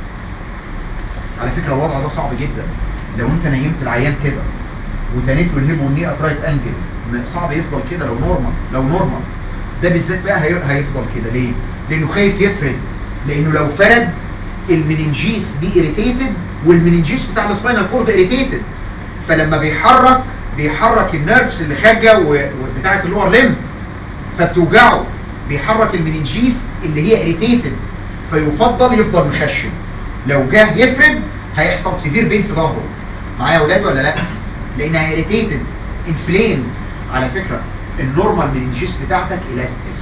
على فكرة الوضع ده صعب جدا لو انت نيمت العيان كده وتنيت له الهيب والني ابرايت انجل ما- صعب يفضل كده لو نورمال لو نورمال ده بالذات بقى هي- هيفضل كده ليه لانه خايف يفرد لانه لو فرد المننجيس دي اريتيتد والمننجيس بتاع السباينال كورد اريتيتد فلما بيحرك بيحرك النيرفز اللي خارجه و- وبتاعه اللور ليم فبتوجعه بيحرك المننجيس اللي هي اريتيتد فيفضل يفضل مخشن لو جه يفرد هيحصل سيفير بين في ظهره معايا يا اولاد ولا لا لانها اريتيتد انفليم على فكره النورمال مننجيس بتاعتك الاستيك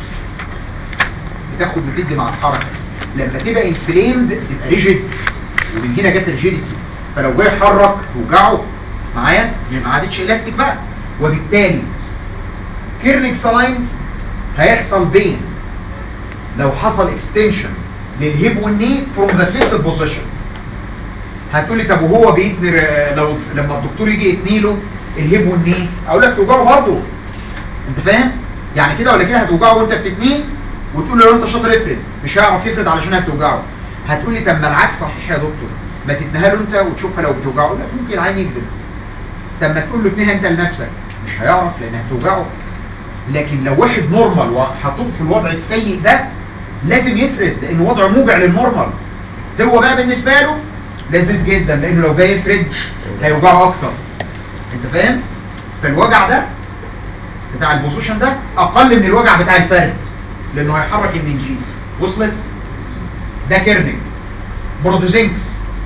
بتاخد وتدي مع الحركه لما تبقى انفليمد تبقى ريجيد ومن هنا جت ريجيديتي فلو جاي يحرك توجعه معايا ما عادتش الاستيك بقى وبالتالي كيرنيك ساين هيحصل بين لو حصل اكستنشن للهيب والني فروم ذا فيس بوزيشن هتقول لي طب وهو بيتني ر- لو لما الدكتور يجي يتني له الهيب والني اقول لك توجعه برضه انت فاهم يعني كده ولا كده هتوجعه وانت بتتنيه وتقول له لو انت شاطر افرد مش هيعرف يفرد علشان هتوجعه هتقول لي طب ما العكس صحيح يا دكتور ما تتنيها له انت وتشوفها لو بتوجعه لا ممكن العين يكذب طب ما تقول له اتنيها انت لنفسك مش هيعرف لان هتوجعه لكن لو واحد نورمال وحطوه في الوضع السيء ده لازم يفرد لانه وضع موجع للنورمال هو بقى بالنسبه له لذيذ جدا لانه لو جاي يفرد هيوجعه اكتر انت فاهم فالوجع ده بتاع البوزيشن ده اقل من الوجع بتاع الفرد لانه هيحرك المنجيز وصلت ده كيرنيك برودوزينكس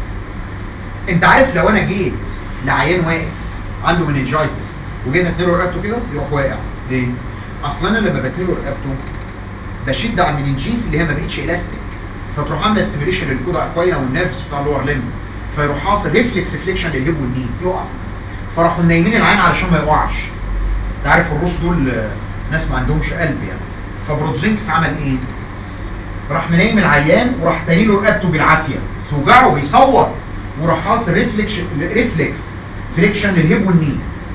انت عارف لو انا جيت لعيان واقف عنده مننجايتس وجيت اتنيله رقبته كده يروح واقع ليه اصلا انا لما بتنيله رقبته بشد على المننجيز اللي هي ما بقتش الاستيك فتروح عامله ستيميليشن للكودا اكواينا والنيرفز بتاع اللور ليم فيروح حاصل ريفلكس فليكشن للهيب والني يقع فراحوا نايمين العين علشان ما يقعش انت عارف الروس دول آه، ناس ما عندهمش قلب يعني فبروتزينكس عمل ايه راح منيم العيان وراح تاني له رقبته بالعافيه توجعه بيصوت وراح حاصل ريفلكس ريفلكس فليكشن للهيب والني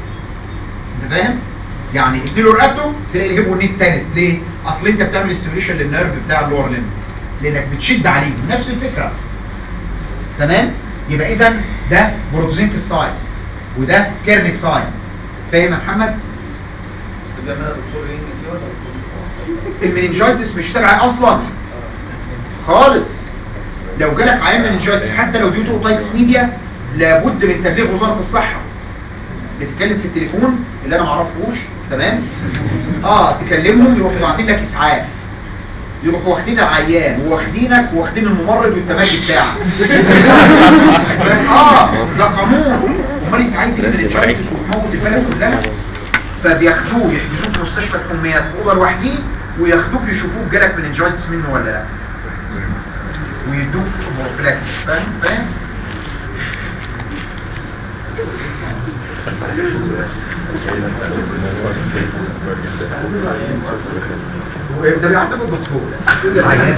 انت فاهم يعني اديله رقبته تلاقي الهيب والني التالت ليه اصل انت بتعمل ستيميليشن للنيرف بتاع اللور ليم لانك بتشد عليه نفس الفكره تمام يبقى اذا ده بروتوزينك ساين وده كيرنيك ساين فاهم يا محمد ده انا دكتور ايه دي ولا دكتور المننجايتس مش تبع اصلا خالص لو جالك عيان مننجايتس حتى لو ديوتو اوتايكس ميديا لابد من تبليغ وزاره الصحه بتتكلم في التليفون اللي انا معرفوش تمام اه تكلمهم يروحوا باعتين لك اسعاف يروحوا واخدين العيان وواخدينك واخدين الممرض والتماشي بتاعك اه ده قانون امال انت عايز المننجايتس وتموت البلد كلها فبياخدوه يحجزوه في مستشفى الحميات في اوضه لوحديه وياخدوك يشوفوك جالك مننجايتس منه ولا لا ويدوك بروفلاكس فاهم فاهم ده بيعتبر الدكتور العيان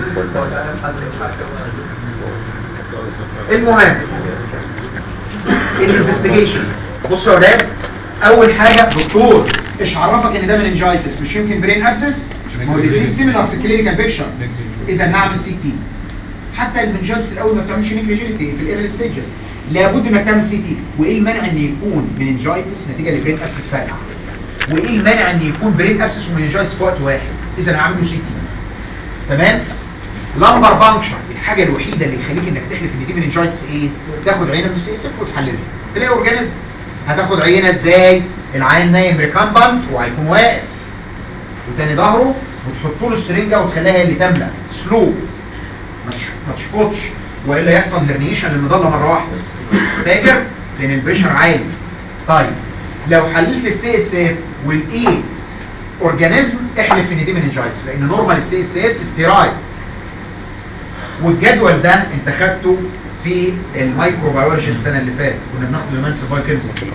المهم الانفستيجيشن بصوا يا ولاد اول حاجه دكتور ايش عرفك ان ده مننجايتس مش يمكن برين ابسس ما هو الاثنين سيميلار في الكلينيكال بيكشر اذا نعمل سي تي حتى المنجايتس الاول ما بتعملش نيجليجيليتي في الايرلي ستيجز لابد انك تعمل سي تي وايه المانع ان يكون مننجايتس نتيجه لبرين ابسس فاتحه وايه المانع ان يكون برين ابسس ومننجايتس في وقت واحد اذا هعمل له سي تي تمام لمبر بانكشر الحاجه الوحيده اللي يخليك انك تحلف ان دي مننجايتس ايه تاخد عينه من السي اس اف وتحللها تلاقي اورجانيزم هتاخد عينه ازاي العيان نايم ريكامبنت وهيكون واقف وتاني ظهره وتحط له السرنجه وتخليها هي اللي تملى سلو ما تش- ما تشفطش والا يحصل هرنيشن للمظله مره واحده فاكر لان البريشر عالي طيب لو حللت السي اس اف والايد اورجانيزم احلف ان دي مننجايتس لان نورمال السي اس اف ستيرايد والجدول ده انت خدته في الميكروبيولوجي السنه اللي فاتت كنا بناخد زمان في بايوكيمستري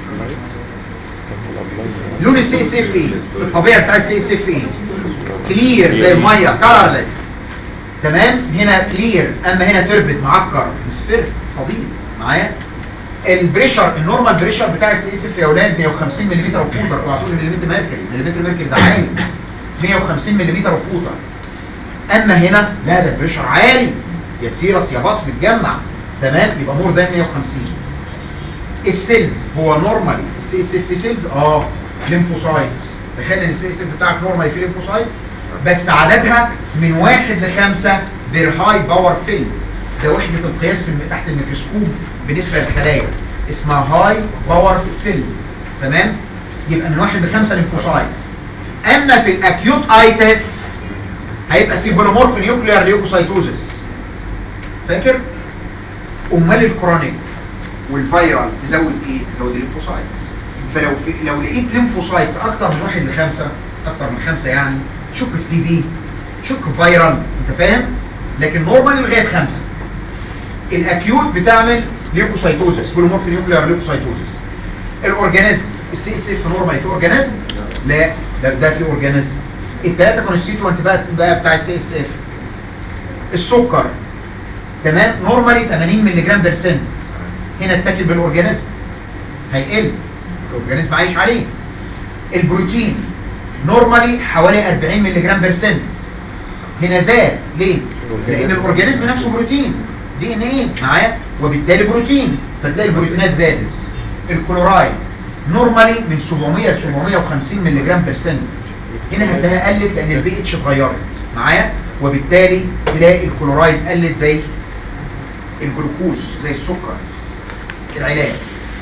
لون السي اس اف ايه الطبيعي بتاع السي اس اف ايه كلير زي الميه كلرلس تمام هنا كلير اما هنا تربت معكر سفير صديد معايا البريشر النورمال بريشر بتاع السي اس اف يا اولاد 150 ملم وفوتر اوعى تقول ملم ميركوري ملم ميركوري ده عالي 150 ملم وفوتر اما هنا لا ده البريشر عالي يا سيرس يا باص بتجمع تمام يبقى مور ذان 150 السيلز هو نورمالي السي اس اف سيلز اه ليمفوسايتس تخيل ان السي اس اف بتاعك نورمالي فيه ليمفوسايتس بس عددها من واحد لخمسة بير هاي باور فيلد ده وحدة القياس في الم- تحت الميكروسكوب بالنسبة للخلايا اسمها هاي باور فيلد تمام يبقى من واحد لخمسة ليمفوسايتس اما في الاكيوت ايتس هيبقى في بوليمورف نيوكليار ليوكوسايتوزس فاكر امال الكرونيك والفيرال تزود ايه تزود الليمفوسايتس فلو في لو لقيت ليمفوسايتس اكتر من واحد لخمسة اكتر من خمسة يعني تشك في تي بي تشك في فيرال انت فاهم لكن نورمال لغايه خمسة الاكيوت بتعمل ليوكوسايتوزس بوليمورف نيوكليار ليوكوسايتوزس الاورجانيزم السي اس اف نورمال في اورجانيزم لا ده ده في اورجانيزم الثلاثه كونستيتوينت بقى بقى بتاع السي اس اف السكر تمام نورمالي 80 مللي جرام برسنت هنا اتاكل بالاورجانيزم هيقل الاورجانيزم عايش عليه البروتين نورمالي حوالي 40 مللي جرام برسنت هنا زاد ليه لان الاورجانيزم نفسه بروتين دي ان ايه معايا وبالتالي بروتين فتلاقي البروتينات زادت الكلورايد نورمالي من 700 ل 750 مللي جرام برسنت هنا هتلاقيها قلت لان البي اتش اتغيرت معايا وبالتالي تلاقي الكلورايد قلت زي الجلوكوز زي السكر العلاج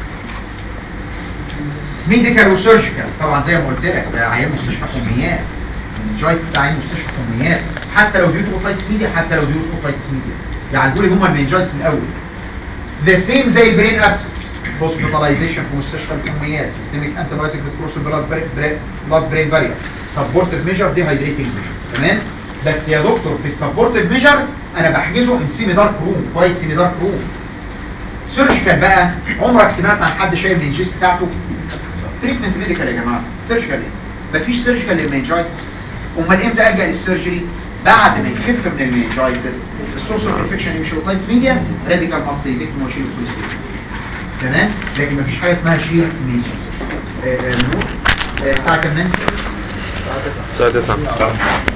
ميديكال وسيرجيكال طبعا زي ما قلت لك ده عيان مستشفى كميات الجايتس ده عيان مستشفى كميات حتى لو ديوت اوتايتس ميديا حتى لو ديوت اوتايتس ميديا يعالجوا لي هم المنجايتس الاول ذا سيم زي البرين ابسس هوسبيتاليزيشن في مستشفى الكميات سيستميك انتي بايوتيك بتكروس البلاد بلاد برين بارير سبورتيف ميجر دي هايدريتنج تمام بس يا دكتور في السبورتيف ميجر انا بحجزه من سيمي دارك روم كويس سيمي دارك روم سيرجيكال بقى عمرك سمعت عن حد شايل الانجيس بتاعته تريتمنت ميديكال يا جماعه سيرجيكال ايه مفيش سيرجيكال للمنجايتس امال امتى الجا للسيرجري بعد ما يخف من المنجايتس السورس اوف انفكشن يمشي اوتايتس ميديا راديكال ماستيفيكتوم وشيل الكوليسترول تمام لكن مفيش حاجه اسمها شيل منجايتس آه، آه، نور آه، الساعه كام نانسي الساعة 9